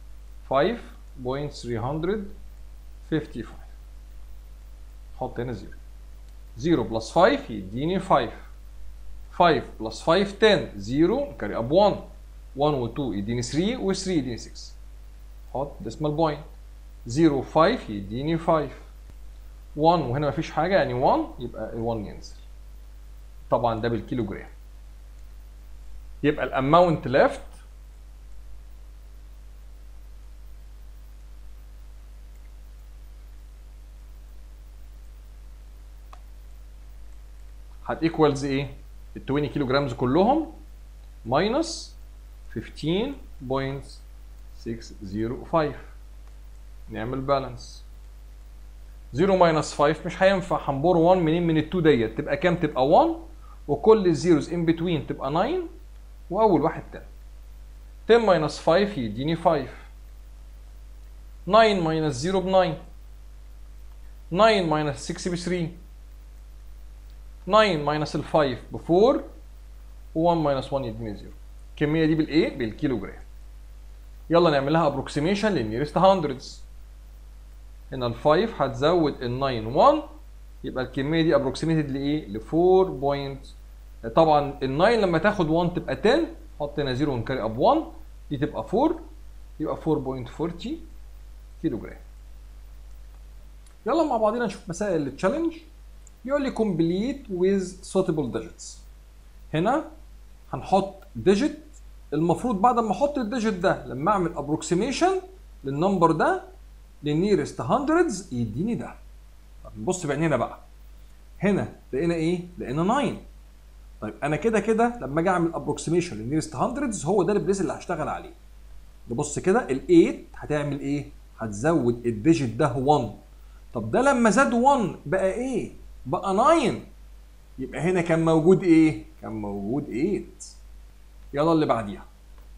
5.355 حط هنا 0 0 بلس 5 يديني 5 5 بلس 5 10 0 كاري اب 1 1 و 2 يديني 3 و 3 يديني 6 حط ديسمال بوينت 0 5 يديني 5 1 وهنا مفيش حاجه يعني 1 يبقى ال 1 ينزل طبعا ده بالكيلو جرام يبقى الاماونت ليفت هت ايكوالز ايه؟ ال 20 كيلو جرامز كلهم ماينس 15.605 نعمل بالانس 0 ماينس 5 مش هينفع هنبور 1 منين من ال 2 ديت تبقى كام؟ تبقى 1 وكل الزيروز ان بتوين تبقى 9 واول واحد 10 10 ماينس 5 يديني 5 9 ماينس 0 ب 9 9 ماينس 6 ب 3 9 ماينس ال 5 ب 4 و1 ماينس 1 يديني 0 الكميه دي بالايه؟ بالكيلو جرام يلا نعمل لها ابروكسيميشن للنيرست هندردز هنا ال 5 هتزود ال 9 1 يبقى الكميه دي ابروكسيميتد لايه؟ ل 4 بوينت طبعا ال 9 لما تاخد 1 تبقى 10 حط هنا 0 ونكاري اب 1 دي تبقى 4 يبقى 4.40 كيلو جرام يلا مع بعضنا نشوف مسائل التشالنج يقول لي complete with suitable digits هنا هنحط ديجيت المفروض بعد ما احط الديجيت ده لما اعمل ابروكسيميشن للنمبر ده للنيرست هندردز يديني ده طب نبص بعينينا بقى هنا لقينا ايه؟ لقينا 9 طيب انا كده كده لما اجي اعمل ابروكسيميشن للنيرست هندردز هو ده البليس اللي هشتغل عليه نبص كده ال8 هتعمل ايه هتزود الديجيت ده 1 طب ده لما زاد 1 بقى ايه بقى 9 يبقى هنا كان موجود ايه كان موجود 8 يلا اللي بعديها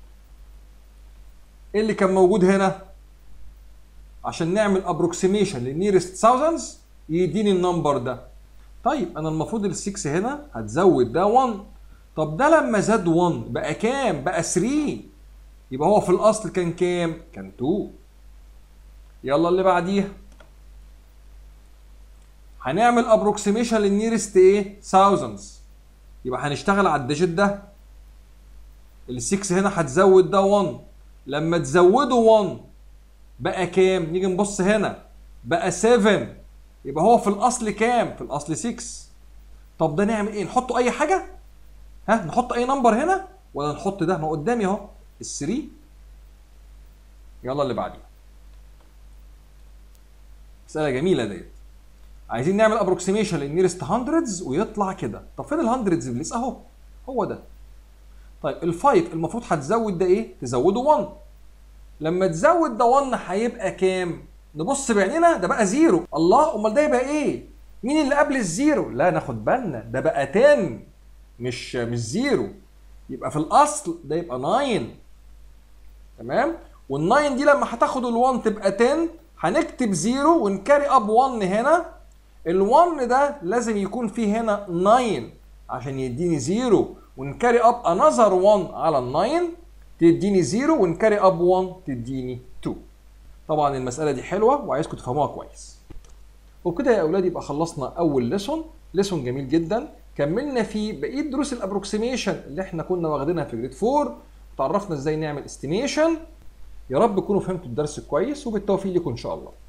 ايه اللي كان موجود هنا عشان نعمل ابروكسيميشن للنيرست ثاوزندز يديني النمبر ده طيب انا المفروض ال 6 هنا هتزود ده 1 طب ده لما زاد 1 بقى كام بقى 3 يبقى هو في الاصل كان كام كان 2 يلا اللي بعديها هنعمل ابروكسيميشن للنيرست ايه ثاوزندز يبقى هنشتغل على الديجيت ده ال 6 هنا هتزود ده 1 لما تزوده 1 بقى كام نيجي نبص هنا بقى 7 يبقى هو في الاصل كام في الاصل 6 طب ده نعمل ايه نحطه اي حاجه ها نحط اي نمبر هنا ولا نحط ده ما قدامي اهو ال 3 يلا اللي بعديها مساله جميله ديت عايزين نعمل ابروكسيميشن للنيرست هندردز ويطلع كده طب فين الهندردز بليس اهو هو ده طيب الفايف المفروض هتزود ده ايه تزوده 1 لما تزود ده 1 هيبقى كام نبص بعيننا ده بقى زيرو الله امال ده يبقى ايه مين اللي قبل الزيرو لا ناخد بالنا ده بقى 10 مش مش زيرو يبقى في الاصل ده يبقى 9 تمام وال9 دي لما هتاخد ال1 تبقى 10 هنكتب زيرو ونكاري اب 1 هنا ال1 ده لازم يكون فيه هنا 9 عشان يديني زيرو ونكاري اب انذر 1 على ال 9 تديني 0 ونكاري اب 1 تديني 2 طبعا المساله دي حلوه وعايزكم تفهموها كويس وبكده يا اولاد يبقى خلصنا اول ليسون ليسون جميل جدا كملنا فيه بقيه دروس الابروكسيميشن اللي احنا كنا واخدينها في جريد 4 وتعرفنا ازاي نعمل استيميشن يا رب تكونوا فهمتوا الدرس كويس وبالتوفيق لكم ان شاء الله